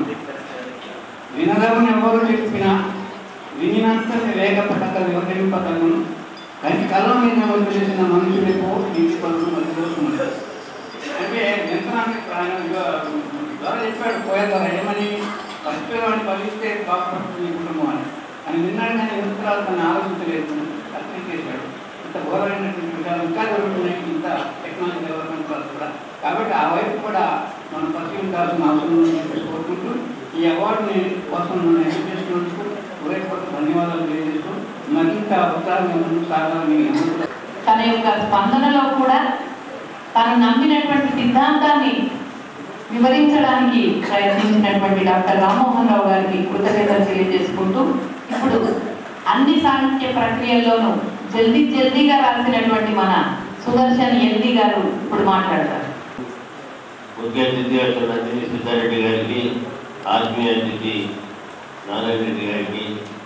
వినదమని ఎవరు చెప్పినా వినినంత వేగపడక వివరింపదను కానీ కళ్ళ మీద వదిలేసిన మనుషులకు ఇంటి పనులు వదిలేస్తున్నారు అంటే యంత్రానికి ఆయన ద్వారా చెప్పాడు పోయే ద్వారా ఏమని ఫస్ట్ వాడిని ఫలిస్తే బాగుపడుతుంది ఈ కుటుంబం అని అని విన్నాడు కానీ యంత్రాలు తను ఆలోచించలేదు అర్థం చేశాడు ఇంత ఘోరమైనటువంటి విషయాలు ఇంకా జరుగుతున్నాయి ఇంత టెక్నాలజీ డెవలప్మెంట్ వల్ల కూడా కాబట్టి ఆ వైపు కూడా మనం పరిశీలించాల్సిన అవసరం ఉందని చెప్పేసి కోరుకుంటూ ఈ అవార్డుని కోసం నన్ను ఎంపిక చేసినందుకు హృదయపూర్వక ధన్యవాదాలు తెలియజేస్తూ మరింత ఉత్సాహం ముందుకు సాగాలని అనుకుంటున్నాను. తన యొక్క స్పందనలో కూడా తను నమ్మినటువంటి సిద్ధాంతాన్ని వివరించడానికి ప్రయత్నించినటువంటి డాక్టర్ రామ్మోహన్ రావు గారికి కృతజ్ఞతలు తెలియజేసుకుంటూ ఇప్పుడు అన్ని సాహిత్య ప్రక్రియల్లోనూ జల్దీ జల్దీగా రాసినటువంటి మన సుదర్శన్ ఎల్ది గారు ఇప్పుడు మాట్లాడతారు ముఖ్య అతిథి డాక్టర్ నందిని సిద్ధారెడ్డి గారికి ఆత్మీయ అతిథి నారాయణ రెడ్డి గారికి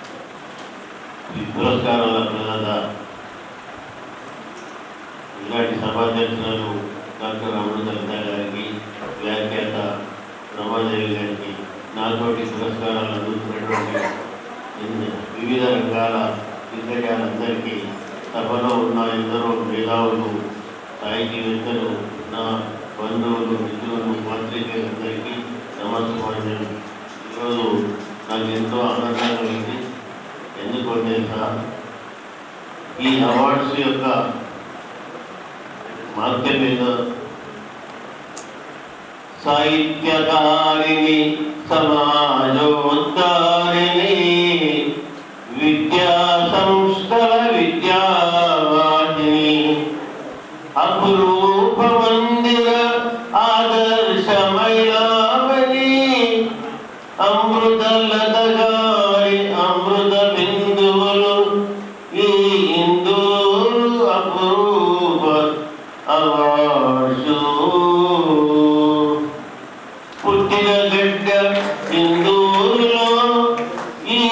ఈ పురస్కారాల ప్రదాత ఇలాంటి సభాధ్యక్షులు డాక్టర్ అమృత లలిత గారికి వ్యాఖ్యాత రమాదేవి గారికి నాతోటి పురస్కారాలు అందుతున్నటువంటి ఇన్ని- వివిధ రంగాల దిగ్గజాలందరికీ సభలో ఉన్న ఎందరో మేధావులు సాహితీవేత్తలు నా బంధువులు మిత్రులు పాత్రికేయులందరికీ నమస్కారం ఈరోజు నాకు ఎంతో ఆనందంగా ఉంది ఎందుకో తెలుసా ఈ అవార్డ్స్ యొక్క మార్కెట్ మీద సాహిత్యకారిణి సమాజోద్ధారిణి విద్యా సంస్థల విద్యావాహిని అపురూప మందిర ఆదర్శ మహిళామణి అమృతలత గారి అమృత బిందువులు ఈ ఇందూరు అపురూప అవార్డ్సు పుట్టిన గడ్డ ఇందూరులో ఈ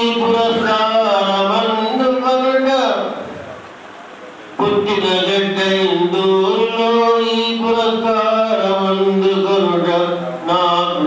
పుట్టిన గడ్డ ఇందూరులో ఈ పురస్కారం అందుకొనుట నాకు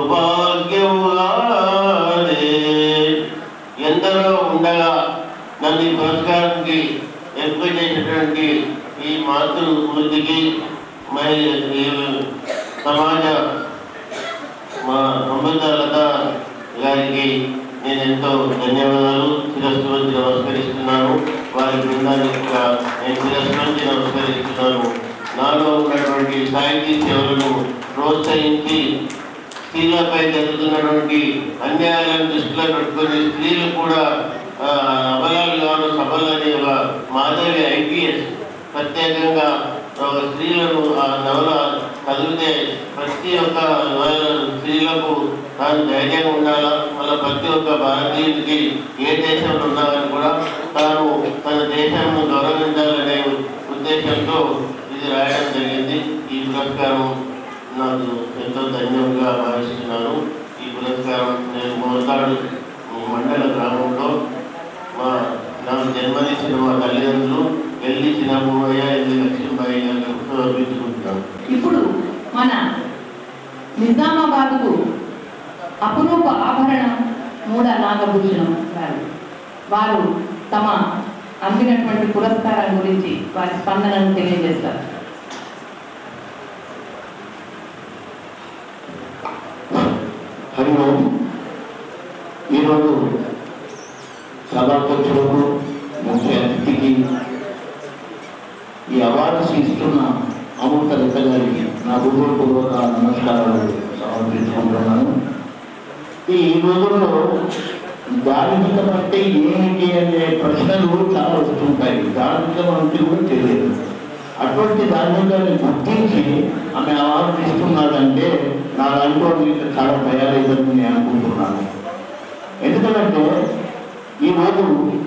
సౌభాగ్యముగానే ఎందరో ఉండగా నన్ను ఈ పురస్కారానికి ఎంపిక చేసినటువంటి ఈ మాతృ వృద్ధికి మరి ఈ సమాజ మా అమృతలత గారికి నేను ఎంతో ధన్యవాదాలు శిరస్సు వచ్చి నమస్కరిస్తున్నాను వారి బృందానికి కూడా నేను శిరస్సు నుంచి నమస్కరిస్తున్నాను నాలో ఉన్నటువంటి సాహితీ సేవలను ప్రోత్సహించి స్త్రీలపై జరుగుతున్నటువంటి అన్యాయాలను దృష్టిలో పెట్టుకొని స్త్రీలు కూడా ఆ, అబలాలు కాను సబలు అనే ఒక మాధవి ఐపీఎస్ ప్రత్యేకంగా ఒక స్త్రీలను ఆ నవల చదివితే ప్రతి ఒక్క స్త్రీలకు తాను ధైర్యంగా ఉండాలా మళ్ళీ ప్రతి ఒక్క భారతీయుడికి ఏ దేశంలో ఉండాలని కూడా తాను తన దేశాన్ని గౌరవించాలనే ఉద్దేశంతో ఇది రాయడం జరిగింది ఈ పురస్కారం నాకు ఎంతో ధన్యంగా భావిస్తున్నాను ఈ పురస్కారం నేను మోతాడు మండల గ్రామంలో మా నాకు జన్మనిచ్చిన మా తల్లిదండ్రులు వెళ్ళి చిన్నమ్మయ్య ఎల్లి లక్ష్మీబాయి గారికి సమర్పించుకుంటున్నాను ఇప్పుడు మన నిజామాబాద్కు అపురూప ఆభరణం మూడ నాగభూషణం గారు వారు తమ అందినటువంటి పురస్కారం గురించి వారి స్పందనను తెలియజేస్తారు హరి ఓం ఈరోజు సభాధ్యక్షులకు ముఖ్య అతిథికి ఈ అవార్డ్స్ ఇస్తున్న అమృత దత్త గారికి నా హృదయపూర్వక నమస్కారాలు సమర్పించుకుంటున్నాను ఈ రోజుల్లో ధార్మికం అంటే ఏమిటి అనే ప్రశ్నలు చాలా వస్తుంటాయి ధార్మికం అంటే కూడా తెలియదు అటువంటి ధార్మికాన్ని గుర్తించి ఆమె అవార్డు ఇస్తున్నాడంటే నా దాంట్లో మీకు చాలా తయారైందని నేను అనుకుంటున్నాను ఎందుకంటే ఈ రోజు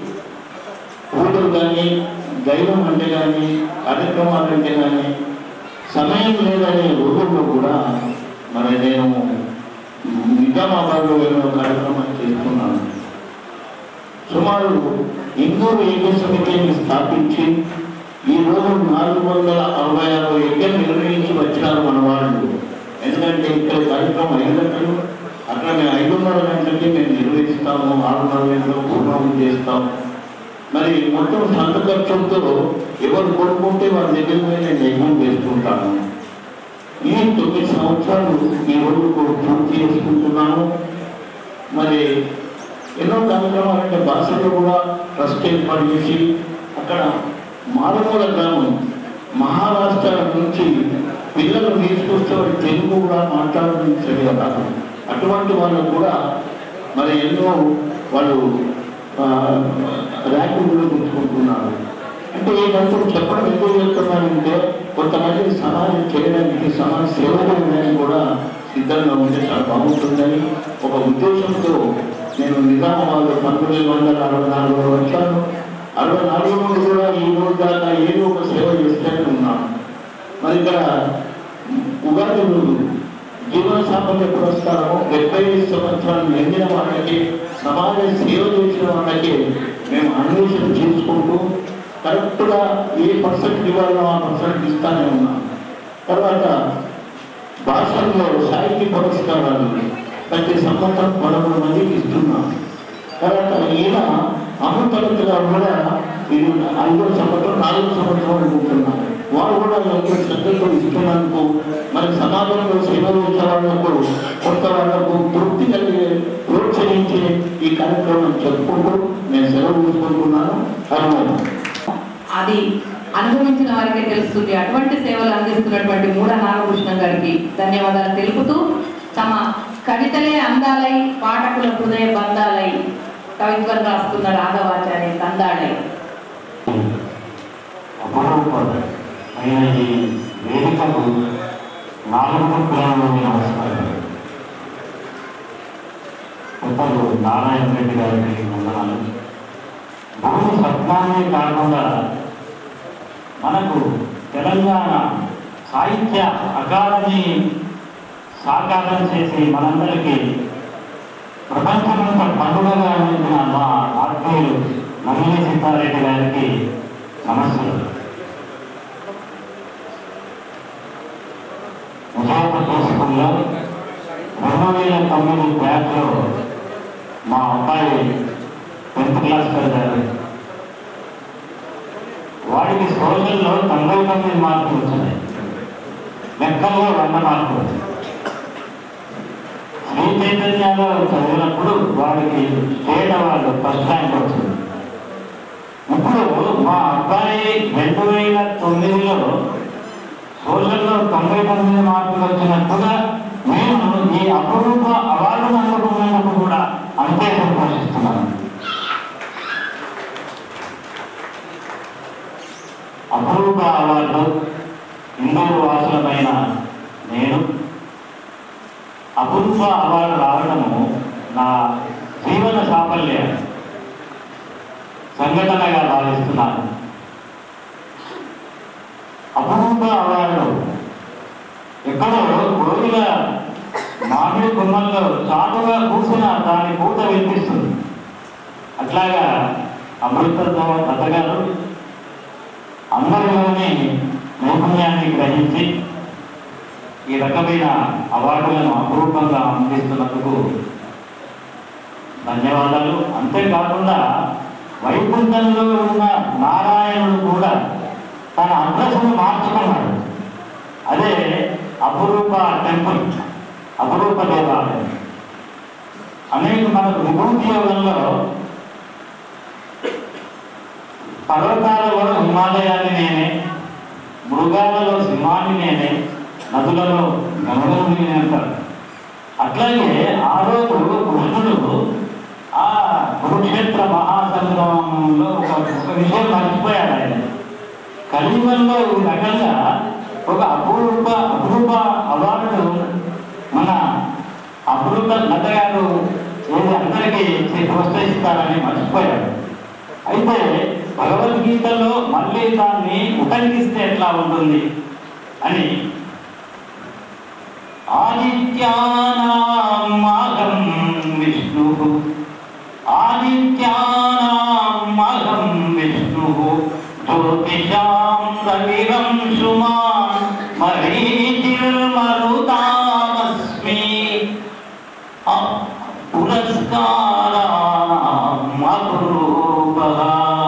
పూజలు కానీ దైవం అంటే కానీ కార్యక్రమాలు అంటే కానీ సమయం లేదనే రోజుల్లో కూడా మరి నేను నిజామాబాద్లో వెళ్ళిన కార్యక్రమాన్ని చేస్తున్నాను సుమారు ఇందూరు ఏక సమితిని స్థాపించి ఈ రోజు నాలుగు వందల అరవై ఆరు యజ్ఞం నిర్వహించి వచ్చినారు మన వాళ్ళు ఎందుకంటే ఇక్కడ కార్యక్రమం ఐదు గంటలు అక్కడ మేము ఐదున్నర గంటలకి మేము నిర్వహిస్తాము ఆరున్నర గంటలు పూర్ణం చేస్తాము మరి మొత్తం సొంత ఖర్చులతో ఎవరు కొనుక్కుంటే వాళ్ళ దగ్గర పోయి నేను యజ్ఞం చేస్తుంటాను ఈ తొమ్మిది సంవత్సరాలు ఈ రోజు పూర్తి చేసుకుంటున్నాను మరి ఎన్నో కార్యక్రమాలు అంటే భాషలో కూడా ట్రస్ట్ ఏర్పాటు చేసి అక్కడ మారుమూల గ్రామం మహారాష్ట్ర నుంచి పిల్లలు తీసుకొస్తే వాళ్ళు తెలుగు కూడా మాట్లాడడం తెలియదు అటువంటి వాళ్ళు కూడా మరి ఎన్నో వాళ్ళు ఆ, ర్యాంకులు కూడా తెచ్చుకుంటున్నారు అంటే ఏంటంటే చెప్పడం ఎందుకు చెప్తున్నానంటే కొంతమంది సమాజం చేయడానికి సమాజ సేవ చేయడానికి కూడా సిద్ధంగా ఉంటే చాలా బాగుంటుందని ఒక ఉద్దేశంతో నేను నిజామాబాద్ పంతొమ్మిది వందల అరవై నాలుగులో వచ్చాను అరవై నాలుగు నుండి కూడా ఈ రోజు దాకా ఏదో ఒక సేవ చేస్తూనే ఉన్నాను మరి ఇక్కడ ఉగాది రోజు జీవన సాఫల్య పురస్కారం డెబ్బై ఐదు సంవత్సరాలు నిండిన వాళ్ళకి సమాజ సేవ చేసిన వాళ్ళకి మేము అన్వేషణ చేసుకుంటూ కరెక్ట్గా ఏ పర్సెంట్ ఇవ్వాలో ఆ పర్సెంట్ ఇస్తానే ఉన్నాం తర్వాత భాషల్లో సాహిత్య పురస్కారాలు ప్రతి సంవత్సరం పదమూడు మందికి ఇస్తున్నాం తర్వాత ఈయన అమృతగా కూడా ఇది ఐదో సంవత్సరం నాలుగు సంవత్సరం అనుకుంటున్నారు వారు కూడా ఎంతో శ్రద్ధతో ఇస్తున్నందుకు మరి సమాజంలో సేవ చేసే వాళ్ళకు కొత్త వాళ్ళకు తృప్తి కలిగే ప్రోత్సహించే ఈ కార్యక్రమం చెప్పుకుంటూ నేను సెలవు తీసుకుంటున్నాను హనుమాన్ అది అనుభవించిన వారికే తెలుస్తుంది అటువంటి సేవలు అందిస్తున్నటువంటి మూడ నాగభూషణం గారికి ధన్యవాదాలు తెలుపుతూ తమ కవితలే అందాలై పాఠకుల హృదయ బంధాలై కవిత్వం రాస్తున్న రాఘవాచార్య కందాళై అయిన ఈ వేదికకు నాలుగు ప్రేమలోని నమస్కారం కొత్తలు నారాయణ రెడ్డి గారికి వందనాలు భూమి స్వప్నాన్ని కాకుండా మనకు తెలంగాణ సాహిత్య అకాడమీ సాకారం చేసి మనందరికీ ప్రపంచమంతా పండుగగా అందించిన మా ఆత్మీయులు నవీన సీతారెడ్డి గారికి నమస్కారం హై స్కూల్లో రెండు వేల తొమ్మిది బ్యాచ్లో మా అబ్బాయి టెన్త్ క్లాస్ చదివారు వాడికి సోషల్లో తొంభై తొమ్మిది మార్కులు వచ్చినాయి లెక్కల్లో వంద మార్కులు శ్రీ చైతన్యాలో చదివినప్పుడు వాడికి స్టేట్ అవార్డు ఫస్ట్ ర్యాంక్ వచ్చింది ఇప్పుడు మా అబ్బాయి రెండు వేల తొమ్మిదిలో సోషల్లో తొంభై తొమ్మిది మార్కులు వచ్చినట్టుగా నేను ఈ అపరూప అవార్డును అందుకున్నందుకు కూడా అంతే సంతోషిస్తున్నాను అపరూప అవార్డు ఇందూరు వాసులమైన నేను అపూర్వ అవార్డు రావడము నా జీవన సాఫల్య సంఘటనగా భావిస్తున్నాను అపూర్వ అవార్డు ఎక్కడో కోరిల మామిడి కొమ్మల్లో చాటుగా కూర్చున్న దాని పూత వినిపిస్తుంది అట్లాగా అమృతత్వం బతగారు అందరిలోని నైపుణ్యాన్ని గ్రహించి ఈ రకమైన అవార్డులను అపరూపంగా అందిస్తున్నందుకు ధన్యవాదాలు అంతేకాకుండా వైకుంఠంలో ఉన్న నారాయణుడు కూడా తన అడ్రస్ను మార్చుకున్నాడు అదే అపురూప టెంపుల్ అపురూప దేవాలయం అనేక మనకు విభూతి యోగంలో పర్వతాలలో హిమాలయాన్ని నేనే మృగాలలో సింహాన్ని నేనే నదులలో గంగను నేనే అంటారు అట్లాగే ఆ రోజు కృష్ణుడు ఆ కురుక్షేత్ర మహాసంగ్రామంలో ఒక ఒక విషయం మర్చిపోయాడు ఆయన కలియుగంలో ఈ రకంగా ఒక అపూర్వ అపూర్వ అవార్డు మన అపూర్వ లత గారు ఏది అందరికీ చే- ప్రోత్సహిస్తారని మర్చిపోయాడు అయితే భగవద్గీతలో మళ్ళీ దాన్ని ఉటంకిస్తే ఎట్లా ఉంటుంది అని ఆదిత్యానామహం విష్ణు ఆదిత్యానామహం విష్ణు జ్యోతిషాం రవిరం సుమాన్ మరీచిర్మరుతామస్మి పురస్కారామపురూపః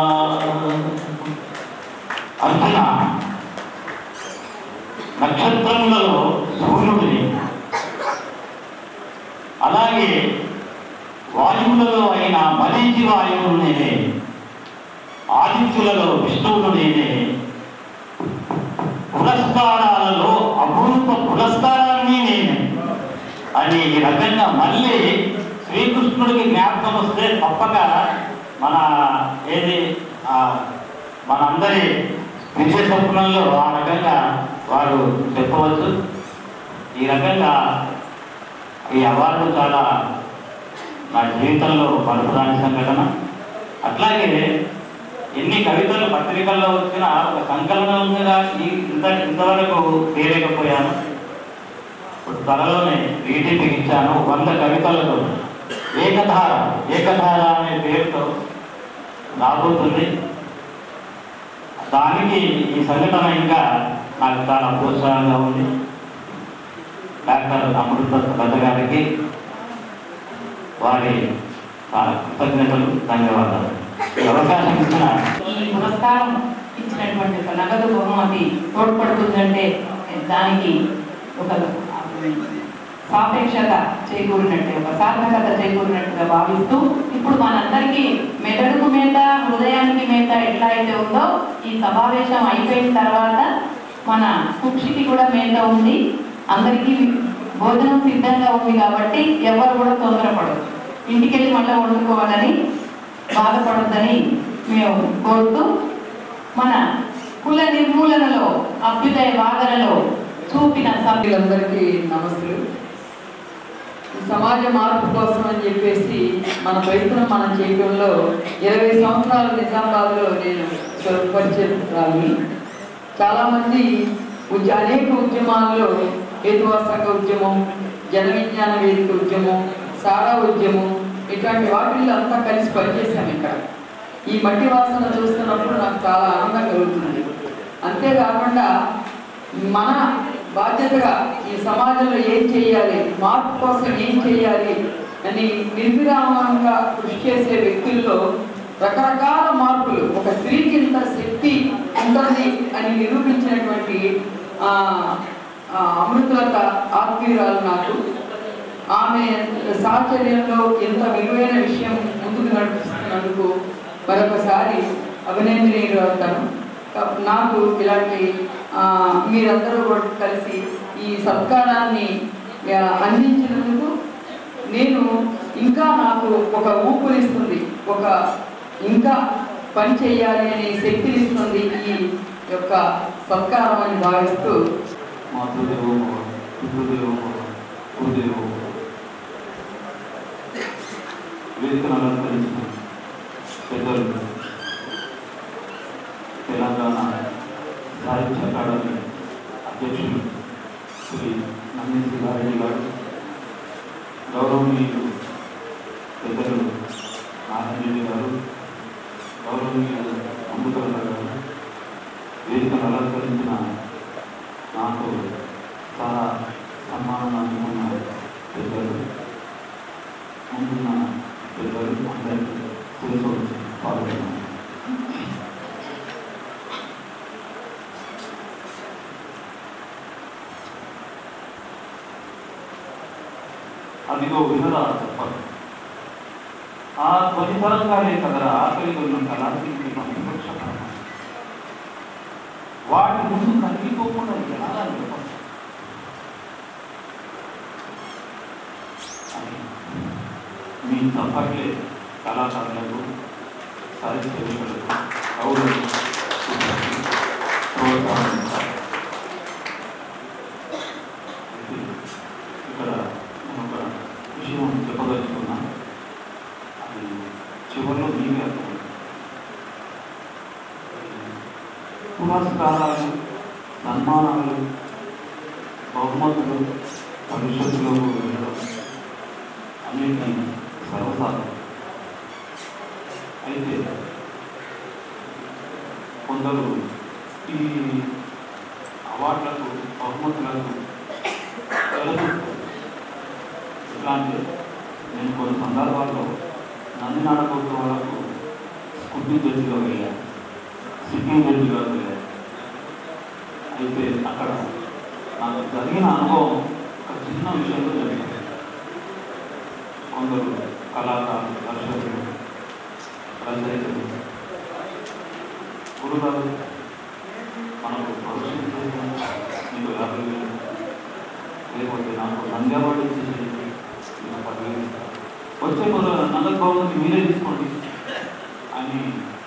అర్జున నక్షత్రములలో సూర్యుడిని అలాగే వాయువులలో అయిన మరీచి వాయువు నేనే ఆదిత్యులలో విష్ణువును నేనే పురస్కారాలలో అపూర్వ పురస్కారాన్ని నేనే అని ఈ రకంగా మళ్ళీ శ్రీకృష్ణుడికి జ్ఞాపకం వస్తే తప్పక మన ఏది ఆ, మనందరి విజయ స్వప్నంలో ఆ రకంగా వారు చెప్పవచ్చు ఈ రకంగా ఈ అవార్డు చాలా నా జీవితంలో మరపురాని సంఘటన అట్లాగే ఎన్ని కవితలు పత్రికల్లో వచ్చినా ఒక సంకలనంగా ఈ ఇంత ఇంతవరకు తీయలేకపోయాను ఇప్పుడు త్వరలోనే వీటి బిగించాను వంద కవితలతో ఏకధార ఏకధార అనే పేరుతో రాబోతుంది దానికి ఈ సంఘటన ఇంకా నాకు చాలా ప్రోత్సాహంగా ఉంది డాక్టర్ అమృత లత గారికి వారి చాలా కృతజ్ఞతలు ధన్యవాదాలు ఈ అవకాశం ఇచ్చిన ఈ పురస్కారం ఇచ్చినటువంటి ఒక నగదు బహుమతి తోడ్పడుతుందంటే దానికి ఒక సాపేక్షత చేకూరినట్టే ఒక సార్థకత చేకూరినట్టుగా భావిస్తూ ఇప్పుడు మనందరికీ మెదడుకు మేత హృదయానికి మేత ఎట్లా అయితే ఉందో ఈ సమావేశం అయిపోయిన తర్వాత మన కుక్షికి కూడా మేత ఉంది అందరికీ భోజనం సిద్ధంగా ఉంది కాబట్టి ఎవరు కూడా తొందరపడదు ఇంటికెళ్ళి మళ్ళీ వండుకోవాలని బాధపడొద్దని మేము కోరుతూ మన కుల నిర్మూలనలో అభ్యుదయ వాదనలో చూపిన సభ్యులందరికీ నమస్తులు ఈ సమాజ మార్పు కోసం అని చెప్పేసి మన ప్రయత్నం మనం చేయడంలో ఇరవై సంవత్సరాల నిజామాబాద్లో నేను పరిచయాన్ని చాలామంది ఉద్య అనేక ఉద్యమాల్లో హేతువా సంఘ ఉద్యమం జన విజ్ఞాన వేదిక ఉద్యమం సారా ఉద్యమం ఇట్లాంటి వాటిల్లో అంతా కలిసి పనిచేశాం ఇక్కడ ఈ మట్టి వాసన చూస్తున్నప్పుడు నాకు చాలా ఆనందం కలుగుతుంది అంతేకాకుండా మన బాధ్యతగా ఈ సమాజంలో ఏం చేయాలి మార్పు కోసం ఏం చేయాలి అని నిర్విరామంగా కృషి చేసే వ్యక్తుల్లో రకరకాల మార్పులు ఒక స్త్రీకి ఇంత శక్తి ఉంటుంది అని నిరూపించినటువంటి ఆ, ఆ, అమృతలత ఆత్మీయురాలు నాకు ఆమె సాహచర్యంలో ఎంత విలువైన విషయం ముందుకు నడిపిస్తున్నందుకు మరొకసారి అభినందనీయులు అవుతాను కా- నాకు ఇలాంటి ఆ, మీరందరూ కూడా కలిసి ఈ సత్కారాన్ని ఆ, అందించినందుకు నేను ఇంకా నాకు ఒక ఊపునిస్తుంది ఒక ఇంకా పని చేయాలి అనే శక్తినిస్తుంది ఈ యొక్క సత్కారం అని భావిస్తూ మాతృదేవో భవ పితృదేవో భవ గురుదేవో భవ వేదికను అలంకరించిన పెద్దలు తెలంగాణ సాహిత్య అకాడమీ అధ్యక్షులు శ్రీ నంది శ్రీహారెడ్డి గారు గౌరవనీయులు పెద్దలు నారాయణ గారు గౌరవనీయులు అమృతరణ గారు వేదికను అలంకరించిన నాకు చాలా సన్మానం అందుకున్న పెద్దలు ముందున్న పెద్దలు అందరికీ తెలుసు పాల్గొన్నాను అదిగో వినరా చెప్పాలి ఆ ధ్వని తరంగాలే కదరా ఆకలి ఉన్న కళానికి ప్రతిపక్ష వాటి ముందు కనిపించకుండా ఎలా చెప్పాలి అని మీ తప్పట్లే కళాకారులకు సాహిత్యవేత్తలకు గౌరవం ప్రోత్సాహించాలి అయితే ఇక్కడ నేను ఒక విషయం చెప్పదలుచుకున్నా అది చివరిలో మీరే అర్థం పురస్కారాలు సన్మానాలు బహుమతులు భవిష్యత్తులో వెళ్ళడం అనేది సర్వసాధారణం అయితే కొందరు ఈ అవార్డులకు బహుమతులకు వెళ్లకూడదు ఎట్లా అంటే నేను కొన్ని సందర్భాల్లో నంది నాటకోత్సవాలకు స్కూటీ జడ్జిగా వెళ్ళాను సిట్టింగ్ జడ్జిగా వెళ్ళాను అయితే అక్కడ నాకు జరిగిన అనుభవం ఒక చిన్న విషయంలో జరిగింది కొందరు కళాకారులు దర్శకులు రచయితలు గురుగారు మనకు ప్రొడక్షన్ చేసిన మీకు యాభై వేలు లేకపోతే నాకు నంద్యావాడి ఇచ్చేసి మీకు పదివేలు ఇస్తాను. వచ్చే కొద్ది నగదు బాగుంది మీరే తీసుకోండి అని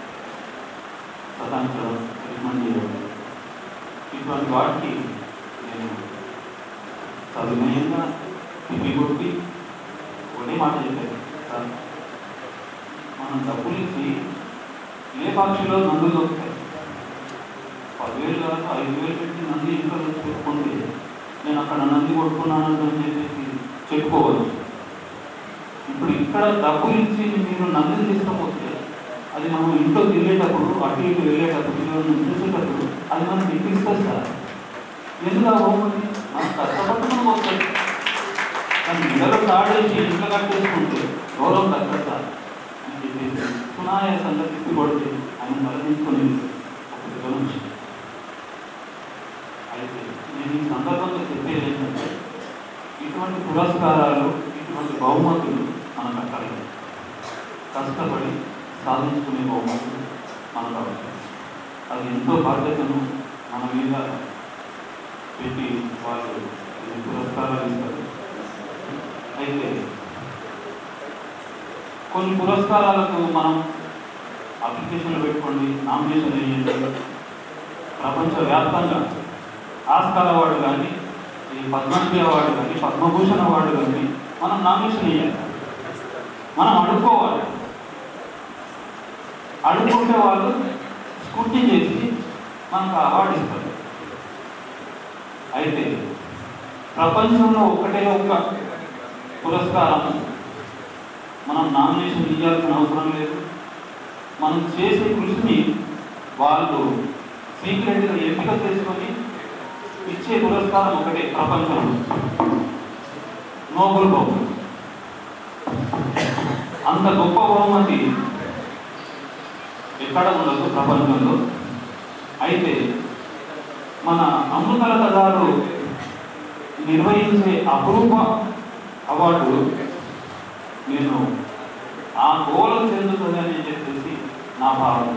సదాంచడం రికమెండ్ చేయడం ఇటువంటి వాటికి నేను సవినయంగా తిప్పి కొట్టి ఒకటే మాట చెప్పాను సార్ మనం డబ్బులు ఇచ్చి ఏ పక్షిలో నందులు దొరుకుతాయి పదివేలు కాదు ఐదు వేలు పెట్టి నంది ఇంట్లో వచ్చి పెట్టుకుంటే నేను అక్కడ నంది కొట్టుకున్నాను అని చెప్పేసి చెప్పుకోవచ్చు ఇప్పుడు ఇక్కడ డబ్బులు ఇచ్చి మీరు నందిని తీసుకపోతే అది మనం ఇంట్లో తిరిగేటప్పుడు అటు ఇటు వెళ్ళేటప్పుడు ఇటు చూసేటప్పుడు అది మనకి ఇంటికి ఇస్తుంది సార్ ఎందుకు ఆ హోమని మనం కష్టపడుతున్నాం వస్తుంది కానీ ఇళ్ళలో తాడేసి ఇంట్లో కట్టేసుకుంటే గౌరవం తగ్గదు సార్ అని చెప్పేసి సునాయాసంగా తిప్పి కొడితే ఆయన మరణించుకొని ఒక దిగ నుంచి అయితే నేను ఈ సందర్భంగా చెప్పేది ఏంటంటే ఇటువంటి పురస్కారాలు ఇటువంటి బహుమతులు మనకు అక్కర్లేదు కష్టపడి సాధించుకునే బహుమతులు మనకు అవసరం అది ఎంతో బాధ్యతను మన మీద పెట్టి వాళ్ళు ఈ పురస్కారాలు ఇస్తారు అయితే కొన్ని పురస్కారాలకు మనం అప్లికేషన్లు పెట్టుకోండి నామినేషన్ వేయండి ప్రపంచవ్యాప్తంగా ఆస్కార్ అవార్డు కానీ ఈ పద్మశ్రీ అవార్డు కానీ పద్మభూషణ్ అవార్డు కానీ మనం నామినేషన్ వేయాలి మనం అడుక్కోవాలి అడుక్కుంటే వాళ్ళు స్కూటీ చేసి మనకు అవార్డు ఇస్తారు అయితే ప్రపంచంలో ఒకటే ఒక పురస్కారం మనం నామినేషన్ ఇవ్వాల్సిన అవసరం లేదు మనం చేసే కృషిని వాళ్ళు సీక్రెట్గా ఎంపిక చేసుకొని ఇచ్చే పురస్కారం ఒకటే ప్రపంచంలో నోబెల్ బహుమతి అంత గొప్ప బహుమతి ఎక్కడ ఉండదు ప్రపంచంలో అయితే మన అమృతలత గారు నిర్వహించే అపరూప అవార్డు నేను ఆ గోలకు చెందుతుందని చెప్పేసి నా భావన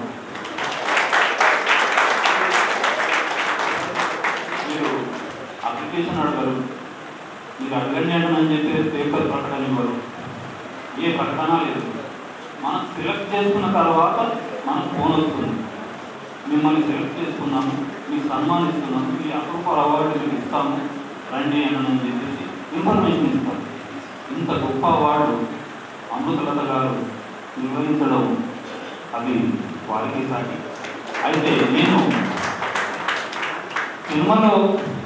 మీరు అప్లికేషన్ అడగరు మీరు అడగండి అని చెప్పి పేపర్ ప్రకటన ఇవ్వరు ఏ ప్రకటన లేదు మనం సెలెక్ట్ చేసుకున్న తర్వాత మనకు ఫోన్ వస్తుంది మిమ్మల్ని సెలెక్ట్ చేసుకున్నాము మీకు సన్మానిస్తున్నాము మీ అప్రూప అవార్డు మీకు ఇస్తాము రండి అని చెప్పేసి ఇన్ఫర్మేషన్ ఇస్తాం ఇంత గొప్ప అవార్డు అమృతలత గారు నిర్వహించడం అది వారికి సాటి అయితే నేను సినిమాలో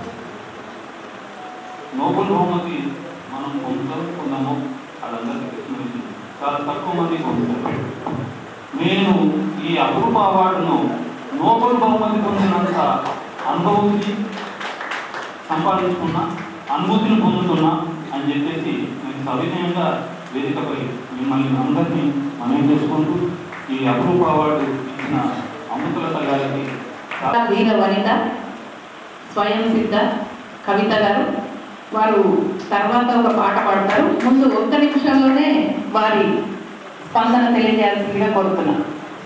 నోబెల్ బహుమతి మనం పొందుతాం పొందాము వాళ్ళందరికీ తెలిసిన విషయం చాలా తక్కువ మంది పొందుతారు నేను ఈ అపరూప అవార్డును నోబెల్ బహుమతి పొందినంత అనుభూతి సంపాదించుకున్నా అనుభూతిని పొందుతున్నా అని చెప్పేసి నేను సవినయంగా వేదికపై మిమ్మల్ని అందరినీ మనం చేసుకుంటూ ఈ అపరూప అవార్డు ఇచ్చిన అమృతలత గారికి చాలా వీర వనిత స్వయం సిద్ధ కవిత గారు వారు తర్వాత ఒక పాట పాడతారు ముందు ఒక్క నిమిషంలోనే వారి స్పందన తెలియజేయాల్సిందిగా కోరుతున్నాను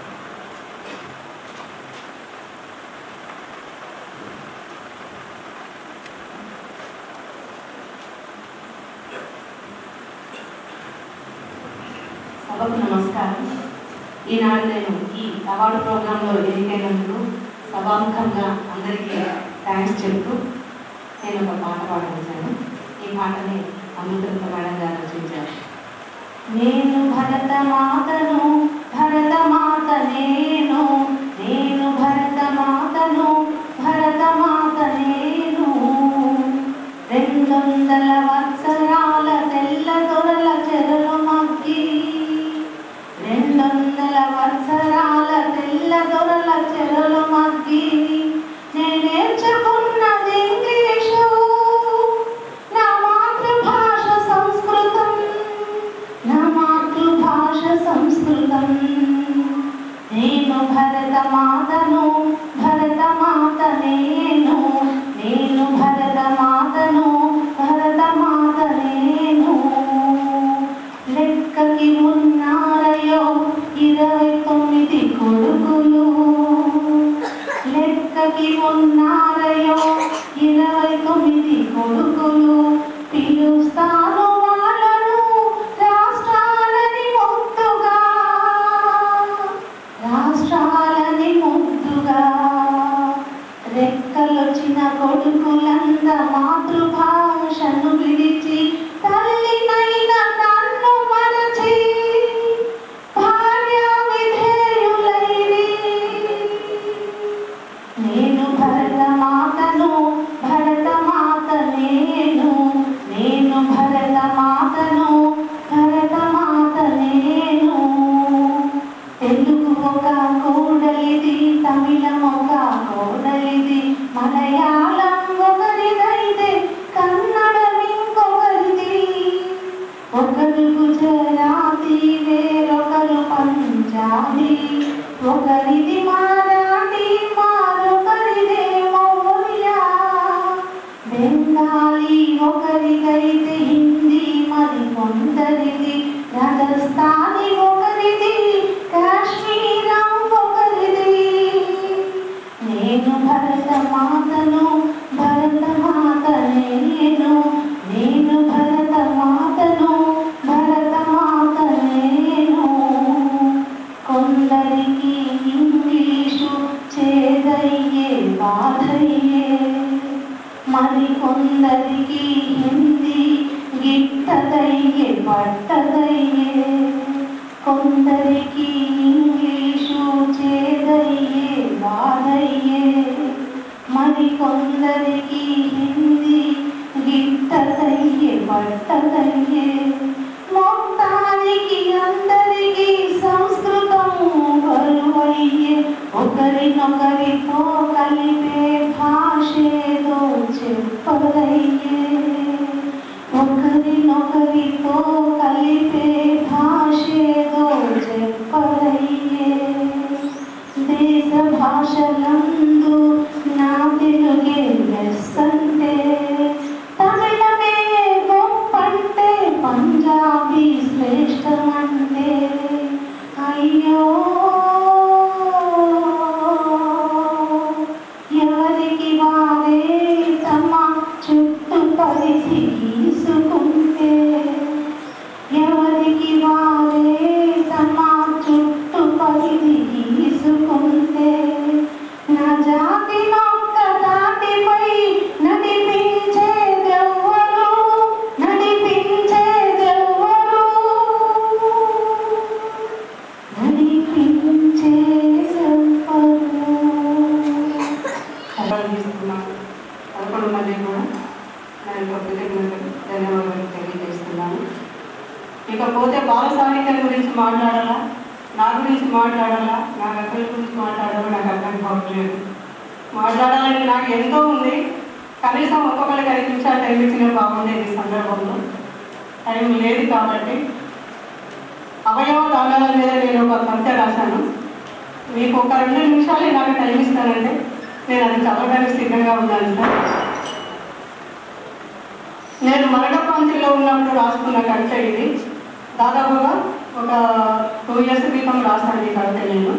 సభకు నమస్కారం ఈనాడు నేను ఈ అవార్డు ప్రోగ్రాంలో ఎన్నికైనందుకు సభాముఖంగా అందరికీ థ్యాంక్స్ చెప్తూ నేను ఒక పాట పాడించాను ఈ పాటని అమృత మేడం గారు రచించారు నేను భరత మాతను భరత మాత నేను నేను భరత మాతను భరత మాత నేను రెండొందల వత్సరాల తెల్ల దొరల చెరలు మగ్గి రెండొందల వత్సరాల తెల్ల దొరల చెరలు మగ్గి నేను నేర్చుకున్నది ఇంగ్లీషు నా మాతృభాష సంస్కృతం నా మాతృభాష సంస్కృతం నేను భరత మాతను భరత మాత నేను నేను భరత మాతను భరత మాత నేను లెక్కకి ఉన్నారయో ఇరవై తొమ్మిది కొడుకులు లెక్కకి ఉన్నారయో ఇరవై తొమ్మిది కొడుకులు పిలుస్తాను వాళ్ళను రాష్ట్రాలని ముద్దుగా రాష్ట్రాలని ముద్దుగా రెక్కలొచ్చిన కొడుకులంద మాతృభాషను విడిచి తల్లినైన నన్ను మరచి భార్య విధేయులైరి నేను భరత మాతను భరత మాత నేను నేను భరత మాతను భరత మాత నేను తెలుగు ఒక కూడలిది తమిళం ఒక కోడలిది మలయాళం ఒకరిదైతే కన్నడం ఇంకొకరిది ఒకరు గుజరాతీ వేరొకరు పంజాబీ ఒకరిది మరాఠీ మరొకరిదేమో ఒరియా బెంగాలీ ఒకరికైతే హిందీ మరి కొందరిది రాజస్థానీ ఒకరిది కాశ్మీరం ఒకరిది నేను భరత మాతను భరత మాత నేను నేను భరత మాతను భరత మాత నేను కొందరికి ఇంగ్లీషు చేదయ్యే బాధయ్యే మరి కొందరికి హిందీ గిట్టదయ్యే పట్టదయ్యే కొందరికి ఇంగ్లీషు చేదయ్యే బాధయ్యే మరి కొందరికి హిందీ గిట్టదయ్యే పట్టదయ్యే మొత్తానికి అందరికీ సంస్కృతము బరువయ్యే ఒకరినొకరితో కలిపే భాషేదో చెప్పరయ్యే ఒకరినొకరితో కలిపే భాషేదో చెప్పరయ్యే దేశ భాషలందు నా తెలుగే లెస్సంటే తమిళమే గొప్పంటే పంజాబీ శ్రేష్టమంటే అయ్యో ఎవరికి వారే తమ చుట్టూ పరిధి గీసుకుంటే ఎవరికి వారే తమ చుట్టూ పరిధి గీసుకుంటే నా జాతి నొక్క దాటిపై నడిపించేదెవ్వరు నడిపించేదెవ్వరు తీసుకున్నాను పదకొండు మంది కూడా నా యొక్క కృతజ్ఞతలు ధన్యవాదాలు తెలియజేస్తున్నాను ఇకపోతే బాల సాహిత్యం గురించి మాట్లాడాలా నా గురించి మాట్లాడాలా నా అక్కల గురించి మాట్లాడాలా నాకు అర్థం కావట్లేదు మాట్లాడాలని నాకు ఎంతో ఉంది కనీసం ఒక్కొక్కరికి ఐదు నిమిషాలు టైం ఇచ్చిన బాగుండేది ఈ సందర్భంలో టైం లేదు కాబట్టి అవయవ దానాల మీద నేను ఒక కవిత రాశాను మీకు ఒక రెండు నిమిషాలు నాకు టైం ఇస్తానంటే నేను అది చదవడానికి సిద్ధంగా ఉన్నాను సార్ నేను మరణ పంక్తిలో ఉన్నప్పుడు రాసుకున్న కవిత ఇది దాదాపుగా ఒక టూ ఇయర్స్ క్రితం రాశాను ఈ కవిత నేను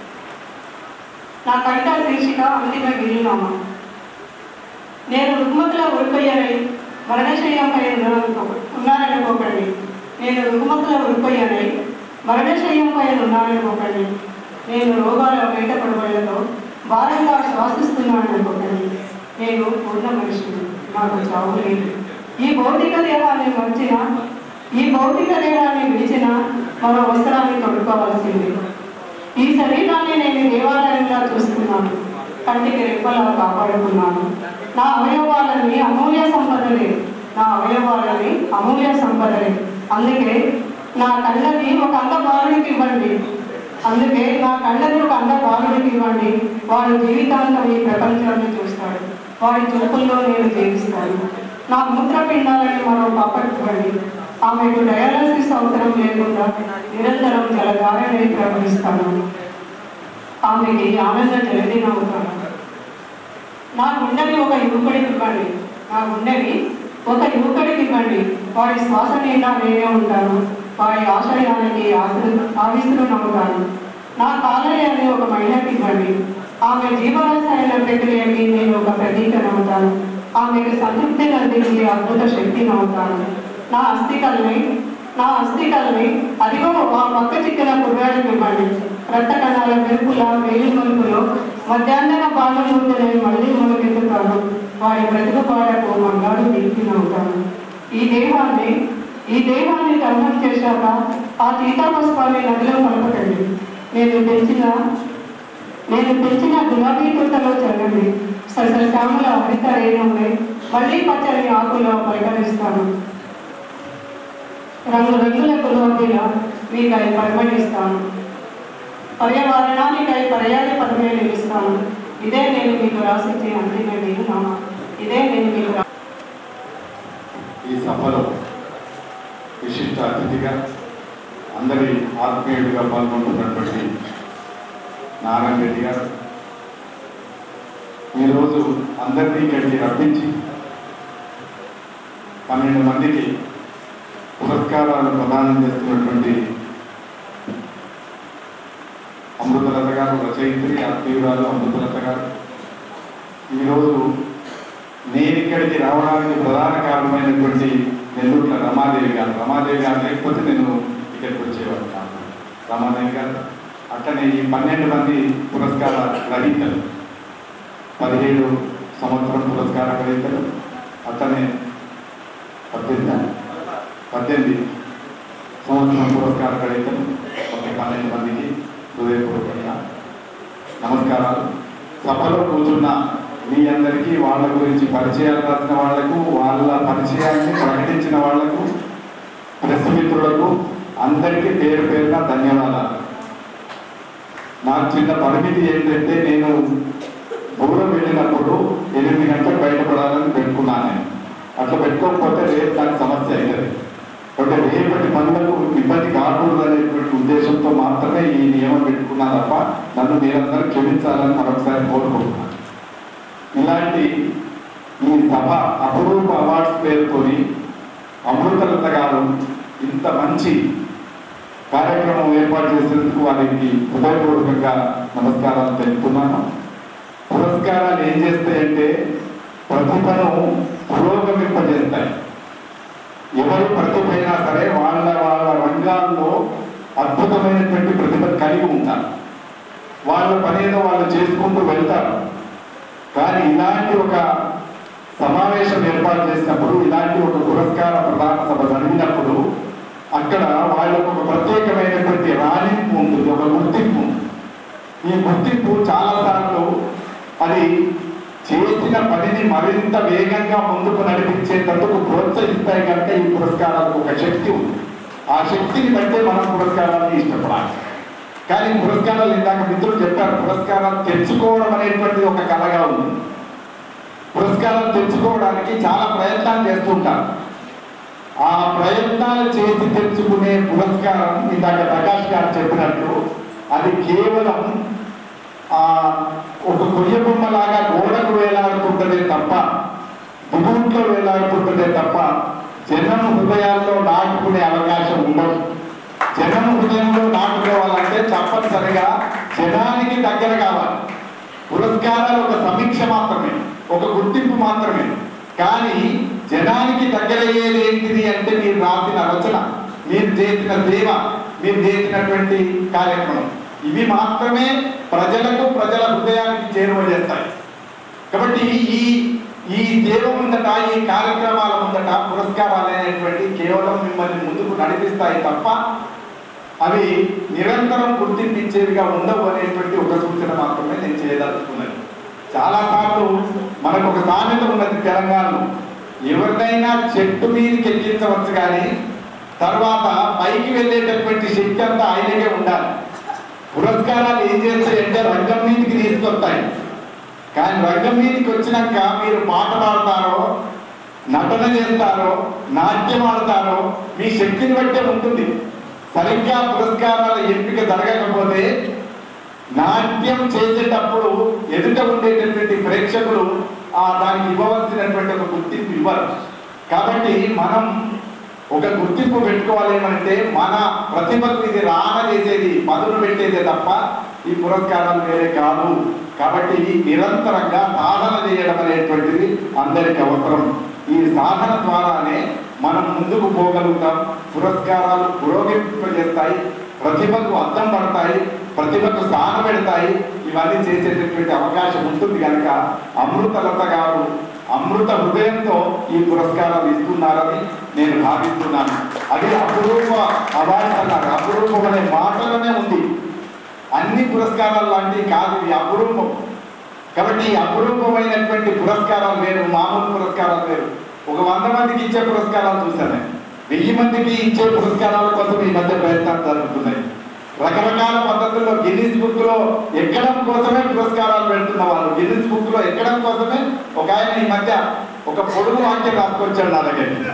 నా కవిత శీర్షిక అంతిమ గిరినామా నేను రుగ్మతుల ఉరికొయ్యనై మరణశయ్యంపై ఉన్నాననుకోకండి నేను రుగ్మతుల ఉరికొయ్యనై మరణశయ్యంపై ఉన్నాననుకోకండి నేను రోగాల బయటపడబడలో భారంగా శ్వాసిస్తున్నాను అనుకోకండి నేను పూర్ణ మనిషిని నాకు చావు లేదు ఈ భౌతిక దేహాన్ని మర్చిన ఈ భౌతిక దేహాన్ని విడిచిన మరో వస్త్రాన్ని తొడుకోవాల్సింది ఈ శరీరాన్ని నేను దేవాలయంగా చూస్తున్నాను కంటికి రెప్పలా కాపాడుకున్నాను నా అవయవాలని అమూల్య సంపదలే నా అవయవాలని అమూల్య సంపదలే అందుకే నా కళ్ళని ఒక అందబాలుడికి ఇవ్వండి అందుకే నా కళ్ళని ఒక అందబాలుడికి ఇవ్వండి వాడి జీవితాంతం ఈ ప్రపంచాన్ని చూస్తాడు వాడి చూపుల్లో నేను జీవిస్తాను నా మూత్రపిండాలని మరో పాపట్టుకోండి ఆమెకు డయాలసిస్ అవసరం లేకుండా నిరంతరం జలధారనే ప్రవహిస్తాను ఆమెకి ఆనంద జలదిన అవుతాను నా గుండెని ఒక యువకుడికి ఇవ్వండి నా గుండెని ఒక యువకుడికి ఇవ్వండి వాడి శ్వాస నిండా నేనే ఉంటాను వాడి ఆశయానికి ఆవిస్తులు నమ్ముతాను నా కాలయాన్ని ఒక మహిళకి ఇవ్వండి ఆమె జీవనశైల ప్రక్రియకి నేను ఒక ప్రతీక నమ్ముతాను ఆమెకు సంతృప్తి కలిగించే అద్భుత శక్తి నమ్ముతాను నా అస్థికల్ని నా అస్థికల్ని అదిగో ఆ పక్క చిక్కిన కుర్రాడికి ఇవ్వండి రక్త కణాల మెరుపుల వేలి మలుపులో మధ్యాహ్న బాణం ముందు నేను మళ్ళీ మొలకెత్తుతాను వాడి బ్రతుకు పాడకు మంగాడు దీపి నవ్వుతాను ఈ దేహాన్ని ఈ దేహాన్ని దహనం చేశాక ఆ సీతాపుష్పాన్ని నదిలో కలపకండి నేను పెంచిన నేను పెంచిన గులాబీ తోటలో చల్లండి ససశ్యామల హరిత రేణువుని మళ్ళీ పచ్చని ఆకులో పరిగణిస్తాను రంగు రంగుల గులాబీల మీకై పరిమళిస్తాను పర్యావరణానికై పర్యాయ పదమే నిలుస్తాను ఇదే నేను మీకు రాసిచ్చే అంతిమ నామా ఇదే నేను మీకు రా- ఈ సభలో విశిష్ట అతిథిగా అందరి ఆత్మీయుడిగా పాల్గొంటున్నటువంటి నారాయణ రెడ్డి గారు ఈరోజు అందరినీ ఇక్కడికి రప్పించి పన్నెండు మందికి పురస్కారాలు ప్రదానం చేస్తున్నటువంటి అమృతలత గారు రచయిత్రి ఆత్మీయురాలు అమృతలత గారు ఈరోజు నేను ఇక్కడికి రావడానికి ప్రధాన కారణమైనటువంటి నెల్లూరుల రమాదేవి గారు రమాదేవి గారు లేకపోతే నేను ఇక్కడికి వచ్చేవాడు కాదు రమాదేవి గారు అట్లనే ఈ పన్నెండు మంది పురస్కార గ్రహీతలు పదిహేడు సంవత్సరం పురస్కార గ్రహీతలు అట్లనే పద్దెనిమిది పద్దెనిమిది సంవత్సరం పురస్కార గ్రహీతలు ఒక పన్నెండు మందికి హృదయపూర్వకంగా నమస్కారాలు సభలో కూర్చున్న మీ అందరికీ వాళ్ళ గురించి పరిచయాలు రాసిన వాళ్లకు వాళ్ళ పరిచయాన్ని ప్రకటించిన వాళ్లకు ప్రెస్ మిత్రులకు అందరికీ పేరు పేరున ధన్యవాదాలు నాకు చిన్న పరిమితి ఏంటంటే నేను దూరం వెళ్ళినప్పుడు ఎనిమిది గంటలకు బయటపడాలని పెట్టుకున్నాను అట్లా పెట్టుకోకపోతే రేపు దానికి సమస్య అవుతుంది అంటే రేపటి పనులకు ఇబ్బంది కాకూడదు అనేటువంటి ఉద్దేశంతో మాత్రమే ఈ నియమం పెట్టుకున్నా తప్ప నన్ను మీరందరూ క్షమించాలని మరొకసారి కోరుకుంటున్నాను ఇలాంటి ఈ సభ అపురూప అవార్డ్స్ పేరుతోని అమృతలత గారు ఇంత మంచి కార్యక్రమం ఏర్పాటు చేసేందుకు వారికి హృదయపూర్వకంగా నమస్కారాలు తెలుపుతున్నాను పురస్కారాలు ఏం చేస్తాయంటే ప్రతిభను పురోగమింపజేస్తాయి ఎవరు ప్రతిభ అయినా సరే వాళ్ళ వాళ్ళ రంగాల్లో అద్భుతమైనటువంటి ప్రతిభ కలిగి ఉంటారు వాళ్ళ పనేదో వాళ్ళు చేసుకుంటూ వెళ్తారు కానీ ఇలాంటి ఒక సమావేశం ఏర్పాటు చేసినప్పుడు ఇలాంటి ఒక పురస్కార ప్రదాన సభ జరిగినప్పుడు అక్కడ వాళ్ళకు ఒక ప్రత్యేకమైనటువంటి రాణింపు ఉంటుంది ఒక గుర్తింపు ఉంటుంది. ఈ గుర్తింపు చాలాసార్లు అది చేసిన పనిని మరింత వేగంగా ముందుకు నడిపించేందుకు ప్రోత్సహిస్తాయి కనుక ఈ పురస్కారాలకు ఒక శక్తి ఉంది ఆ శక్తిని బట్టే మనం పురస్కారాన్ని ఇష్టపడాలి కానీ పురస్కారాలు ఇందాక మిత్రులు చెప్పారు పురస్కారాలు తెచ్చుకోవడం అనేటువంటిది ఒక కళగా ఉంది పురస్కారాలు తెచ్చుకోవడానికి చాలా ప్రయత్నాలు చేస్తుంటారు ఆ ప్రయత్నాలు చేసి తెచ్చుకునే పురస్కారం ఇందాక ప్రకాష్ గారు చెప్పినట్టు అది కేవలం ఆ ఒక కొయ్య బొమ్మలాగా గోడకు వేలాడుతుంటదే తప్ప దిగుంట్లో వేలాడుతుంటదే తప్ప జనం హృదయాల్లో నాటుకునే అవకాశం ఉండదు జనం హృదయంలో నాటుకోవాలంటే తప్పనిసరిగా జనానికి దగ్గర కావాలి పురస్కారాలు ఒక సమీక్ష మాత్రమే ఒక గుర్తింపు మాత్రమే కానీ జనానికి దగ్గరయ్యేది ఏంటిది అంటే మీరు రాసిన రచన మీరు చేసిన సేవ మీరు చేసినటువంటి కార్యక్రమం ఇవి మాత్రమే ప్రజలకు ప్రజల హృదయానికి చేరువ చేస్తాయి కాబట్టి ఈ ఈ సేవ ముందట ఈ కార్యక్రమాల ముందట పురస్కారాలు అనేటువంటి కేవలం మిమ్మల్ని ముందుకు నడిపిస్తాయి తప్ప అవి నిరంతరం గుర్తింపించేవిగా ఉండవు అనేటువంటి ఒక సూచన మాత్రమే నేను చేయదలుచుకున్నాను చాలాసార్లు మనకు ఒక సామెత ఉన్నది తెలంగాణలో ఎవరినైనా చెట్టు మీదకి ఎక్కించవచ్చు కానీ తర్వాత పైకి వెళ్ళేటటువంటి శక్తి అంతా ఆయనకే ఉండాలి పురస్కారాలు ఏం చేస్తాయంటే రంగం మీదకి తీసుకొస్తాయి కానీ రంగం మీదకి వచ్చినాక మీరు పాట పాడతారో నటన చేస్తారో నాట్యం ఆడతారో మీ శక్తిని బట్టే ఉంటుంది సరిగ్గా పురస్కారాల ఎంపిక జరగకపోతే నాట్యం చేసేటప్పుడు ఎదుట ఉండేటటువంటి ప్రేక్షకులు ఆ దానికి ఇవ్వవలసినటువంటి ఒక గుర్తింపు ఇవ్వరు కాబట్టి మనం ఒక గుర్తింపు పెట్టుకోవాలి ఏమంటే మన ప్రతిభకు ఇది రాన చేసేది పదును పెట్టేదే తప్ప ఈ పురస్కారాలు వేరే కాదు కాబట్టి నిరంతరంగా సాధన చేయడం అనేటువంటిది అందరికి అవసరం ఈ సాధన ద్వారానే మనం ముందుకు పోగలుగుతాం పురస్కారాలు పురోగమింపజేస్తాయి ప్రతిభకు అద్దం పడతాయి ప్రతిభకు సాన పెడతాయి ఇవన్నీ చేసేటటువంటి అవకాశం ఉంటుంది కనుక అమృతలత గారు అమృత హృదయంతో ఈ పురస్కారాలు ఇస్తున్నారని నేను భావిస్తున్నాను అది అపురూప అవార్డ్స్ అన్నారు అపురూపం అనే మాటలోనే ఉంది అన్ని పురస్కారాలు లాంటివి కాదు ఇది అపురూపం కాబట్టి ఈ అపురూపమైనటువంటి పురస్కారాలు వేరు మామూలు పురస్కారాలు వేరు ఒక వంద మందికి ఇచ్చే పురస్కారాలు చూశాను నేను. వెయ్యి మందికి ఇచ్చే పురస్కారాల కోసం ఈ మధ్య ప్రయత్నాలు జరుగుతున్నాయి రకరకాల పద్ధతుల్లో గిన్నిస్ బుక్ లో ఎక్కడం కోసమే పురస్కారాలు పెడుతున్న వాళ్ళు గిన్నిస్ బుక్ లో ఎక్కడం కోసమే ఒక ఆయన ఈ మధ్య ఒక పొడుగు వాక్యం రాసుకొచ్చాడు నా దగ్గర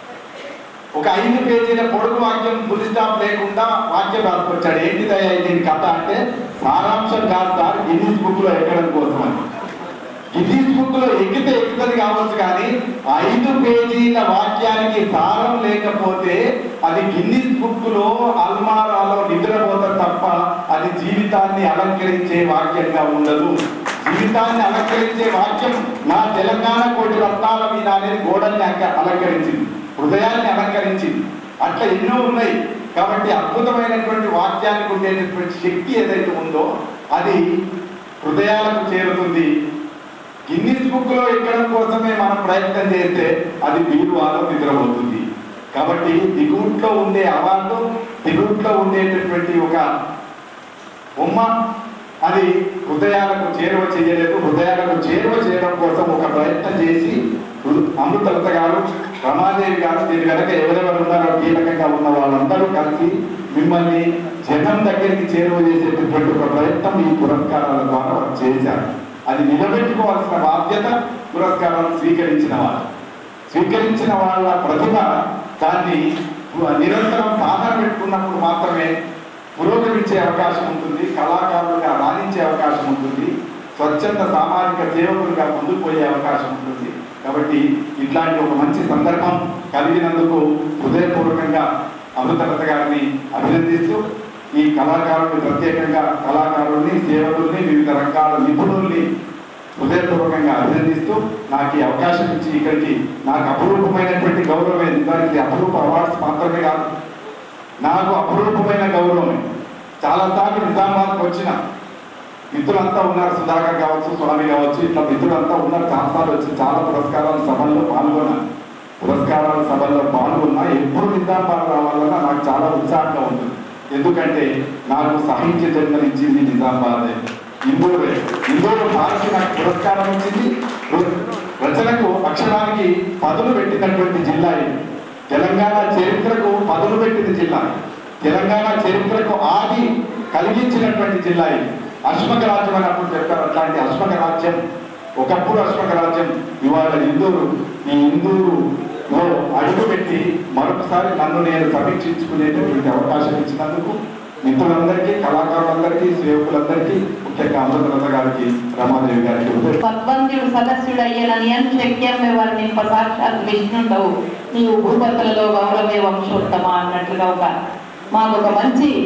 ఒక ఐదు పేజీల పొడుగు వాక్యం ఫుల్ స్టాప్ లేకుండా వాక్యం రాసుకొచ్చాడు ఏంటిదయ్యా దీని కథ అంటే సారాంశం కాదు సార్ గిన్నిస్ బుక్ లో ఎక్కడం కోసం అని గిన్నిస్ బుక్ లో ఎక్కితే ఎక్కుతుంది కావచ్చు కానీ ఐదు పేజీల వాక్యానికి సారం లేకపోతే అది గిన్నిస్ బుక్ లో అల్మారాలో నిద్రపోతారు తప్ప అది జీవితాన్ని అలంకరించే వాక్యంగా ఉండదు జీవితాన్ని అలంకరించే వాక్యం నా తెలంగాణ కోటి రత్నాల మీద అనేది గోడల్ని అక- అలంకరించింది హృదయాన్ని అలంకరించింది అట్లా ఎన్నో ఉన్నాయి కాబట్టి అద్భుతమైనటువంటి వాక్యానికి ఉండేటటువంటి శక్తి ఏదైతే ఉందో అది హృదయాలకు చేరుతుంది గిన్నిస్ బుక్ లో ఎక్కడం కోసమే మనం ప్రయత్నం చేస్తే అది బీరువాలో నిద్రపోతుంది కాబట్టి దిగుట్లో ఉండే అవార్డు దిగుట్లో ఉండేటటువంటి ఒక బొమ్మ అది హృదయాలకు చేరువ చేయలేదు హృదయాలకు చేరువ చేయడం కోసం ఒక ప్రయత్నం చేసి హృ- అమృతలత గారు రమాదేవి గారు దీని వెనక ఎవరెవరు ఉన్నారో కీలకంగా ఉన్న వాళ్ళందరూ కలిసి మిమ్మల్ని జనం దగ్గరికి చేరువ చేసేటటువంటి ఒక ప్రయత్నం ఈ పురస్కారాల ద్వారా వారు చేశారు అది నిలబెట్టుకోవాల్సిన బాధ్యత పురస్కారాలు స్వీకరించిన వారు స్వీకరించిన వాళ్ళ ప్రతిభ దాన్ని నిరంతరం సాధన పెట్టుకున్నప్పుడు మాత్రమే పురోగమించే అవకాశం ఉంటుంది కళాకారులుగా రాణించే అవకాశం ఉంటుంది స్వచ్ఛంద సామాజిక సేవకులుగా ముందుకు పోయే అవకాశం ఉంటుంది కాబట్టి ఇట్లాంటి ఒక మంచి సందర్భం కలిగినందుకు హృదయపూర్వకంగా అమృతలత గారిని అభినందిస్తూ ఈ కళాకారుల్ని ప్రత్యేకంగా కళాకారుల్ని సేవకుల్ని వివిధ రకాల నిపుణుల్ని హృదయపూర్వకంగా అభినందిస్తూ నాకు ఈ అవకాశం ఇచ్చి ఇక్కడికి నాకు అపురూపమైనటువంటి గౌరవమే నిజానికి అపురూప అవార్డ్స్ మాత్రమే కాదు నాకు అపురూపమైన గౌరవమే చాలాసార్లు నిజామాబాద్కి వచ్చిన మిత్రులంతా ఉన్నారు సుధాకర్ కావచ్చు స్వామి కావచ్చు ఇట్లా మిత్రులంతా ఉన్నారు చాలాసార్లు వచ్చి చాలా పురస్కారాల సభల్లో పాల్గొన్నాను పురస్కారాల సభల్లో పాల్గొన్నా ఎప్పుడు నిజామాబాద్ రావాలన్నా నాకు చాలా ఉత్సాహంగా ఉంటుంది ఎందుకంటే నాకు సాహిత్య జన్మనిచ్చింది నిజామాబాదే ఇందూరే ఇందూరు భారతి నాకు పురస్కారం ఇచ్చింది రచనకు అక్షరానికి పదులు పెట్టినటువంటి జిల్లా ఇది తెలంగాణ చరిత్రకు పదులు పెట్టిన జిల్లా తెలంగాణ చరిత్రకు ఆది కలిగించినటువంటి జిల్లా ఇది అశ్మక రాజ్యం అని అప్పుడు చెప్పారు అట్లాంటి అశ్మక రాజ్యం ఒకప్పుడు అశ్మక రాజ్యం ఇవాళ ఇందూరు ఈ ఇందూరులో అడుగుపెట్టి మరొకసారి నన్ను నేను సమీక్షించుకునేటటువంటి అవకాశం ఇచ్చినందుకు మిత్రులందరికీ కళాకారులందరికీ సేవకులందరికీ ముఖ్యంగా అమృతలత గారికి రమాదేవి గారికి హృదయ పద్వంతుడు సదస్సుడయ్యనని శక్యమే వారిని సాక్షాత్ విష్ణుండవు నీవు భూపతులలో గౌరవే వంశోత్తమ అన్నట్లుగా ఒక మాకు ఒక మంచి